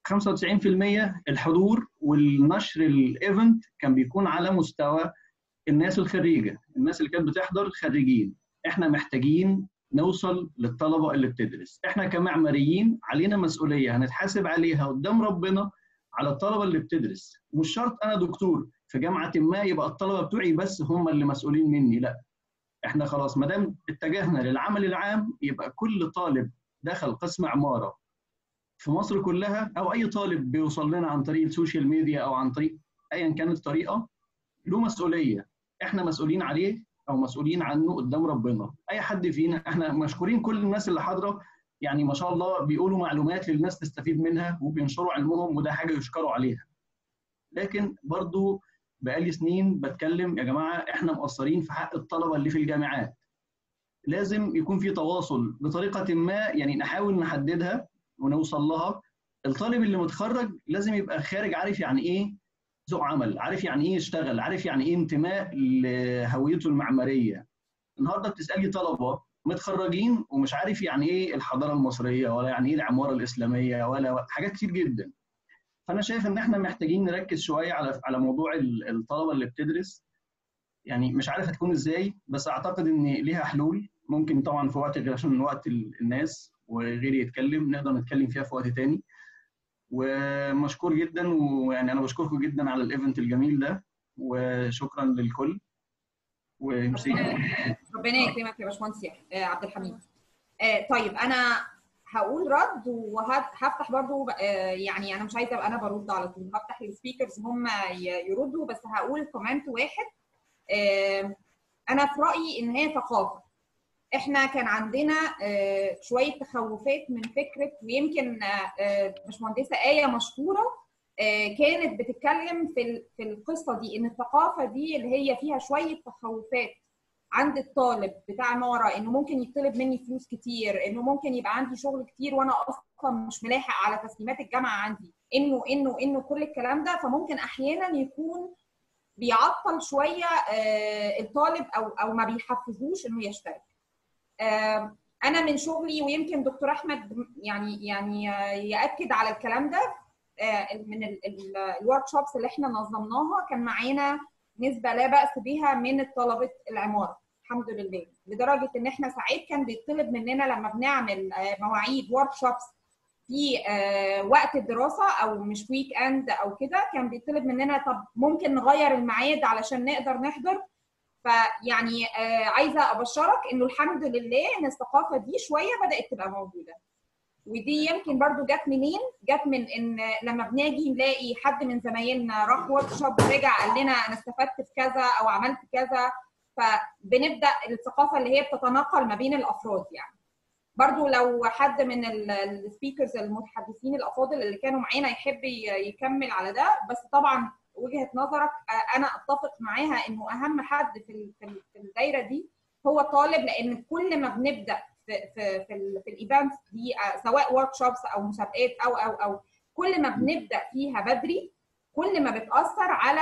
95% الحضور والنشر الايفنت كان بيكون على مستوى الناس الخريجه الناس اللي كانت بتحضر خريجين احنا محتاجين نوصل للطلبه اللي بتدرس احنا كمعماريين علينا مسؤوليه هنتحاسب عليها قدام ربنا على الطلبه اللي بتدرس مش شرط انا دكتور في جامعه ما يبقى الطلبه بتوعي بس هم اللي مسؤولين مني لا احنا خلاص ما دام اتجهنا للعمل العام يبقى كل طالب دخل قسم عماره في مصر كلها او اي طالب بيوصل لنا عن طريق السوشيال ميديا او عن طريق ايا كانت الطريقه له مسؤوليه احنا مسؤولين عليه او مسؤولين عنه قدام ربنا اي حد فينا احنا مشكورين كل الناس اللي حاضره يعني ما شاء الله بيقولوا معلومات للناس تستفيد منها وبينشروا علمهم وده حاجه يشكروا عليها لكن برضو بقالي سنين بتكلم يا جماعه احنا مقصرين في حق الطلبه اللي في الجامعات لازم يكون في تواصل بطريقه ما يعني نحاول نحددها ونوصل لها الطالب اللي متخرج لازم يبقى خارج عارف يعني ايه ذوق عمل عارف يعني ايه يشتغل عارف يعني ايه انتماء لهويته المعماريه النهارده بتسالي طلبه متخرجين ومش عارف يعني ايه الحضاره المصريه ولا يعني ايه العماره الاسلاميه ولا حاجات كتير جدا فانا شايف ان احنا محتاجين نركز شويه على على موضوع الطلبه اللي بتدرس يعني مش عارف هتكون ازاي بس اعتقد ان ليها حلول ممكن طبعا في وقت غير عشان وقت الناس وغيري يتكلم نقدر نتكلم فيها في وقت تاني ومشكور جدا ويعني انا بشكركم جدا على الايفنت الجميل ده وشكرا للكل وميرسي ربنا يكرمك يا باشمهندس عبد الحميد طيب انا هقول رد وهفتح برضو يعني انا مش عايزه ابقى انا برد على طول هفتح السبيكرز هم يردوا بس هقول كومنت واحد انا في رايي ان هي ثقافه احنا كان عندنا شويه تخوفات من فكره ويمكن باشمهندسه ايه مشهوره كانت بتتكلم في في القصه دي ان الثقافه دي اللي هي فيها شويه تخوفات عند الطالب بتاع عماره انه ممكن يطلب مني فلوس كتير انه ممكن يبقى عندي شغل كتير وانا اصلا مش ملاحق على تسليمات الجامعه عندي انه انه انه كل الكلام ده فممكن احيانا يكون بيعطل شويه الطالب او او ما بيحفزوش انه يشترك انا من شغلي ويمكن دكتور احمد يعني يعني ياكد على الكلام ده من الورك شوبس اللي احنا نظمناها كان معانا نسبه لا باس بها من طلبه العماره الحمد لله لدرجه ان احنا ساعات كان بيطلب مننا لما بنعمل مواعيد ورك شوبس في وقت الدراسه او مش ويك اند او كده كان بيطلب مننا طب ممكن نغير الميعاد علشان نقدر نحضر فيعني عايزه ابشرك انه الحمد لله ان الثقافه دي شويه بدات تبقى موجوده ودي يمكن برضو جت منين؟ جت من ان لما بنيجي نلاقي حد من زمايلنا راح ورك شوب ورجع قال لنا انا استفدت في كذا او عملت كذا فبنبدا الثقافه اللي هي بتتناقل ما بين الافراد يعني. برضو لو حد من السبيكرز المتحدثين الافاضل اللي كانوا معانا يحب يكمل على ده بس طبعا وجهه نظرك انا اتفق معاها انه اهم حد في في الدايره دي هو الطالب لان كل ما بنبدا في في في, في الايفنتس دي سواء ورك شوبس او مسابقات او او او كل ما بنبدا فيها بدري كل ما بتاثر على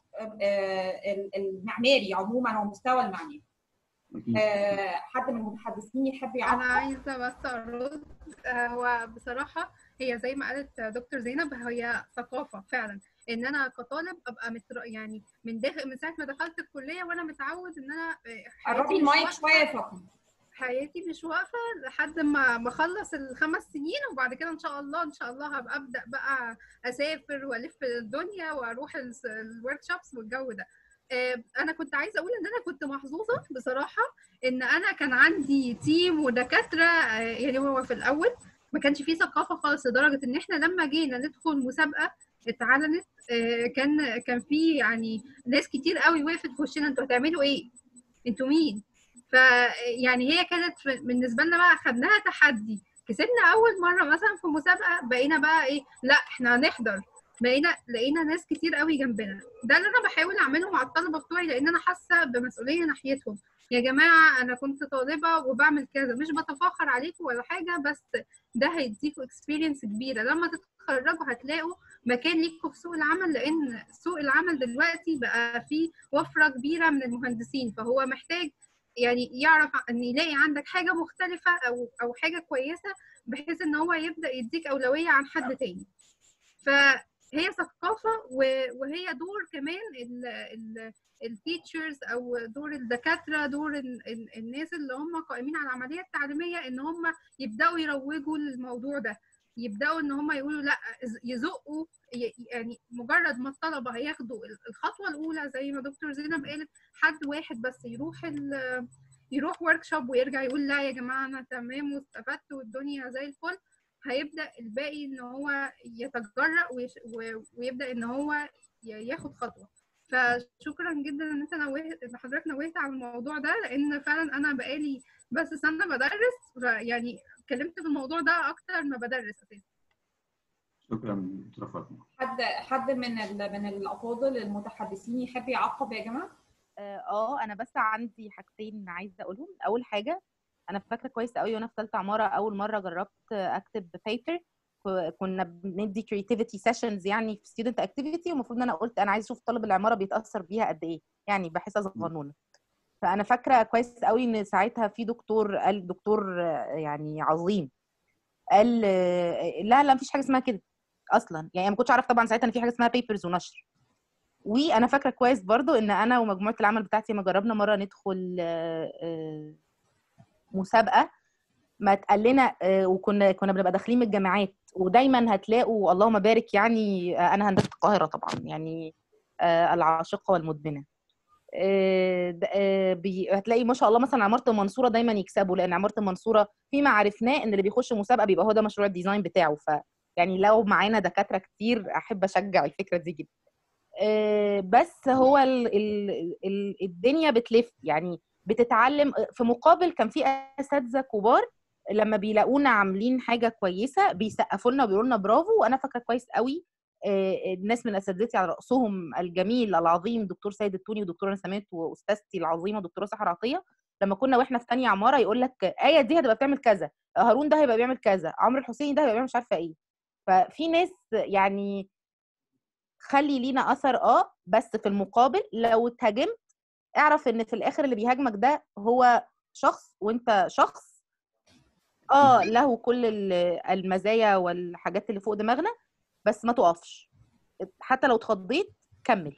المعماري عموما ومستوى المعماري حد من المتحدثين يحب يعرف انا عايزه بس ارد هو بصراحه هي زي ما قالت دكتور زينب هي ثقافه فعلا ان انا كطالب ابقى متر... يعني من داخل من ساعه ما دخلت الكليه وانا متعود ان انا قربي المايك شويه فقط حياتي مش واقفه لحد ما بخلص الخمس سنين وبعد كده ان شاء الله ان شاء الله هبقى ابدا بقى اسافر والف الدنيا واروح الورك شوبس والجو ده انا كنت عايزه اقول ان انا كنت محظوظه بصراحه ان انا كان عندي تيم ودكاتره يعني هو في الاول ما كانش فيه ثقافه خالص لدرجه ان احنا لما جينا ندخل مسابقه اتعلنت كان كان في يعني ناس كتير قوي وقفت في وشنا انتوا هتعملوا ايه؟ انتوا مين؟ فيعني هي كانت بالنسبه لنا بقى خدناها تحدي كسبنا اول مره مثلا في مسابقه بقينا بقى ايه لا احنا هنحضر بقينا لقينا ناس كتير قوي جنبنا ده اللي انا بحاول اعمله مع الطلبه بتوعي لان انا حاسه بمسؤوليه ناحيتهم يا جماعه انا كنت طالبه وبعمل كذا مش بتفاخر عليكم ولا حاجه بس ده هيديكوا اكسبيرينس كبيره لما تتخرجوا هتلاقوا مكان ليكوا في سوق العمل لان سوق العمل دلوقتي بقى فيه وفره كبيره من المهندسين فهو محتاج يعني يعرف ان يلاقي عندك حاجه مختلفه او او حاجه كويسه بحيث ان هو يبدا يديك اولويه عن حد تاني فهي ثقافه و- وهي دور كمان التيتشرز او دور الدكاتره دور ال- ال- الناس اللي هم قائمين على العمليه التعليميه ان هم يبداوا يروجوا للموضوع ده يبداوا ان هم يقولوا لا إز- يزقوا ي- يعني مجرد ما الطلبه هياخدوا ال- الخطوه الاولى زي ما دكتور زينب قالت حد واحد بس يروح ال- يروح ورك شوب ويرجع يقول لا يا جماعه انا تمام واستفدت والدنيا زي الفل هيبدا الباقي ان هو يتجرأ ويش- و- ويبدا ان هو ي- ياخد خطوه فشكرا جدا ان انت نوهت ان حضرتك نوهت على الموضوع ده لان فعلا انا بقالي بس سنه بدرس يعني اتكلمت في الموضوع ده اكتر ما بدرس اساسا شكرا دكتوره فاطمه حد حد من ال- من الافاضل المتحدثين يحب يعقب يا جماعه اه انا بس عندي حاجتين عايزه اقولهم اول حاجه انا فاكره كويس قوي وانا في ثالثه عماره اول مره جربت اكتب بيبر كنا بندي كريتيفيتي سيشنز يعني في ستودنت اكتيفيتي والمفروض ان انا قلت انا عايز اشوف طالب العماره بيتاثر بيها قد ايه يعني بحسها صغنونه فانا فاكره كويس قوي ان ساعتها في دكتور قال دكتور آه، يعني عظيم قال آه، لا لا مفيش حاجه اسمها كده اصلا يعني أنا ما كنتش اعرف طبعا ساعتها ان في حاجه اسمها بيبرز ونشر وانا فاكره كويس برضو ان انا ومجموعه العمل بتاعتي ما جربنا مره ندخل آه، آه، مسابقه ما اتقال لنا آه، وكنا كنا بنبقى داخلين من الجامعات ودايما هتلاقوا اللهم بارك يعني آه، انا هندسه القاهره طبعا يعني آه، العاشقه والمدمنه آه، د- آه، بي- هتلاقي ما شاء الله مثلا عماره المنصوره دايما يكسبوا لان عماره المنصوره فيما عرفناه ان اللي بيخش مسابقه بيبقى هو ده مشروع الديزاين بتاعه ف يعني لو معانا دكاتره كتير احب اشجع الفكره دي جدا آه، بس هو ال ال ال الدنيا بتلف يعني بتتعلم في مقابل كان في اساتذه كبار لما بيلاقونا عاملين حاجه كويسه بيسقفوا لنا وبيقولوا لنا برافو وانا فاكره كويس قوي آه، الناس من اساتذتي على راسهم الجميل العظيم دكتور سيد التوني ودكتوره نسمات واستاذتي العظيمه دكتوره سحر عطيه لما كنا واحنا في تانية عماره يقول لك ايه دي هتبقى بتعمل كذا هارون ده هيبقى بيعمل كذا عمرو الحسيني ده هيبقى بيعمل مش عارفه ايه ففي ناس يعني خلي لينا اثر اه بس في المقابل لو اتهاجمت اعرف ان في الاخر اللي بيهاجمك ده هو شخص وانت شخص اه له كل ال- المزايا والحاجات اللي فوق دماغنا بس ما تقفش حتى لو اتخضيت كمل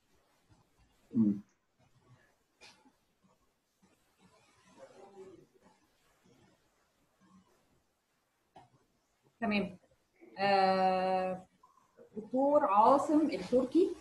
مم. تمام آه، دكتور عاصم التركي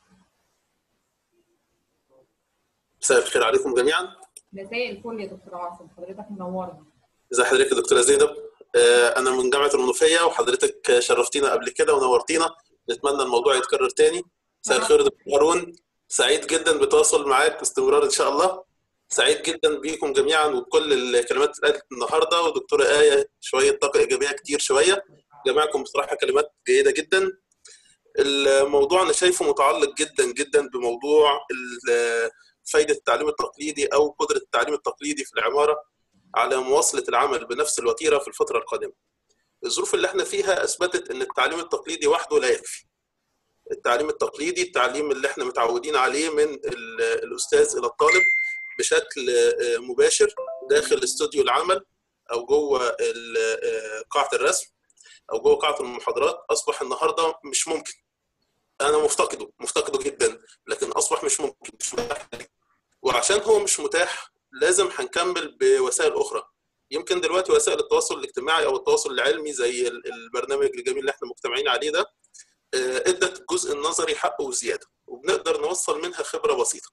مساء الخير عليكم جميعا مساء الفل يا دكتور عاصم حضرتك منورنا ازي حضرتك يا دكتوره زينب آه، انا من جامعه المنوفيه وحضرتك شرفتينا قبل كده ونورتينا نتمنى الموضوع يتكرر تاني مساء الخير يا دكتور هارون سعيد جدا بتواصل معاك باستمرار ان شاء الله سعيد جدا بيكم جميعا وبكل الكلمات اللي اتقالت النهارده ودكتوره ايه شويه طاقه ايجابيه كتير شويه جميعكم بصراحه كلمات جيده جدا الموضوع انا شايفه متعلق جدا جدا بموضوع ال- فايده التعليم التقليدي او قدره التعليم التقليدي في العماره على مواصله العمل بنفس الوتيره في الفتره القادمه. الظروف اللي احنا فيها اثبتت ان التعليم التقليدي وحده لا يكفي. التعليم التقليدي التعليم اللي احنا متعودين عليه من ال- الاستاذ الى الطالب بشكل آه، مباشر داخل استوديو العمل او جوه ال- آه، قاعه الرسم او جوه قاعه المحاضرات اصبح النهارده مش ممكن. انا مفتقده مفتقده جدا لكن اصبح مش ممكن مش متاح وعشان هو مش متاح لازم هنكمل بوسائل اخرى يمكن دلوقتي وسائل التواصل الاجتماعي او التواصل العلمي زي ال- البرنامج الجميل اللي احنا مجتمعين عليه ده آه، ادت الجزء النظري حقه وزياده وبنقدر نوصل منها خبره بسيطه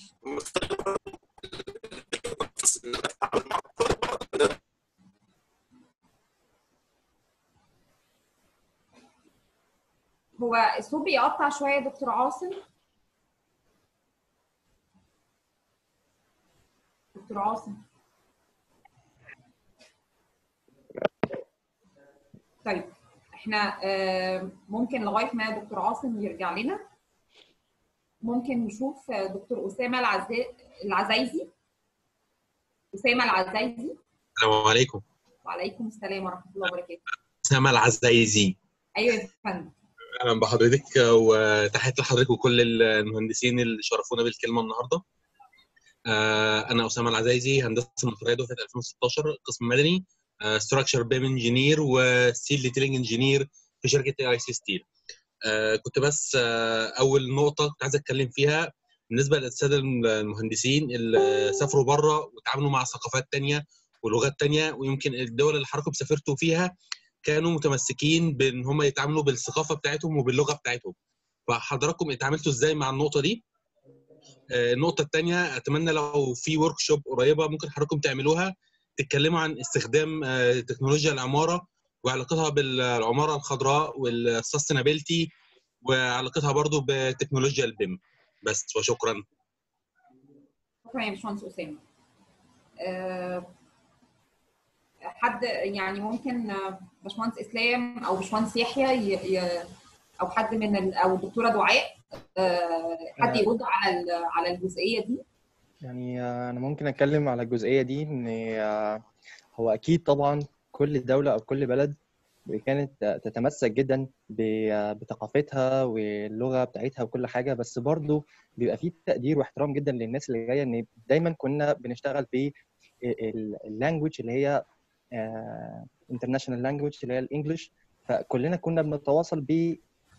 إن أنا أتعامل مع الطالب هو الصوت بيقطع شويه يا دكتور عاصم دكتور عاصم طيب احنا آه، ممكن لغايه ما دكتور عاصم يرجع لنا ممكن نشوف آه، دكتور اسامه العزي... العزايزي اسامه العزايزي السلام عليكم وعليكم السلام ورحمه الله وبركاته سما العزايزي ايوه يا فندم اهلا بحضرتك وتحياتي لحضرتك وكل المهندسين اللي شرفونا بالكلمه النهارده آه، انا اسامه العزايزي هندسه المطريه دفعه 2016 قسم مدني ستراكشر بيم انجينير وستيل ديتيلنج انجينير في شركه اي اي سي ستيل كنت بس آه، اول نقطه كنت عايز اتكلم فيها بالنسبه للساده المهندسين اللي سافروا بره وتعاملوا مع ثقافات تانية ولغات تانية ويمكن الدول اللي حضراتكم سافرتوا فيها كانوا متمسكين بان هم يتعاملوا بالثقافه بتاعتهم وباللغه بتاعتهم فحضراتكم اتعاملتوا ازاي مع النقطه دي آه، النقطه الثانيه اتمنى لو في ورك شوب قريبه ممكن حضراتكم تعملوها تتكلموا عن استخدام آه، تكنولوجيا العماره وعلاقتها بالعماره الخضراء والسستينابيلتي وعلاقتها برضو بتكنولوجيا البيم بس وشكرا شكرا يا باشمهندس اسامه آه، حد يعني ممكن آه، باشمهندس اسلام او باشمهندس يحيى ي- ي- او حد من ال- او الدكتوره دعاء آه، حد آه. يرد على ال- على الجزئيه دي يعني آه، أنا ممكن أتكلم على الجزئية دي إن آه، هو أكيد طبعا كل دولة أو كل بلد كانت آه، تتمسك جدا ب- آه، بثقافتها واللغة بتاعتها وكل حاجة بس برضه بيبقى فيه تقدير واحترام جدا للناس اللي جاية إن دايما كنا بنشتغل ب اللانجوج اللي هي انترناشونال لانجوج اللي هي الانجليش فكلنا كنا بنتواصل ب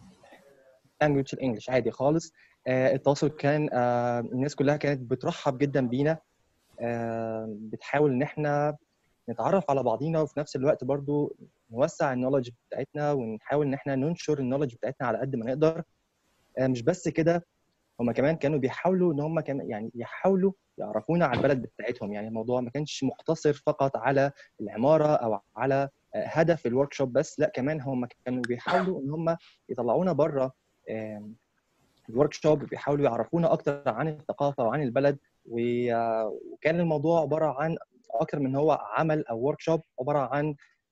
لانجوج الانجليش عادي خالص آه، التواصل كان آه، الناس كلها كانت بترحب جدا بينا آه، بتحاول ان احنا نتعرف على بعضينا وفي نفس الوقت برضو نوسع النولج بتاعتنا ونحاول ان احنا ننشر النولج بتاعتنا على قد ما نقدر آه، مش بس كده هما كمان كانوا بيحاولوا ان هم كمان يعني يحاولوا يعرفونا على البلد بتاعتهم يعني الموضوع ما كانش مقتصر فقط على العماره او على آه، هدف الورك شوب بس لا كمان هم كانوا بيحاولوا ان هم يطلعونا بره الورك شوب بيحاولوا يعرفونا اكتر عن الثقافه وعن البلد و- آه، وكان الموضوع عباره عن اكتر من هو عمل او ورك شوب عباره عن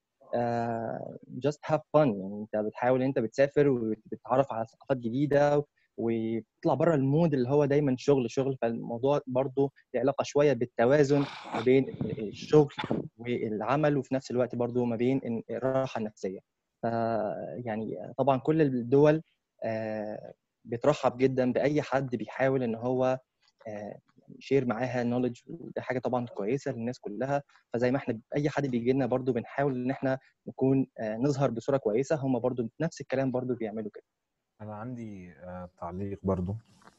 جاست هاف فن يعني انت بتحاول انت بتسافر وبتتعرف على ثقافات جديده وتطلع بره المود اللي هو دايما شغل شغل فالموضوع برضه له علاقه شويه بالتوازن ما بين الشغل والعمل وفي نفس الوقت برضه ما بين ال- الراحه النفسيه ف يعني طبعا كل الدول آه، بترحب جدا باي حد بيحاول ان هو آه، يشير معاها نولج وده حاجه طبعا كويسه للناس كلها فزي ما احنا اي حد بيجي لنا برضه بنحاول ان احنا نكون آه، نظهر بصوره كويسه هم برضه نفس الكلام برضه بيعملوا كده انا عندي آه، تعليق برضو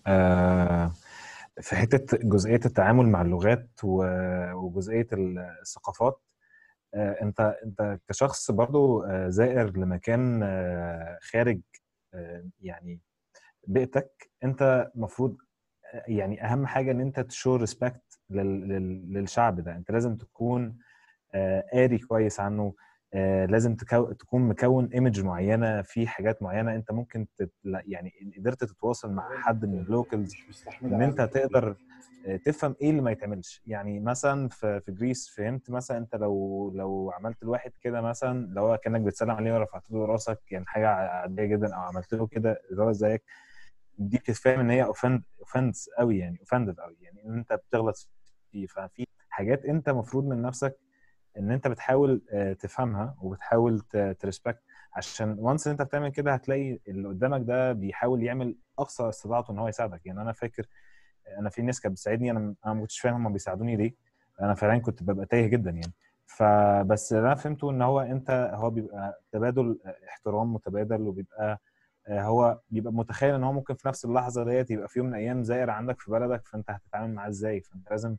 آه، في حته جزئيه التعامل مع اللغات و- وجزئيه الثقافات آه، انت انت كشخص برضو آه، زائر لمكان آه، خارج آه، يعني بيئتك انت المفروض يعني اهم حاجه ان انت تشو ريسبكت للشعب ده انت لازم تكون آه، قاري كويس عنه آه، لازم تكو... تكون مكون ايمج معينه في حاجات معينه انت ممكن تت... لا، يعني إن قدرت تتواصل مع حد من اللوكلز ان انت تقدر آه، تفهم ايه اللي ما يتعملش يعني مثلا في في جريس فهمت مثلا انت لو لو عملت الواحد كده مثلا لو هو كانك بتسلم عليه ورفعت له راسك يعني حاجه عاديه جدا او عملت له كده اللي هو زيك دي بتتفهم ان هي اوفند اوفندس قوي يعني اوفندد قوي يعني ان انت بتغلط فيه ففي حاجات انت المفروض من نفسك ان انت بتحاول آه، تفهمها وبتحاول تريسبكت عشان وانس انت بتعمل كده هتلاقي اللي قدامك ده بيحاول يعمل اقصى استطاعته ان هو يساعدك يعني انا فاكر انا في ناس كانت بتساعدني انا انا ما كنتش فاهم هم بيساعدوني ليه انا فعلا كنت ببقى تايه جدا يعني فبس اللي انا فهمته ان هو انت هو بيبقى تبادل احترام متبادل وبيبقى آه، هو بيبقى متخيل ان هو ممكن في نفس اللحظه ديت يبقى في يوم من الايام زائر عندك في بلدك فانت هتتعامل معاه ازاي فانت لازم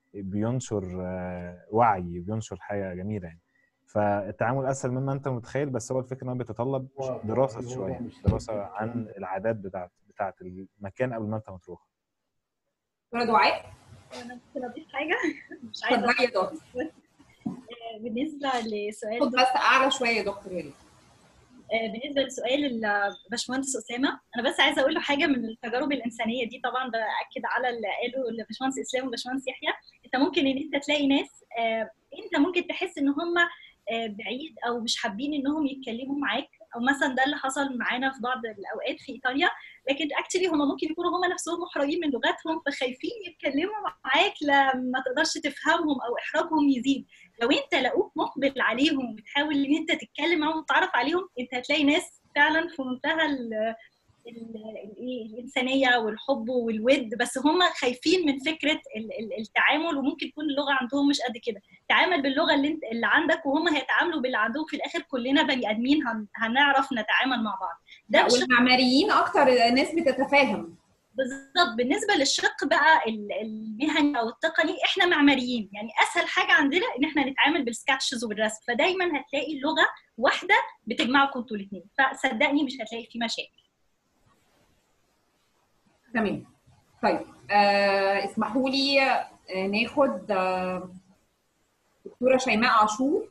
بينشر آه، وعي بينشر حاجه جميله يعني فالتعامل اسهل مما انت متخيل بس هو الفكره ان هو بيتطلب دراسه شويه دراسه عن العادات بتاعت بتاعت المكان قبل ما انت ما تروح دكتوره دعاء انا ممكن اضيف حاجه مش عايزه اتفضلي يا دكتور آه، بالنسبه لسؤال خد بس اعلى شويه يا دكتور يا ريت. آه، بالنسبه لسؤال الباشمهندس اسامه انا بس عايزه اقول له حاجه من التجارب الانسانيه دي طبعا باكد على اللي قاله الباشمهندس اسلام والباشمهندس يحيى انت ممكن ان انت تلاقي ناس آه، انت ممكن تحس ان هم آه، بعيد او مش حابين انهم يتكلموا معاك او مثلا ده اللي حصل معانا في بعض الاوقات في ايطاليا لكن اكشلي هم ممكن يكونوا هم نفسهم محرجين من لغتهم فخايفين يتكلموا معاك لما تقدرش تفهمهم او احراجهم يزيد لو انت لقوك مقبل عليهم وبتحاول ان انت تتكلم معاهم وتتعرف عليهم انت هتلاقي ناس فعلا في منتهى ال- ال- ال- الانسانيه والحب والود بس هم خايفين من فكره ال- ال- التعامل وممكن تكون اللغه عندهم مش قد كده تعامل باللغه اللي انت اللي عندك وهم هيتعاملوا باللي عندهم في الاخر كلنا بني ادمين هن- هنعرف نتعامل مع بعض لا، بشق- والمعماريين اكتر ناس بتتفاهم بالظبط بالنسبه للشق بقى ال- المهني او التقني احنا معماريين يعني اسهل حاجه عندنا ان احنا نتعامل بالسكتشز وبالرسم فدايما هتلاقي لغه واحده بتجمعكم انتوا الاثنين فصدقني مش هتلاقي في مشاكل تمام طيب آه اسمحوا لي آه ناخد آه دكتوره شيماء عاشور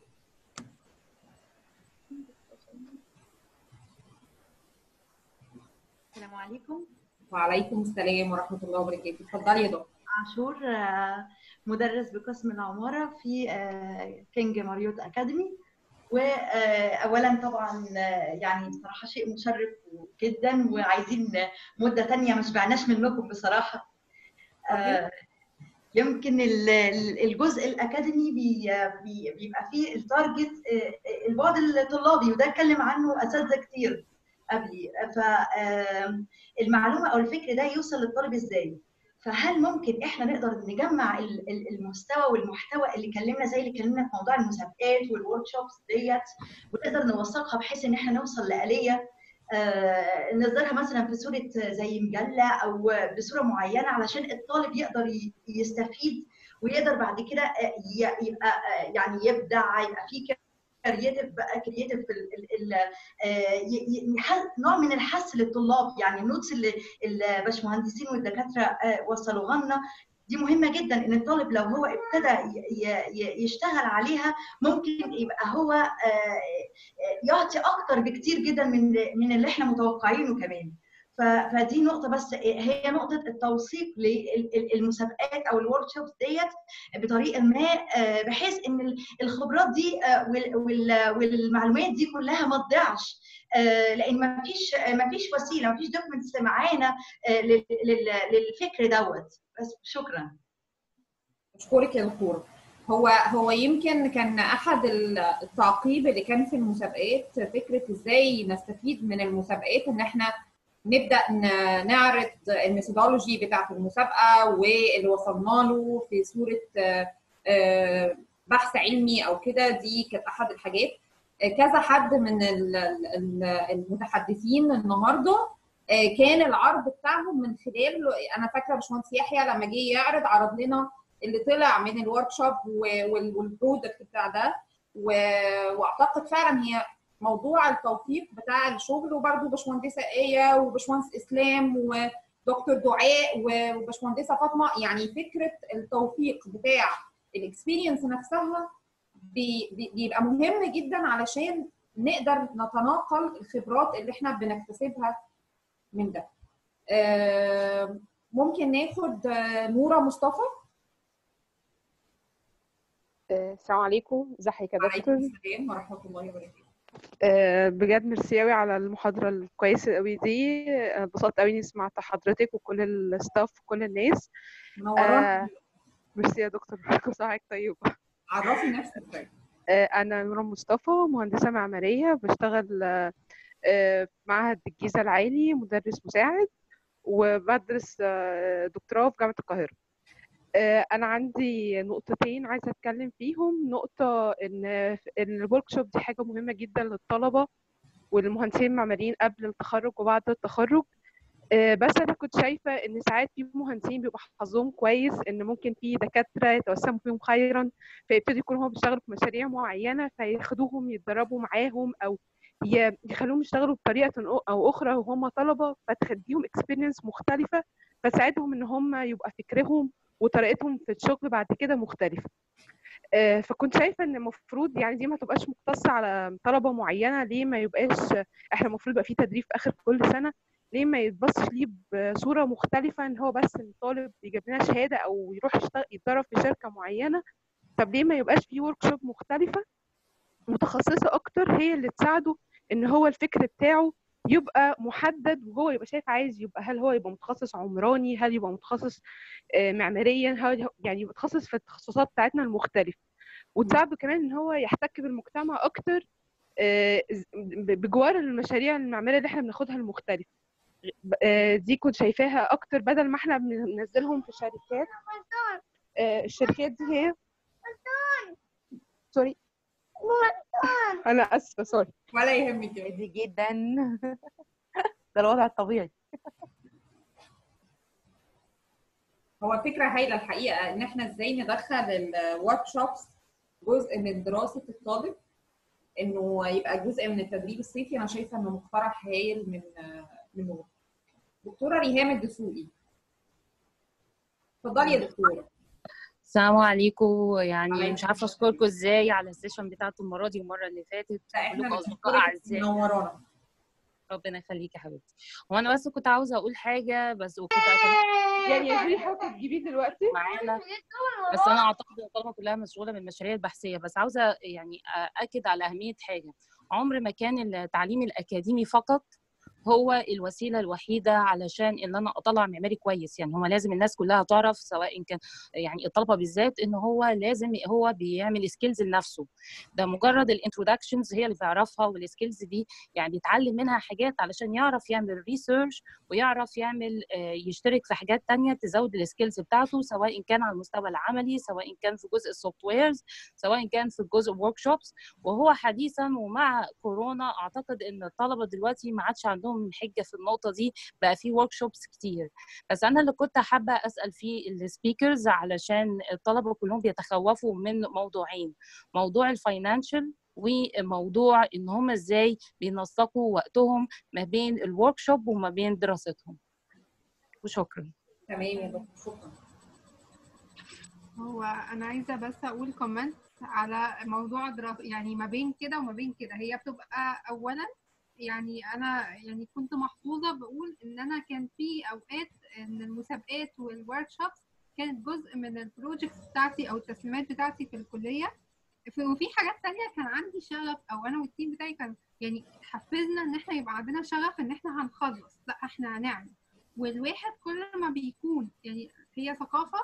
السلام عليكم وعليكم السلام ورحمه الله وبركاته اتفضلي يا دكتور عاشور آه، مدرس بقسم العمارة في آه، كينج ماريوت أكاديمي وأولا طبعا آه، يعني بصراحة شيء مشرف جدا وعايزين مدة تانية ما شبعناش منكم بصراحة آه، يمكن ال- ال- الجزء الأكاديمي بي- بي- بيبقى فيه التارجت آه، البعد الطلابي وده اتكلم عنه أساتذة كتير قبلي فالمعلومة أو الفكر ده يوصل للطالب إزاي؟ فهل ممكن احنا نقدر نجمع ال- ال- المستوى والمحتوى اللي كلمنا زي اللي كلمنا في موضوع المسابقات والورك شوبس ديت ونقدر نوثقها بحيث ان احنا نوصل لآلية آه، نصدرها مثلا في صورة زي مجلة او بصورة معينة علشان الطالب يقدر ي- يستفيد ويقدر بعد كده آه، ي- يبقى آه، يعني يبدع يبقى فيه كرييتيف بقى كرييتيف نوع من الحث للطلاب يعني النوتس اللي الباشمهندسين والدكاتره آه، وصلوها لنا دي مهمه جدا ان الطالب لو هو ابتدى ي- ي- يشتغل عليها ممكن يبقى هو آه، آه، يعطي اكتر بكتير جدا من من اللي احنا متوقعينه كمان ف- فدي نقطة بس هي نقطة التوثيق للمسابقات أو الورك شوبس ديت بطريقة ما آه، بحيث إن ال- الخبرات دي آه، وال- وال- والمعلومات دي كلها ما تضيعش آه، لأن ما فيش ما فيش وسيلة ما فيش دوكيومنتس معانا آه، لل- لل- للفكر دوت بس شكرا اشكرك يا دكتوره هو هو يمكن كان احد التعقيب اللي كان في المسابقات فكره ازاي نستفيد من المسابقات ان احنا نبدا ن- نعرض الميثودولوجي بتاعه المسابقه واللي وصلنا له في صوره آه، آه، بحث علمي او كده دي كانت احد الحاجات آه، كذا حد من ال- ال- المتحدثين النهارده آه، كان العرض بتاعهم من خلال انا فاكره باشمهندس يحيى لما جه يعرض عرض لنا اللي طلع من الورك شوب والبرودكت بتاع ده و- واعتقد فعلا هي موضوع التوثيق بتاع الشغل وبرده باشمهندسه ايه وباشمهندس اسلام ودكتور دعاء و- وباشمهندسه فاطمه يعني فكره التوثيق بتاع الاكسبيرينس نفسها بي- بي- بيبقى مهم جدا علشان نقدر نتناقل الخبرات اللي احنا بنكتسبها من ده آه، ممكن ناخد آه، نورة مصطفى آه، السلام عليكم ازيك يا وعليكم دكتور السلام ورحمة الله وبركاته آه، بجد ميرسي قوي على المحاضرة الكويسة قوي دي انا اتبسطت قوي اني سمعت حضرتك وكل الستاف وكل الناس منورانا آه، ميرسي يا دكتور كل سنة وحضرتك طيب عرفي نفسك طيب آه، انا نورة مصطفى مهندسة معمارية بشتغل آه، آه، في معهد الجيزة العالي مدرس مساعد وبدرس آه، دكتوراه في جامعة القاهرة آه، انا عندي نقطتين عايزه اتكلم فيهم نقطه ان ان الورك شوب دي حاجه مهمه جدا للطلبه والمهندسين المعماريين قبل التخرج وبعد التخرج آه، بس انا كنت شايفه ان ساعات في مهندسين بيبقى حظهم كويس ان ممكن في دكاتره يتوسموا فيهم خيرا فيبتدوا يكونوا هم بيشتغلوا في مشاريع معينه فياخدوهم يتدربوا معاهم او ي- يخلوهم يشتغلوا بطريقه او اخرى وهم طلبه فتخديهم اكسبيرينس مختلفه فتساعدهم ان هم يبقى فكرهم وطريقتهم في الشغل بعد كده مختلفه آه، فكنت شايفه ان المفروض يعني دي ما تبقاش مقتصه على طلبه معينه ليه ما يبقاش احنا المفروض يبقى في تدريب في اخر كل سنه ليه ما يتبصش ليه بصوره مختلفه ان هو بس ان الطالب يجيب لنا شهاده او يروح يشتغل يتدرب في شركه معينه طب ليه ما يبقاش في ورك شوب مختلفه متخصصه اكتر هي اللي تساعده ان هو الفكر بتاعه يبقى محدد وهو يبقى شايف عايز يبقى هل هو يبقى متخصص عمراني هل يبقى متخصص آه، معماريا هل يعني يبقى متخصص في التخصصات بتاعتنا المختلفه وتساعده كمان ان هو يحتك بالمجتمع اكتر آه، ز- ب- بجوار المشاريع المعماريه اللي احنا بناخدها المختلفه آه، دي كنت شايفاها اكتر بدل ما احنا بننزلهم في شركات آه، الشركات دي هي سوري انا اسفه سوري ولا يهمك عادي جدا ده الوضع الطبيعي هو فكره هايله الحقيقه ان احنا ازاي ندخل الورك شوبس جزء من دراسه الطالب انه يبقى جزء من التدريب الصيفي انا شايفه انه مقترح هايل من من وجهة. دكتوره ريهام الدسوقي اتفضلي يا دكتوره السلام عليكم يعني عليكم مش عارفه اشكركم ازاي على السيشن بتاعته المره دي والمره اللي فاتت احنا كلكم اصدقاء بنشكرك اعزاء منورانا ربنا يخليك يا حبيبتي هو انا بس كنت عاوزه اقول حاجه بس وكنت أكلم يعني يا جولي حاولي تجيبيه دلوقتي معانا بس انا اعتقد ان الطلبه كلها مشغوله بالمشاريع البحثيه بس عاوزه يعني اكد على اهميه حاجه عمر ما كان التعليم الاكاديمي فقط هو الوسيله الوحيده علشان ان انا اطلع معماري كويس يعني هو لازم الناس كلها تعرف سواء كان يعني الطلبه بالذات ان هو لازم هو بيعمل سكيلز لنفسه ده مجرد الانترودكشنز هي اللي بيعرفها والسكيلز دي يعني بيتعلم منها حاجات علشان يعرف يعمل ريسيرش ويعرف يعمل يشترك في حاجات تانية تزود السكيلز بتاعته سواء كان على المستوى العملي سواء كان في جزء السوفت ويرز سواء كان في جزء ورك شوبس وهو حديثا ومع كورونا اعتقد ان الطلبه دلوقتي ما عادش عندهم حجه في النقطه دي بقى في ورك شوبس كتير بس انا اللي كنت حابه اسال فيه السبيكرز علشان الطلبه كلهم بيتخوفوا من موضوعين موضوع الفاينانشال وموضوع ان هم ازاي بينسقوا وقتهم ما بين الورك شوب وما بين دراستهم وشكرا تمام يا دكتور شكرا هو انا عايزه بس اقول كومنت على موضوع دراسة يعني ما بين كده وما بين كده هي بتبقى اولا يعني انا يعني كنت محظوظه بقول ان انا كان في اوقات ان المسابقات والورك شوبس كانت جزء من البروجكتس بتاعتي او التسليمات بتاعتي في الكليه وفي حاجات تانية كان عندي شغف او انا والتيم بتاعي كان يعني حفزنا ان احنا يبقى عندنا شغف ان احنا هنخلص لا احنا هنعمل والواحد كل ما بيكون يعني هي ثقافه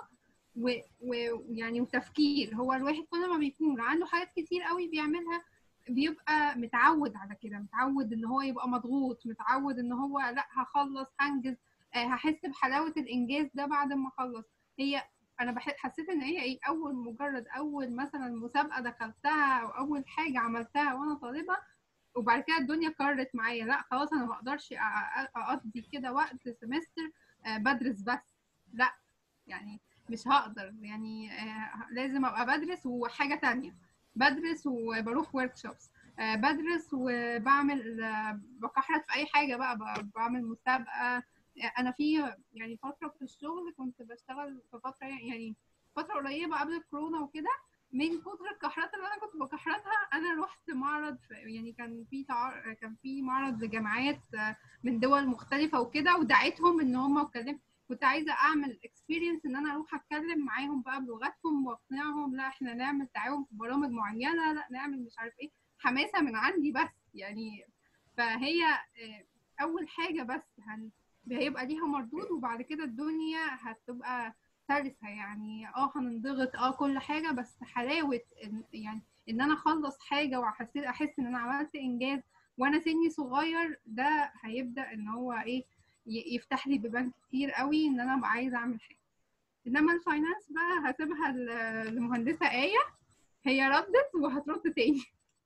ويعني وتفكير هو الواحد كل ما بيكون عنده حاجات كتير قوي بيعملها بيبقى متعود على كده متعود ان هو يبقى مضغوط متعود ان هو لا هخلص هنجز هحس بحلاوه الانجاز ده بعد ما اخلص هي انا بحس حسيت ان هي ايه اول مجرد اول مثلا مسابقه دخلتها او اول حاجه عملتها وانا طالبه وبعد كده الدنيا قررت معايا لا خلاص انا ما اقدرش اقضي كده وقت سمستر بدرس بس لا يعني مش هقدر يعني لازم ابقى بدرس وحاجه تانية بدرس وبروح ورك شوبس بدرس وبعمل بكحرت في اي حاجه بقى بعمل مسابقه انا في يعني فتره في الشغل كنت بشتغل في فتره يعني فتره قريبه قبل الكورونا وكده من كتر الكحرات اللي انا كنت بكحرتها انا رحت معرض يعني كان في تعار... كان في معرض لجامعات من دول مختلفه وكده ودعيتهم ان هم وكلمت كنت عايزه اعمل اكسبيرينس ان انا اروح اتكلم معاهم بقى بلغتهم واقنعهم لا احنا نعمل تعاون في برامج معينه لا نعمل مش عارف ايه حماسه من عندي بس يعني فهي اول حاجه بس هن... هيبقى ليها مردود وبعد كده الدنيا هتبقى سلسه يعني اه هنضغط اه كل حاجه بس حلاوه إن يعني ان انا اخلص حاجه واحس احس ان انا عملت انجاز وانا سني صغير ده هيبدا ان هو ايه يفتح لي بيبان كتير قوي ان انا ابقى عايزه اعمل حاجه انما الفاينانس بقى هسيبها لمهندسه ايه هي ردت وهترد تاني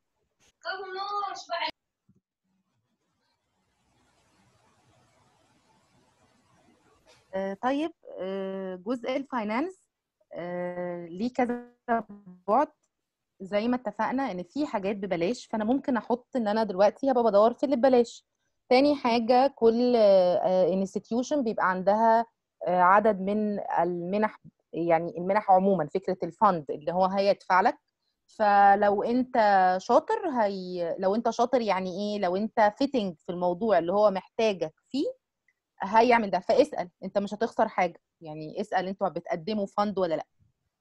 طيب جزء الفاينانس ليه كذا بعد زي ما اتفقنا ان في حاجات ببلاش فانا ممكن احط ان انا دلوقتي هبقى بدور في اللي ببلاش تاني حاجة كل انستتيوشن بيبقى عندها عدد من المنح يعني المنح عموما فكرة الفند اللي هو هيدفع لك فلو انت شاطر هي لو انت شاطر يعني ايه لو انت فيتنج في الموضوع اللي هو محتاجك فيه هيعمل ده فاسأل انت مش هتخسر حاجة يعني اسأل انتوا بتقدموا فند ولا لا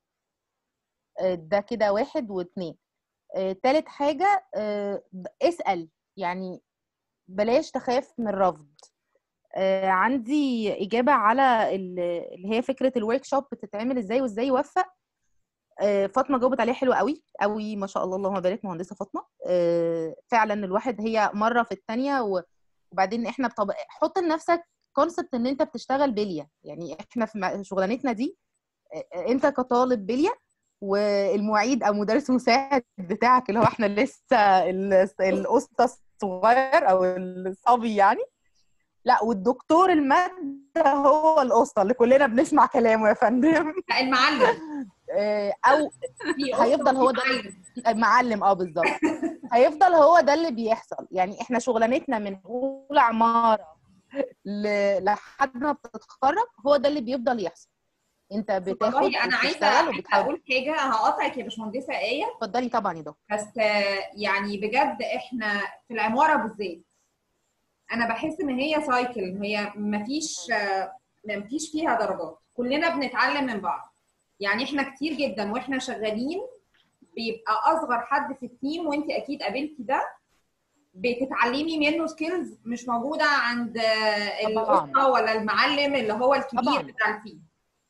ده كده واحد واثنين تالت حاجة اسأل يعني بلاش تخاف من الرفض آه عندي إجابة على اللي هي فكرة الورك شوب بتتعمل إزاي وإزاي يوفق آه فاطمة جاوبت عليها حلو قوي قوي ما شاء الله اللهم بارك مهندسة فاطمة آه فعلا الواحد هي مرة في الثانية و... وبعدين احنا بطب... حط لنفسك كونسبت ان انت بتشتغل بليه يعني احنا في م- شغلانتنا دي آه، انت كطالب بليه والمعيد او مدرس مساعد بتاعك اللي هو احنا لسه ال- الاسطى الصغير او الصبي يعني لا والدكتور الماده هو الاسطى اللي كلنا بنسمع كلامه يا فندم لا المعلم آه، او في أسطى هيفضل هو وفي ده المعلم اه بالظبط هيفضل هو ده اللي بيحصل يعني احنا شغلانتنا من اولى عماره ل- لحد ما بتتخرج هو ده اللي بيفضل يحصل انت بتاخد والله انا عايزه وبتشتغل عايزه وبتحاول اقول حاجه هقاطعك يا باشمهندسه ايه اتفضلي طبعا يا دكتور بس آه، يعني بجد احنا في العماره بالذات انا بحس ان هي سايكل هي مفيش آه، مفيش فيها درجات كلنا بنتعلم من بعض يعني احنا كتير جدا واحنا شغالين بيبقى اصغر حد في التيم وانت اكيد قابلتي ده بتتعلمي منه سكيلز مش موجوده عند آه، الاسره ولا المعلم اللي هو الكبير طبعاً. بتاع التيم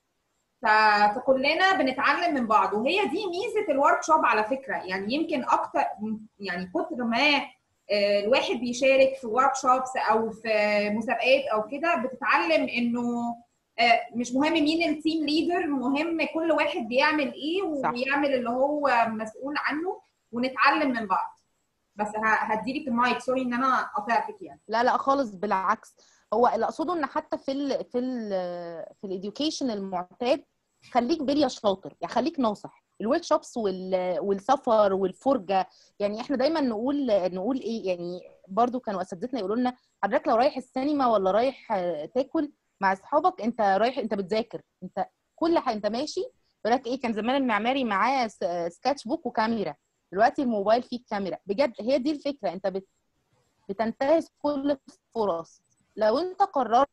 ف- فكلنا بنتعلم من بعض وهي دي ميزه الورك شوب على فكره يعني يمكن اكتر يعني كتر ما آه، الواحد بيشارك في ورك شوبس او في مسابقات او كده بتتعلم انه آه، مش مهم مين التيم ليدر مهم كل واحد بيعمل ايه ويعمل اللي هو مسؤول عنه ونتعلم من بعض بس ه- هديلك المايك سوري ان انا قطعتك يعني لا لا خالص بالعكس هو اللي اقصده ان حتى في ال في ال في الاديوكيشن المعتاد خليك بليا شاطر يعني خليك ناصح الورك شوبس والسفر والفرجه يعني احنا دايما نقول نقول ايه يعني برضو كانوا اساتذتنا يقولوا لنا حضرتك لو رايح السينما ولا رايح آه، تاكل مع اصحابك انت رايح انت بتذاكر انت كل حاجه انت ماشي يقول لك ايه كان زمان المعماري معاه س- سكتش بوك وكاميرا دلوقتي الموبايل فيه كاميرا بجد هي دي الفكره انت بت بتنتهز كل الفرص لو انت قررت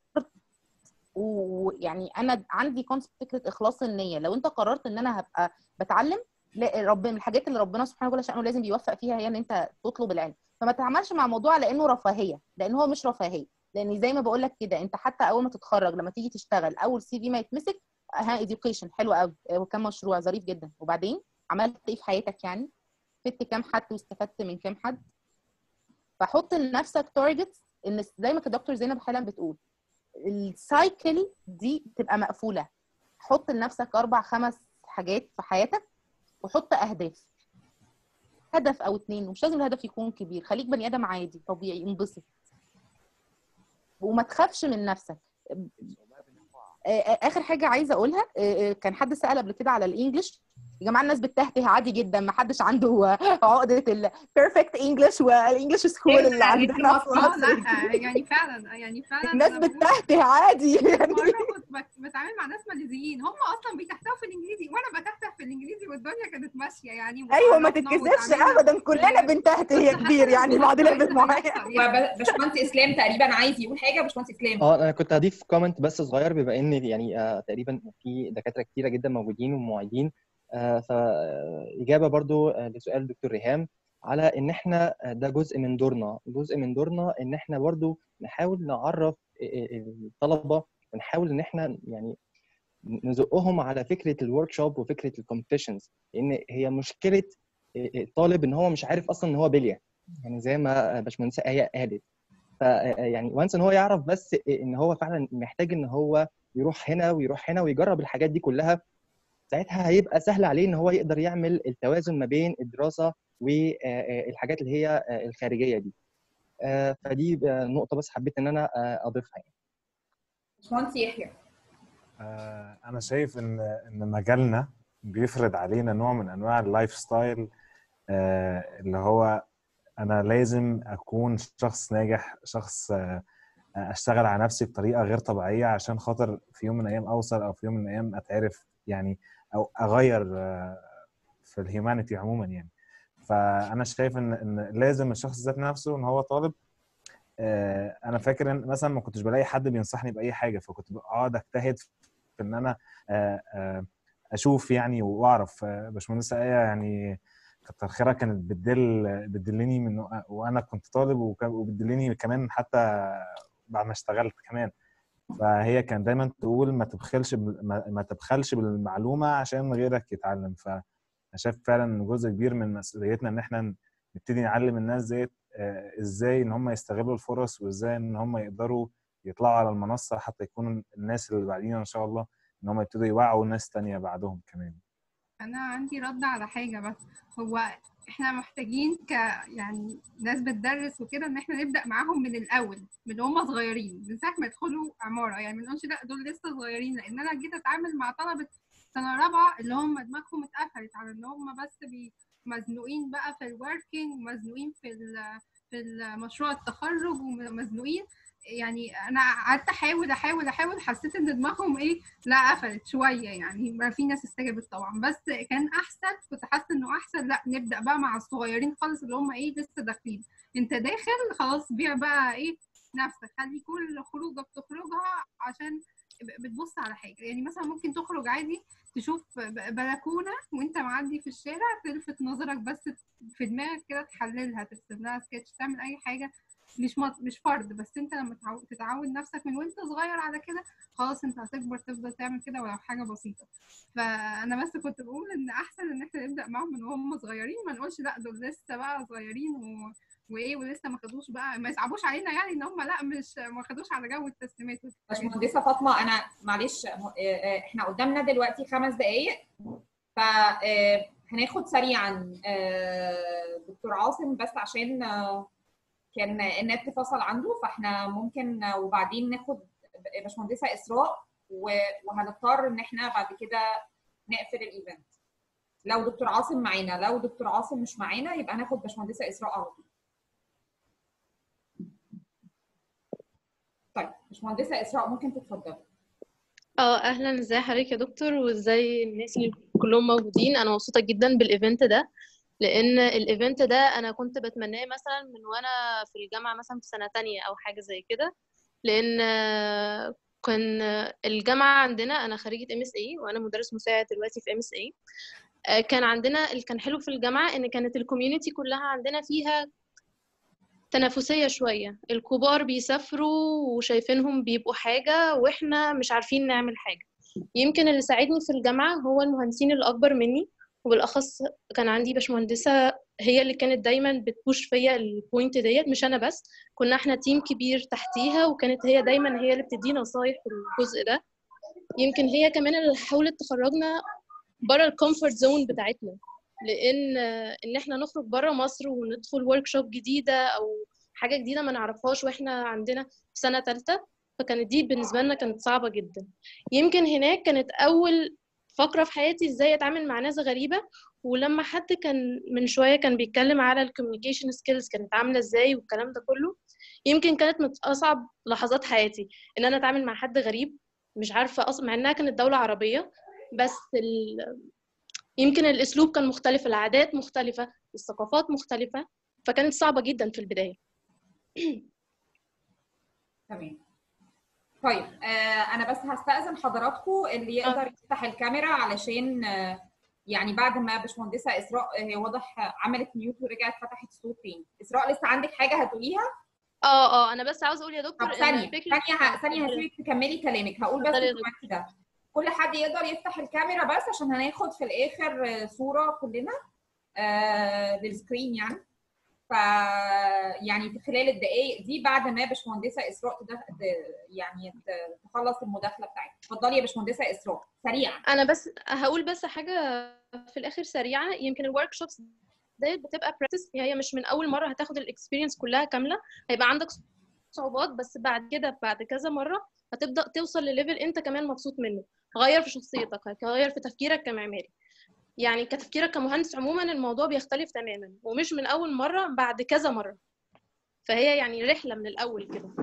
ويعني انا عندي كونسبت فكره اخلاص النيه لو انت قررت ان انا هبقى بتعلم لا رب من الحاجات اللي ربنا سبحانه وتعالى شأنه لازم بيوفق فيها هي ان انت تطلب العلم فما تتعاملش مع الموضوع على انه رفاهيه لان هو مش رفاهيه لان زي ما بقول لك كده انت حتى اول ما تتخرج لما تيجي تشتغل اول سي في ما يتمسك ها ايديوكيشن حلو قوي وكان مشروع ظريف جدا وبعدين عملت ايه في حياتك يعني فدت كام حد واستفدت من كام حد فحط لنفسك تارجتس ان زي ما كانت دكتور زينب حالا بتقول السايكل دي تبقى مقفوله حط لنفسك اربع خمس حاجات في حياتك وحط اهداف هدف او اتنين ومش لازم الهدف يكون كبير خليك بني ادم عادي طبيعي انبسط وما تخافش من نفسك آه، آه، اخر حاجه عايزه اقولها آه، آه، كان حد سال قبل كده على الانجليش يا جماعه الناس بتتهته عادي جدا ما حدش عنده آه، عقده البيرفكت انجلش والانجلش سكول اللي عندنا في اه مصر لا يعني فعلا يعني فعلا الناس أنا بقول- بتتهته عادي يعني مرة كنت بت- بتعامل مع ناس ماليزيين هم اصلا بيتحتوا في الانجليزي وانا بتحتح في الانجليزي والدنيا كانت ماشيه يعني ايوه ما وتعرفنا تتكسفش وتعاملنا. ابدا كلنا بنتهته يا كبير يعني بعد ليفل معين باشمهندس اسلام تقريبا عايز يقول حاجه باشمهندس اسلام اه انا كنت هضيف كومنت بس صغير بما ان يعني آه تقريبا في دكاتره كتيره جدا موجودين ومعيدين آه فاجابه برضو آه لسؤال دكتور ريهام على ان احنا آه، ده جزء من دورنا جزء من دورنا ان احنا برضو نحاول نعرف الطلبه ونحاول ان احنا يعني نزقهم على فكره الورك شوب وفكره الكومبيتيشنز لان هي مشكله الطالب ان هو مش عارف اصلا ان هو بليه يعني زي ما باشمهندسه ايه قالت ف يعني وانس ان هو يعرف بس ان هو فعلا محتاج ان هو يروح هنا ويروح هنا ويجرب الحاجات دي كلها ساعتها هيبقى سهل عليه ان هو يقدر يعمل التوازن ما بين الدراسه والحاجات اللي هي الخارجيه دي آه، فدي نقطه بس حبيت ان انا آه، اضيفها يعني باشمهندس يحيى آه، انا شايف ان ان مجالنا بيفرض علينا نوع من انواع اللايف ستايل آه، اللي هو انا لازم اكون شخص ناجح شخص آه، اشتغل على نفسي بطريقه غير طبيعيه عشان خاطر في يوم من الايام اوصل او في يوم من الايام اتعرف يعني او اغير آه، في الهيومانيتي عموما يعني فانا شايف ان ان لازم الشخص ذات نفسه ان هو طالب آه، انا فاكر ان مثلا ما كنتش بلاقي حد بينصحني باي حاجه فكنت بقعد اجتهد في ان انا آه، آه، اشوف يعني واعرف آه، باشمهندسه ايه يعني كتر خيرها كانت بتدل بتدلني من وانا كنت طالب وك- وبتدلني كمان حتى بعد ما اشتغلت كمان فهي كانت دايما تقول ما تبخلش بال- ما ما تبخلش بالمعلومه عشان غيرك يتعلم فانا شايف فعلا ان جزء كبير من مسؤوليتنا ان احنا نبتدي نعلم الناس ديت آه، ازاي ان هم يستغلوا الفرص وازاي ان هم يقدروا يطلعوا على المنصه حتى يكونوا الناس اللي بعدين ان شاء الله ان هم يبتدوا يوعوا ناس تانية بعدهم كمان انا عندي رد على حاجه بس هو احنا محتاجين ك يعني ناس بتدرس وكده ان احنا نبدا معاهم من الاول من هم صغيرين من ساعه ما يدخلوا عماره يعني ما نقولش لا دول لسه صغيرين لان انا جيت اتعامل مع طلبه سنه رابعه اللي هم دماغهم اتقفلت على ان هم بس بي مزنوقين بقى في الوركينج ومزنوقين في ال- في المشروع التخرج ومزنوقين يعني انا قعدت احاول احاول احاول حسيت ان دماغهم ايه لا قفلت شويه يعني ما في ناس استجابت طبعا بس كان احسن كنت حاسه انه احسن لا نبدا بقى مع الصغيرين خالص اللي هم ايه لسه داخلين انت داخل خلاص بيع بقى ايه نفسك خلي كل خروجه بتخرجها عشان بتبص على حاجه يعني مثلا ممكن تخرج عادي تشوف ب- بلكونه وانت معدي في الشارع تلفت نظرك بس في دماغك كده تحللها ترسم لها سكتش تعمل اي حاجه مش مط... مش فرض بس انت لما تعو- تتعود نفسك من وانت صغير على كده خلاص انت هتكبر تفضل تعمل كده ولو حاجه بسيطه فانا بس كنت بقول ان احسن ان احنا نبدا معاهم من وهم صغيرين ما نقولش لا دول لسه بقى صغيرين و... وايه ولسه ما خدوش بقى ما يصعبوش علينا يعني ان هم لا مش ما خدوش على جو التسليمات باشمهندسه فاطمه انا معلش م- آه، آه، احنا قدامنا دلوقتي خمس دقائق فهناخد سريعا آه، دكتور عاصم بس عشان آه، كان النت فصل عنده فاحنا ممكن آه، وبعدين ناخد باشمهندسه اسراء و- وهنضطر ان احنا بعد كده نقفل الايفنت لو دكتور عاصم معانا لو دكتور عاصم مش معانا يبقى هناخد باشمهندسه اسراء على طول طيب باشمهندسه اسراء ممكن تتفضلي اه اهلا ازي حضرتك يا دكتور وازاي الناس اللي كلهم موجودين انا مبسوطه جدا بالايفنت ده لان الايفنت ده انا كنت بتمناه مثلا من وانا في الجامعه مثلا في سنه تانية او حاجه زي كده لان آه، كان آه، الجامعه عندنا انا خريجه ام اس اي وانا مدرس مساعد دلوقتي في ام اس اي كان عندنا اللي كان حلو في الجامعه ان كانت الكوميونتي كلها عندنا فيها تنافسية شوية الكبار بيسافروا وشايفينهم بيبقوا حاجة وإحنا مش عارفين نعمل حاجة يمكن اللي ساعدني في الجامعة هو المهندسين اللي أكبر مني وبالأخص كان عندي باشمهندسة هي اللي كانت دايما بتبوش فيا البوينت ديت مش أنا بس كنا إحنا تيم كبير تحتيها وكانت هي دايما هي اللي بتدينا نصايح في الجزء ده يمكن هي كمان اللي حاولت تخرجنا بره الكومفورت زون بتاعتنا لان ان احنا نخرج بره مصر وندخل ورك شوب جديده او حاجه جديده ما نعرفهاش واحنا عندنا في سنه ثالثه فكانت دي بالنسبه لنا كانت صعبه جدا يمكن هناك كانت اول فقره في حياتي ازاي اتعامل مع ناس غريبه ولما حد كان من شويه كان بيتكلم على الكوميونيكيشن سكيلز كانت عامله ازاي والكلام ده كله يمكن كانت من اصعب لحظات حياتي ان انا اتعامل مع حد غريب مش عارفه اصلا مع انها كانت دوله عربيه بس ال... يمكن الاسلوب كان مختلف العادات مختلفه الثقافات مختلفه فكانت صعبه جدا في البدايه تمام طيب آه انا بس هستأذن حضراتكم اللي يقدر يفتح الكاميرا علشان آه يعني بعد ما باشمهندسه اسراء هي واضح عملت ميوت ورجعت فتحت الصوت تاني اسراء لسه عندك حاجه هتقوليها اه اه انا بس عاوزه اقول يا دكتور طب إن ثانيه فكرة- ثانيه ه- ثانيه هسيبك تكملي كلامك هقول بس اتفضلي يا دلوقتي ده كل حد يقدر يفتح الكاميرا بس عشان هناخد في الاخر آه، صوره كلنا آه للسكرين يعني ف يعني في خلال الدقائق دي بعد ما باشمهندسه اسراء تدخ... ت- يعني ت- تخلص المداخله بتاعتها اتفضلي يا باشمهندسه اسراء سريعا انا بس هقول بس حاجه في الاخر سريعه يمكن الورك شوبس ديت بتبقى براكتس هي مش من اول مره هتاخد الاكسبيرينس كلها كامله هيبقى عندك صعوبات بس بعد كده بعد كذا مره هتبدا توصل لليفل انت كمان مبسوط منه غير في شخصيتك هيغير في تفكيرك كمعماري يعني كتفكيرك كمهندس عموما الموضوع بيختلف تماما ومش من اول مره بعد كذا مره فهي يعني رحله من الاول كده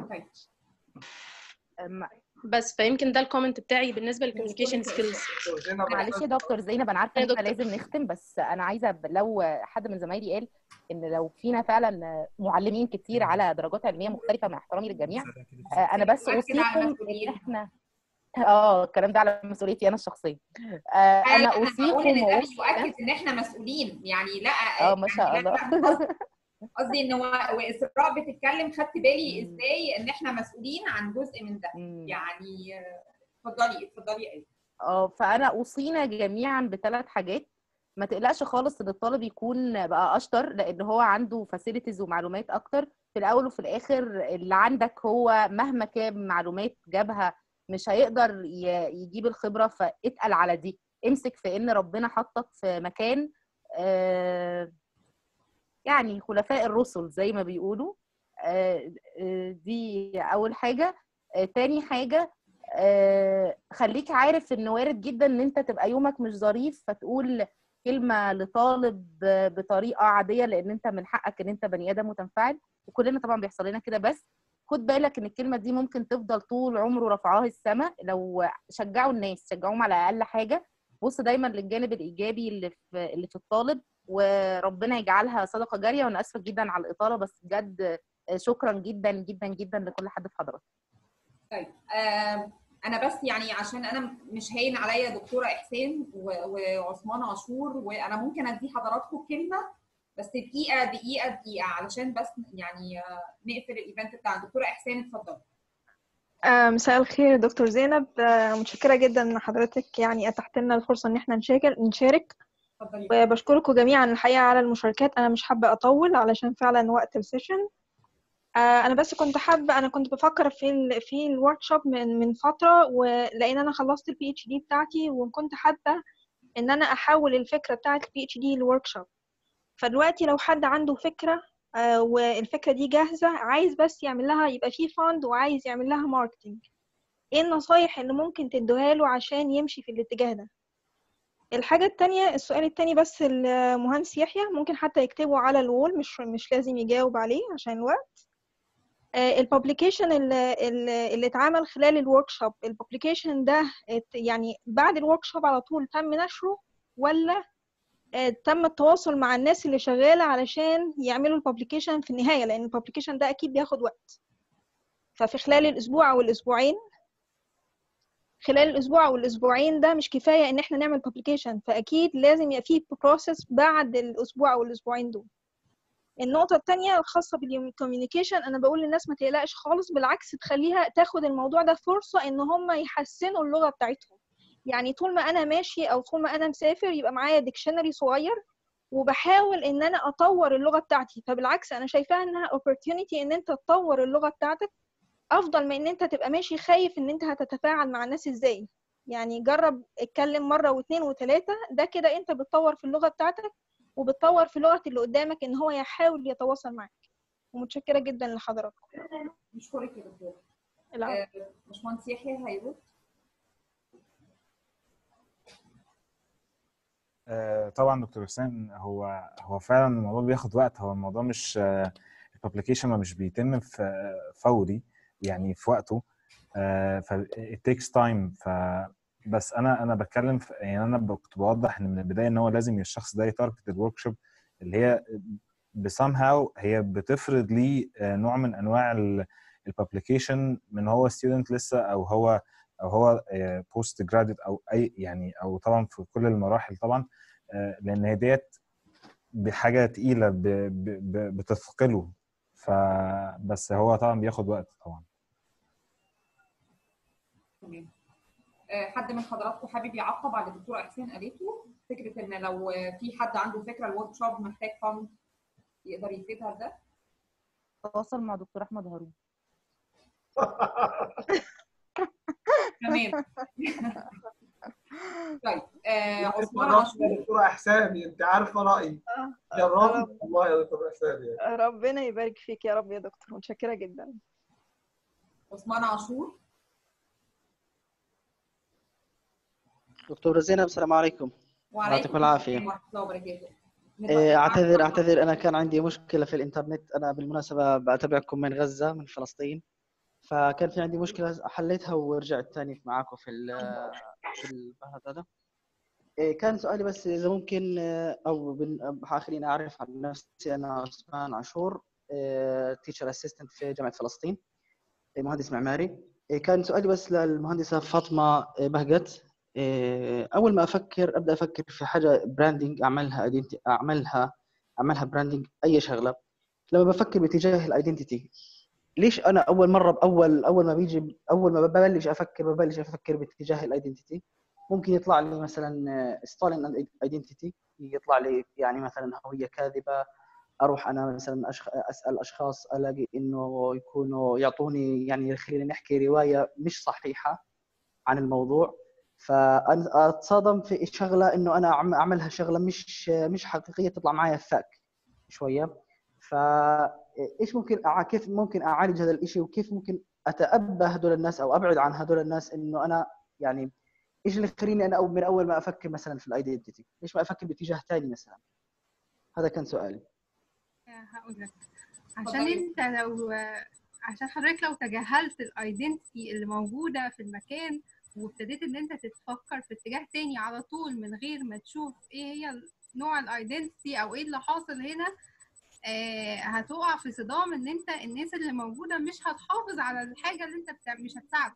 بس فيمكن ده الكومنت بتاعي بالنسبه للكوميونيكيشن سكيلز معلش يا دكتور زينب انا عارفه ان احنا لازم نختم بس انا عايزه ب- لو حد من زمايلي قال ان لو فينا فعلا معلمين كتير على درجات علميه مختلفه مع احترامي للجميع آه، انا بس أكد على اوصيكم ان احنا اه الكلام ده على مسؤوليتي انا الشخصيه آه، لا، انا لا، بقول اوصيكم ان ده وأوصي بيؤكد ان احنا مسؤولين يعني لا اه ما شاء يعني لا، الله قصدي- قصدي ان هو واسراء بتتكلم خدت بالي ازاي ان احنا مسؤولين عن جزء من ده يعني آه، اتفضلي اتفضلي ايه اه فانا اوصينا جميعا بثلاث حاجات ما تقلقش خالص ان الطالب يكون بقى اشطر لان هو عنده فاسيلتيز ومعلومات اكتر في الاول وفي الاخر اللي عندك هو مهما كان معلومات جابها مش هيقدر ي- يجيب الخبره فاتقل على دي امسك في ان ربنا حطك في مكان آه، يعني خلفاء الرسل زي ما بيقولوا آه، آه، دي اول حاجه آه، تاني حاجه آه، خليك عارف ان وارد جدا ان انت تبقى يومك مش ظريف فتقول كلمه لطالب ب- بطريقه عاديه لان انت من حقك ان انت بني ادم متنفعل وكلنا طبعا بيحصل لنا كده بس خد بالك ان الكلمه دي ممكن تفضل طول عمره رفعاه السماء لو شجعوا الناس شجعوهم على اقل حاجه بص دايما للجانب الايجابي اللي في اللي في الطالب وربنا يجعلها صدقه جاريه وانا اسفه جدا على الاطاله بس بجد شكرا جدا جدا جدا لكل حد في حضرتك طيب آه انا بس يعني عشان انا مش هين عليا دكتوره احسان و- وعثمان عاشور وانا ممكن ادي حضراتكم كلمه بس دقيقه دقيقه دقيقه علشان بس يعني آه، نقفل الايفنت بتاع دكتوره احسان اتفضلي آه، مساء الخير دكتور زينب آه، متشكرة جدا ان حضرتك يعني اتحت لنا الفرصة ان احنا نشارك نشارك اتفضلي وبشكركم جميعا الحقيقة على المشاركات انا مش حابة اطول علشان فعلا وقت السيشن آه، انا بس كنت حابة انا كنت بفكر في ال في الورك شوب من من فترة ولان انا خلصت البي اتش دي بتاعتي وكنت حابة ان انا احول الفكرة بتاعت البي اتش دي لورك شوب فدلوقتي لو حد عنده فكرة آه، والفكرة دي جاهزة عايز بس يعمل لها يبقى فيه فاند وعايز يعمل لها ماركتينج ايه النصايح اللي ممكن تدوها له عشان يمشي في الاتجاه ده الحاجة التانية السؤال التاني بس المهندس يحيى ممكن حتى يكتبه على الوول مش مش لازم يجاوب عليه عشان الوقت الببليكيشن اللي, اللي اتعمل خلال الورك شوب الببليكيشن ده ات- يعني بعد الورك شوب على طول تم نشره ولا آه، تم التواصل مع الناس اللي شغالة علشان يعملوا الببليكيشن في النهاية لأن الببليكيشن ده أكيد بياخد وقت ففي خلال الأسبوع أو الأسبوعين خلال الأسبوع أو الأسبوعين ده مش كفاية إن إحنا نعمل ببليكيشن فأكيد لازم يبقى فيه بروسيس بعد الأسبوع أو الأسبوعين دول النقطة التانية الخاصة بالكوميونيكيشن أنا بقول للناس ما تقلقش خالص بالعكس تخليها تاخد الموضوع ده فرصة إن هم يحسنوا اللغة بتاعتهم يعني طول ما أنا ماشي أو طول ما أنا مسافر يبقى معايا ديكشنري صغير وبحاول إن أنا أطور اللغة بتاعتي فبالعكس أنا شايفاها إنها opportunity إن أنت تطور اللغة بتاعتك أفضل من إن أنت تبقى ماشي خايف إن أنت هتتفاعل مع الناس إزاي يعني جرب اتكلم مرة واتنين وتلاتة ده كده أنت بتطور في اللغة بتاعتك وبتطور في لغة اللي قدامك إن هو يحاول يتواصل معاك ومتشكرة جدا لحضراتكم نشكرك يا دكتوره العفو. آه، باشمهندس يحيى هيرد آه، طبعا دكتور حسين هو هو فعلا الموضوع بياخد وقت هو الموضوع مش الببليكيشن مش بيتم في فوري يعني في وقته ف it takes time ف بس انا انا بتكلم في يعني انا ب- كنت بوضح ان من البدايه ان هو لازم الشخص ده يتارجت الورك شوب اللي هي بسامهاو هي بتفرض ليه آه، نوع من انواع الببليكيشن من هو ستودنت لسه او هو او هو بوست جراديوت او اي يعني او طبعا في كل المراحل طبعا آه، لان هي ديت بحاجه تقيله ب- ب- ب- بتثقله فبس هو طبعا بياخد وقت طبعا تمام آه، حد من حضراتكم حابب يعقب على اللي الدكتوره احسان قالته فكره ان لو آه، في حد عنده فكره الورك شوب محتاج فند يقدر يفيدها بده تواصل مع دكتور احمد هارون تمام طيب آه عثمان جربت عاشور يا دكتوره احسان انت عارفه رايي جربت والله يا دكتوره احسان يعني ربنا يبارك فيك يا رب يا دكتور متشكرة جدا عثمان عاشور دكتورة زينب السلام عليكم وعليكم يعطيكم العافية السلام ورحمه الله وبركاته إيه، اعتذر اعتذر انا كان عندي مشكلة في الانترنت انا بالمناسبة بتابعكم من غزة من فلسطين فكان في عندي مشكلة حليتها ورجعت تاني معاكم في ال- في البحث هذا إيه، كان سؤالي بس اذا ممكن آه، او بن- خليني اعرف عن نفسي انا عثمان عاشور تيشر اسيستنت في جامعة فلسطين إيه، مهندس معماري إيه، كان سؤالي بس للمهندسة فاطمة إيه، بهجت إيه، اول ما افكر ابدا افكر في حاجه براندنج اعملها ايدنتي اعملها اعملها براندنج اي شغله لما بفكر باتجاه الايدنتيتي ليش انا اول مره باول اول ما بيجي اول ما ببلش افكر ببلش افكر باتجاه الايدنتيتي ممكن يطلع لي مثلا ستالين ايدنتيتي يطلع لي يعني مثلا هويه كاذبه اروح انا مثلا أشخ... اسال اشخاص الاقي انه يكونوا يعطوني يعني خلينا نحكي روايه مش صحيحه عن الموضوع فانا اتصادم في شغله انه انا أعم- اعملها شغله مش مش حقيقيه تطلع معي فاك شويه فايش ممكن أع... كيف ممكن اعالج هذا الشيء وكيف ممكن اتأبى هدول الناس او ابعد عن هدول الناس انه انا يعني ايش اللي يخليني انا أول من اول ما افكر مثلا في الايدنتيتي ليش ما افكر باتجاه ثاني مثلا هذا كان سؤالي هقول لك عشان انت لو عشان حضرتك لو تجاهلت الايدنتي اللي موجوده في المكان وابتديت ان انت تتفكر في اتجاه تاني على طول من غير ما تشوف ايه هي نوع الايدنتي او ايه اللي حاصل هنا آه هتقع في صدام ان انت الناس اللي موجوده مش هتحافظ على الحاجه اللي انت بتاع مش هتساعدك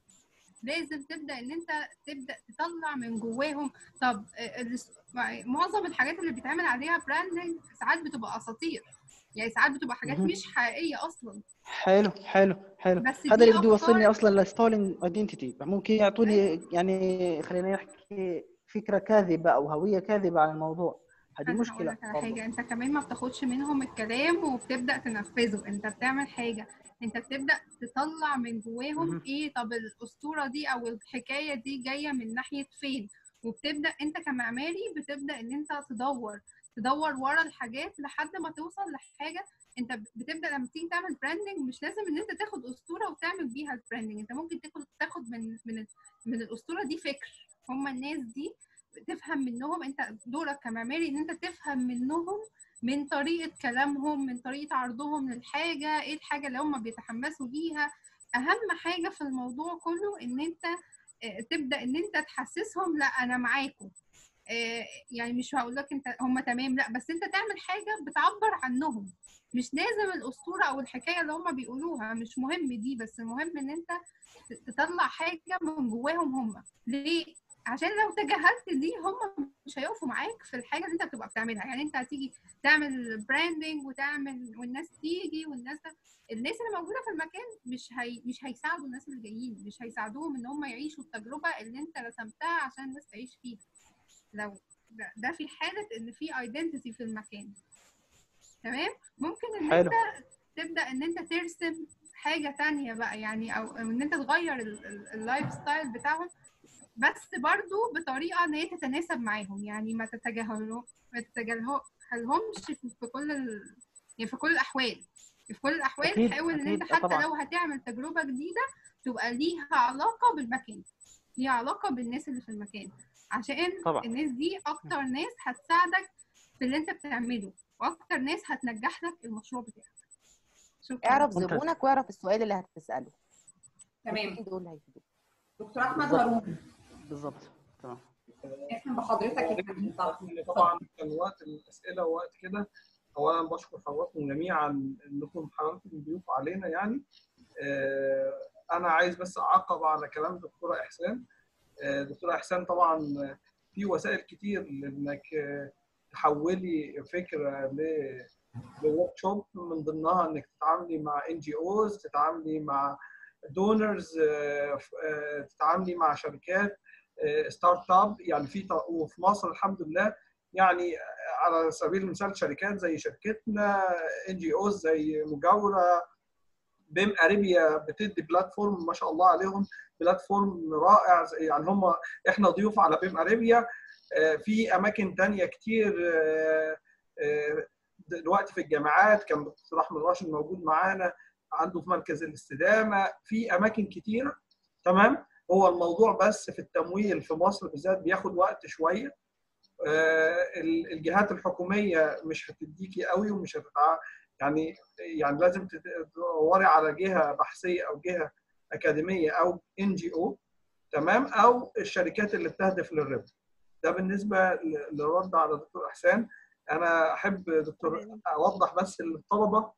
لازم تبدا ان انت تبدا تطلع من جواهم طب آه، الاس- معظم الحاجات اللي بيتعمل عليها براندنج ساعات بتبقى اساطير يعني ساعات بتبقى حاجات مهم. مش حقيقيه اصلا حلو حلو حلو بس هذا دي اللي بده يوصلني أفكار- اصلا لستولينج ايدنتيتي ممكن يعطوني يعني خلينا نحكي فكره كاذبه او هويه كاذبه عن الموضوع هذه انا هقول مشكله لك على حاجه انت كمان ما بتاخدش منهم الكلام وبتبدا تنفذه انت بتعمل حاجه انت بتبدا تطلع من جواهم مهم. ايه طب الاسطوره دي او الحكايه دي جايه من ناحيه فين وبتبدا انت كمعماري بتبدا ان انت تدور تدور ورا الحاجات لحد ما توصل لحاجه انت بتبدا لما تيجي تعمل براندنج مش لازم ان انت تاخد اسطوره وتعمل بيها البراندنج انت ممكن تاخد تاخد من من من الاسطوره دي فكر هم الناس دي تفهم منهم انت دورك كمعماري ان انت تفهم منهم من طريقه كلامهم من طريقه عرضهم للحاجه ايه الحاجه اللي هم بيتحمسوا ليها اهم حاجه في الموضوع كله ان انت آه، تبدا ان انت تحسسهم لا انا معاكم آه، يعني مش هقول لك انت هم تمام لا بس انت تعمل حاجه بتعبر عنهم مش لازم الاسطوره او الحكايه اللي هم بيقولوها مش مهم دي بس المهم ان انت تطلع حاجه من جواهم هم ليه عشان لو تجاهلت دي هم مش هيقفوا معاك في الحاجه اللي انت بتبقى بتعملها يعني انت هتيجي تعمل براندنج وتعمل والناس تيجي والناس الناس اللي موجوده في المكان مش هي مش هيساعدوا الناس اللي جايين مش هيساعدوهم ان هم يعيشوا التجربه اللي انت رسمتها عشان الناس تعيش فيها لو ده, ده في حاله ان في ايدنتيتي في المكان تمام ممكن ان حلو. انت تبدا ان انت ترسم حاجه تانية بقى يعني او أو ان انت تغير ال- ال- اللايف ستايل بتاعهم بس برضو بطريقه ان هي تتناسب معاهم يعني ما تتجاهلهم ما تتجاهلهمش في في كل ال... يعني في كل الاحوال في كل الاحوال أكيد، حاول ان أكيد، انت آه حتى طبعاً. لو هتعمل تجربه جديده تبقى ليها علاقه بالمكان ليها علاقه بالناس اللي في المكان عشان طبعاً. الناس دي اكتر ناس هتساعدك في اللي انت بتعمله واكتر ناس هتنجح لك المشروع بتاعك شكرا اعرف ممتاز. زبونك واعرف السؤال اللي هتساله تمام الاتنين دول هيفيدوك دكتور احمد بالظبط. هارون بالضبط تمام احنا بحضرتك يا فندم طبعا إن طبعا كان وقت الاسئله ووقت كده اولا بشكر حضراتكم جميعا انكم حضراتكم ضيوف علينا يعني آه، انا عايز بس اعقب على كلام دكتوره احسان آه، دكتوره احسان طبعا في وسائل كتير لانك آه، تحولي فكره ل لورك شوب من ضمنها انك تتعاملي مع ان جي اوز تتعاملي مع دونرز تتعاملي مع شركات ستارت اب يعني في ط- وفي مصر الحمد لله يعني على سبيل المثال شركات زي شركتنا ان جي اوز زي مجاوره بيم اريبيا بتدي بلاتفورم ما شاء الله عليهم بلاتفورم رائع زي- يعني هم احنا ضيوف على بيم اريبيا آه، في اماكن تانية كتير آه، آه، دلوقتي في الجامعات كان دكتور احمد راشد موجود معانا عنده في مركز الاستدامه في اماكن كتيره تمام هو الموضوع بس في التمويل في مصر بالذات بياخد وقت شويه آه، ال- الجهات الحكوميه مش هتديكي قوي ومش هتتع... يعني يعني لازم تت- تدوري على جهه بحثيه او جهه اكاديميه او ان جي او تمام او الشركات اللي بتهدف للربح ده بالنسبه ل- للرد على دكتور احسان انا احب دكتور اوضح بس للطلبه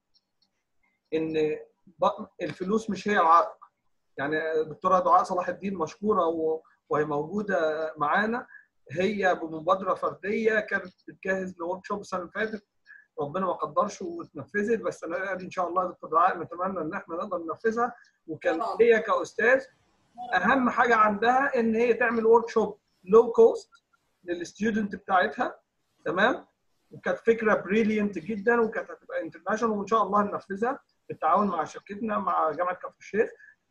ان ب- الفلوس مش هي العائق يعني الدكتوره دعاء صلاح الدين مشكوره و- وهي موجوده معانا هي بمبادره فرديه كانت بتجهز لورك شوب السنه اللي فاتت ربنا ما قدرش واتنفذت بس انا ان شاء الله دكتور دعاء نتمنى ان احنا نقدر ننفذها وكان هي كاستاذ اهم حاجه عندها ان هي تعمل ورك شوب لو كوست للستودنت بتاعتها تمام وكانت فكره بريليانت جدا وكانت هتبقى انترناشونال وان شاء الله ننفذها بالتعاون مع شركتنا مع جامعه كفر الشيخ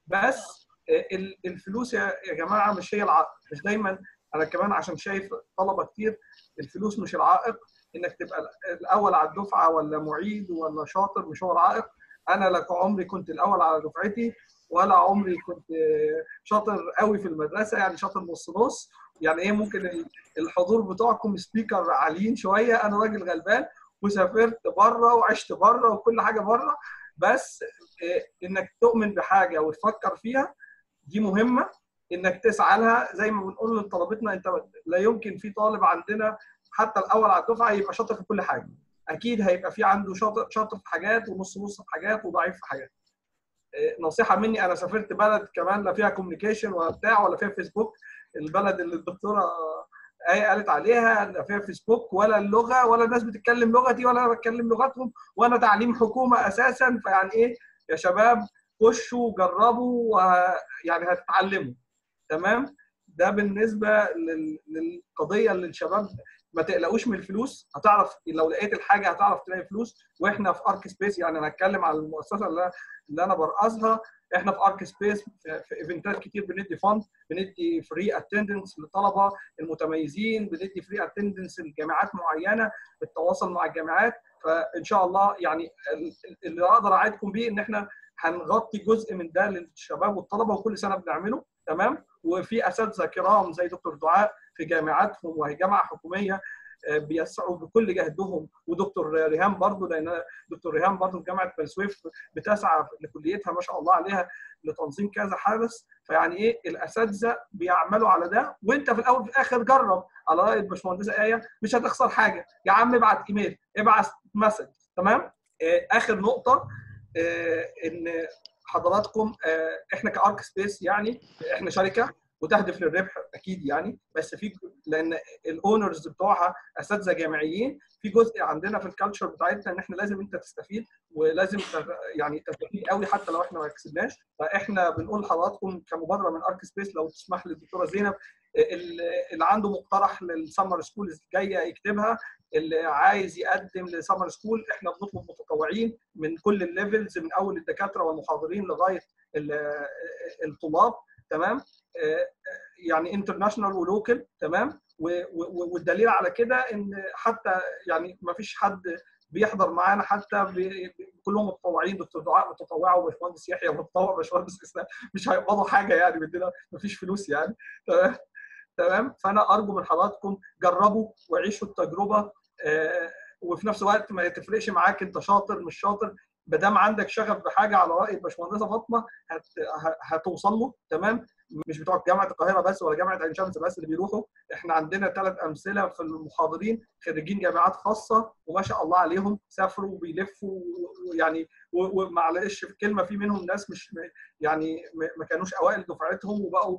بس ال- الفلوس يا يا جماعه مش هي العائق مش دايما انا كمان عشان شايف طلبه كتير الفلوس مش العائق انك تبقى الاول على الدفعه ولا معيد ولا شاطر مش هو العائق انا لا عمري كنت الاول على دفعتي ولا عمري كنت شاطر قوي في المدرسه يعني شاطر نص نص يعني ايه ممكن ال- الحضور بتوعكم سبيكر عاليين شويه انا راجل غلبان وسافرت بره وعشت بره وكل حاجه بره بس إيه، انك تؤمن بحاجه وتفكر فيها دي مهمه انك تسعى لها زي ما بنقول لطلبتنا انت لا يمكن في طالب عندنا حتى الاول على الدفعه يبقى شاطر في كل حاجه اكيد هيبقى في عنده شاطر شاطر في حاجات ونص نص في حاجات وضعيف في حاجات إيه، نصيحه مني انا سافرت بلد كمان لا فيها كوميونيكيشن ولا بتاع ولا فيها فيسبوك البلد اللي الدكتوره ايه قالت عليها لا فيها فيسبوك ولا اللغه ولا الناس بتتكلم لغتي ولا انا بتكلم لغتهم وانا تعليم حكومه اساسا فيعني ايه يا شباب خشوا جربوا ويعني هتتعلموا تمام ده بالنسبه لل- للقضيه اللي الشباب ما تقلقوش من الفلوس هتعرف لو لقيت الحاجه هتعرف تلاقي فلوس واحنا في ارك سبيس يعني انا هتكلم على المؤسسه اللي, اللي انا برأسها احنا في ارك سبيس في, في ايفنتات كتير بندي فند بندي فري اتندنس للطلبه المتميزين بندي فري اتندنس لجامعات معينه بالتواصل مع الجامعات فان شاء الله يعني ال- اللي اقدر اعدكم بيه ان احنا هنغطي جزء من ده للشباب والطلبه وكل سنه بنعمله تمام وفي اساتذه كرام زي دكتور دعاء في جامعاتهم وهي جامعه حكوميه آه، بيسعوا بكل جهدهم ودكتور ريهام برضو لان دكتور ريهام برضو في جامعه بني سويف بتسعى لكليتها ما شاء الله عليها لتنظيم كذا حدث فيعني ايه الاساتذه بيعملوا على ده وانت في الاول وفي الاخر جرب على راي الباشمهندسه ايه مش هتخسر حاجه يا عم ابعت ايميل ابعت مسج تمام آه، اخر نقطه آه، ان حضراتكم آه، احنا كارك سبيس يعني احنا شركه وتهدف للربح اكيد يعني بس في لان الاونرز بتوعها اساتذه جامعيين في جزء عندنا في الكالتشر بتاعتنا ان احنا لازم انت تستفيد ولازم تغ- يعني تستفيد قوي حتى لو احنا ما كسبناش فاحنا بنقول لحضراتكم كمبادره من ارك سبيس لو تسمح لي الدكتوره زينب ال- اللي عنده مقترح للسمر سكول الجايه يكتبها اللي عايز يقدم لسمر سكول احنا بنطلب متطوعين من كل الليفلز من اول الدكاتره والمحاضرين لغايه ال- الطلاب تمام آه، يعني انترناشونال ولوكال تمام و- و- والدليل على كده ان حتى يعني ما فيش حد بيحضر معانا حتى ب- ب- كلهم متطوعين دكتور دعاء متطوعه وباشمهندس يحيى متطوع باشمهندس اسلام مش هيقبضوا حاجه يعني مننا ما فيش فلوس يعني تمام تمام فانا ارجو من حضراتكم جربوا وعيشوا التجربه آه، وفي نفس الوقت ما تفرقش معاك انت شاطر مش شاطر ما دام عندك شغف بحاجه على راي الباشمهندسه فاطمه هت... ه- هتوصل له تمام مش بتوع جامعه القاهره بس ولا جامعه عين شمس بس اللي بيروحوا احنا عندنا ثلاث امثله في المحاضرين خريجين جامعات خاصه وما شاء الله عليهم سافروا وبيلفوا ويعني و- ومعلش في كلمه في منهم ناس مش م- يعني م- ما كانوش اوائل دفعتهم وبقوا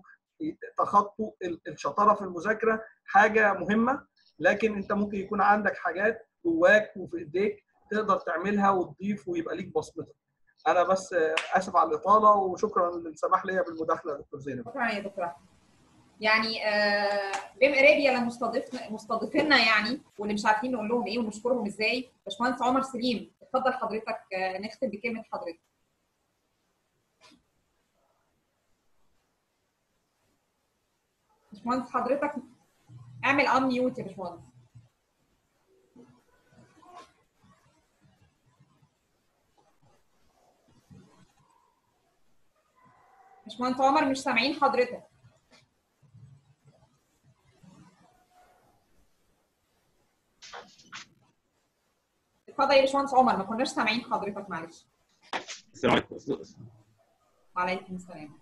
تخطوا ال- الشطاره في المذاكره حاجه مهمه لكن انت ممكن يكون عندك حاجات جواك وفي ايديك تقدر تعملها وتضيف ويبقى ليك بصمتك. انا بس آه، اسف على الاطاله وشكرا للسماح ليا بالمداخله يا دكتور زينب. شكرا يا دكتور أحمد. يعني آه، بيم ارابيا اللي مستضيفنا مستضيفينا يعني واللي مش عارفين نقول لهم ايه ونشكرهم ازاي باشمهندس عمر سليم اتفضل حضرتك آه، نختم بكلمه حضرتك باشمهندس حضرتك اعمل ان ميوت يا باشمهندس باشمهندس عمر مش سامعين حضرتك اتفضل يا باشمهندس عمر ما كناش سامعين حضرتك معلش السلام عليكم وعليكم السلام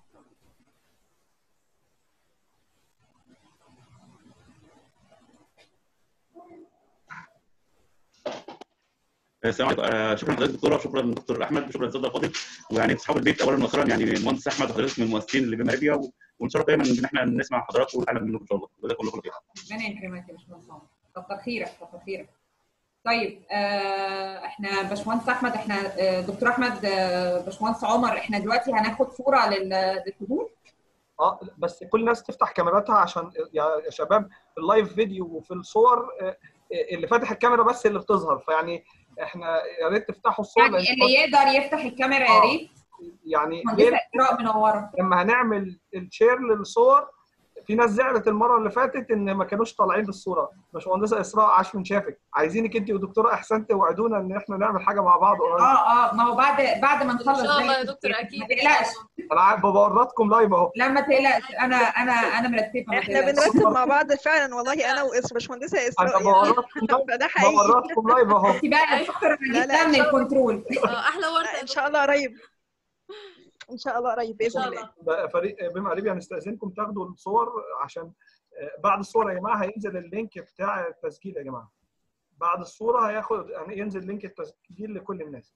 السلام عليكم آه، شكرا لحضرتك دكتوره وشكرا للدكتور احمد وشكرا للاستاذ فاضل ويعني اصحاب البيت اولا واخيرا يعني المهندس احمد وحضرتك من المؤسسين اللي بما اربيا ونشرف دايما ان احنا نسمع حضراتكم ونتعلم منكم ان شاء الله جزاكم الله خير ربنا يكرمك يا باشمهندس عمر كتر خيرك كتر خيرك طيب آه احنا باشمهندس احمد احنا آه دكتور احمد آه باشمهندس عمر احنا دلوقتي هناخد صوره لل- للحضور اه بس كل الناس تفتح كاميراتها عشان يا يا شباب اللايف فيديو وفي الصور آه، اللي فاتح الكاميرا بس اللي بتظهر فيعني احنا يا ريت تفتحوا الصور يعني لأن اللي يقدر يفتح الكاميرا يا ريت يعني مهندسه ليه اسراء منوره لما هنعمل الشير للصور في ناس زعلت المره اللي فاتت ان ما كانوش طالعين بالصوره باشمهندسه اسراء عاش من شافك عايزينك انت ودكتوره احسان توعدونا ان احنا نعمل حاجه مع بعض قريب اه اه ما هو بعد بعد ما نخلص ان شاء الله ده يا دكتور اكيد ما تقلقش انا عارف بورطكم لايف اهو لا ما تقلقش انا انا انا مرتبه ما احنا تقلقش. بنرتب مع بعض فعلا والله انا وإس باشمهندسه انا اسراء يعني بورطكم فده حقيقي بورطكم لايف اهو انت بقى الفكره لا انا لا جبتها ان من شاء الله الكنترول اه احلى ورده ان شاء الله قريب ان شاء الله قريب باذن الله بقى فريق بما قريب هنستاذنكم تاخدوا الصور عشان آه، بعد الصوره يا جماعه هينزل اللينك بتاع التسجيل يا جماعه بعد الصوره هياخد يعني ينزل لينك التسجيل لكل الناس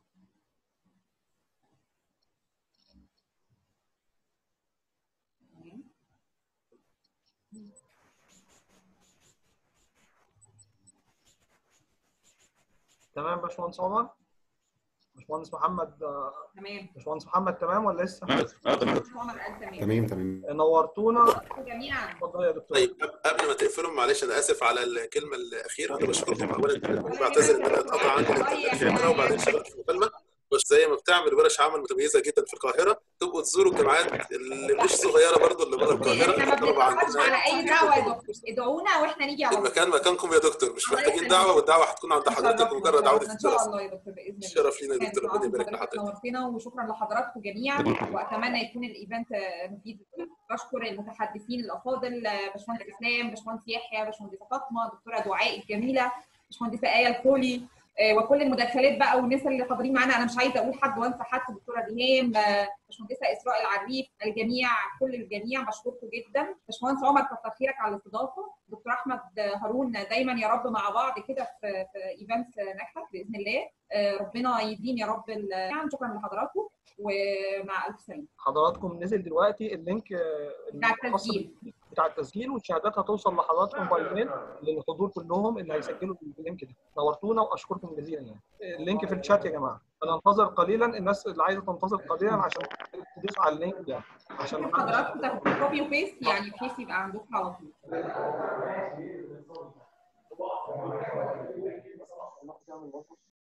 تمام باشمهندس عمر باشمهندس محمد آه، تمام باشمهندس محمد تمام ولا لسه؟ اه تمام عمر قال تمام تمام تمام نورتونا جميعا اتفضل يا دكتور طيب قبل ما تقفلوا معلش انا اسف على الكلمه الاخيره انا بشكركم اولا بعتذر ان انا اتقطع عنكم الانترنت في المكالمه وبعدين شغلت في المكالمه بس زي ما بتعمل ورش عمل متميزه جدا في القاهره تبقوا تزوروا الجامعات اللي مش صغيره برضو اللي بره القاهره احنا ما الطلبه بنتفرجش عندنا على اي دعوه يا دكتور ادعونا واحنا نيجي على طول المكان مكانكم يا دكتور مش الله محتاجين يخليك. دعوه والدعوه هتكون عند حضرتك شرفنا مجرد عوده ان شاء الدراسه الله يا دكتور باذن الله شرف لينا يا كانت دكتور ربنا معاكم يبارك حضرتك لحضرتك نورتنا وشكرا لحضراتكم جميعا واتمنى يكون الايفنت مفيد بشكر المتحدثين الافاضل باشمهندس اسلام باشمهندس يحيى باشمهندسه فاطمه دكتوره دعاء الجميله باشمهندسه ايه الكولي آه، وكل المداخلات بقى والناس اللي حاضرين معانا انا مش عايزه اقول حد وانسى حد دكتوره ريهام آه، باشمهندسه اسراء العريف الجميع كل الجميع بشكركم جدا باشمهندس عمر كتر خيرك على الاستضافه دكتور احمد هارون دايما يا رب مع بعض كده في في ايفنتس ناجحه باذن الله آه، ربنا يديم يا رب ال- يعني شكرا لحضراتكم ومع الف سلامه حضراتكم نزل دلوقتي اللينك آه، بتاع الخاص التسجيل. بتاع التسجيل والشهادات هتوصل لحضراتكم باي ميل للحضور كلهم اللي هيسجلوا اللينك ده نورتونا واشكركم جزيلا يعني اللينك في الشات يا جماعه انا انتظر قليلا الناس اللي عايزه تنتظر قليلا عشان تدوس على اللينك ده عشان محدش- حضراتكم تاخدوا كوبي وبيست يعني بحيث يبقى عندكم على طول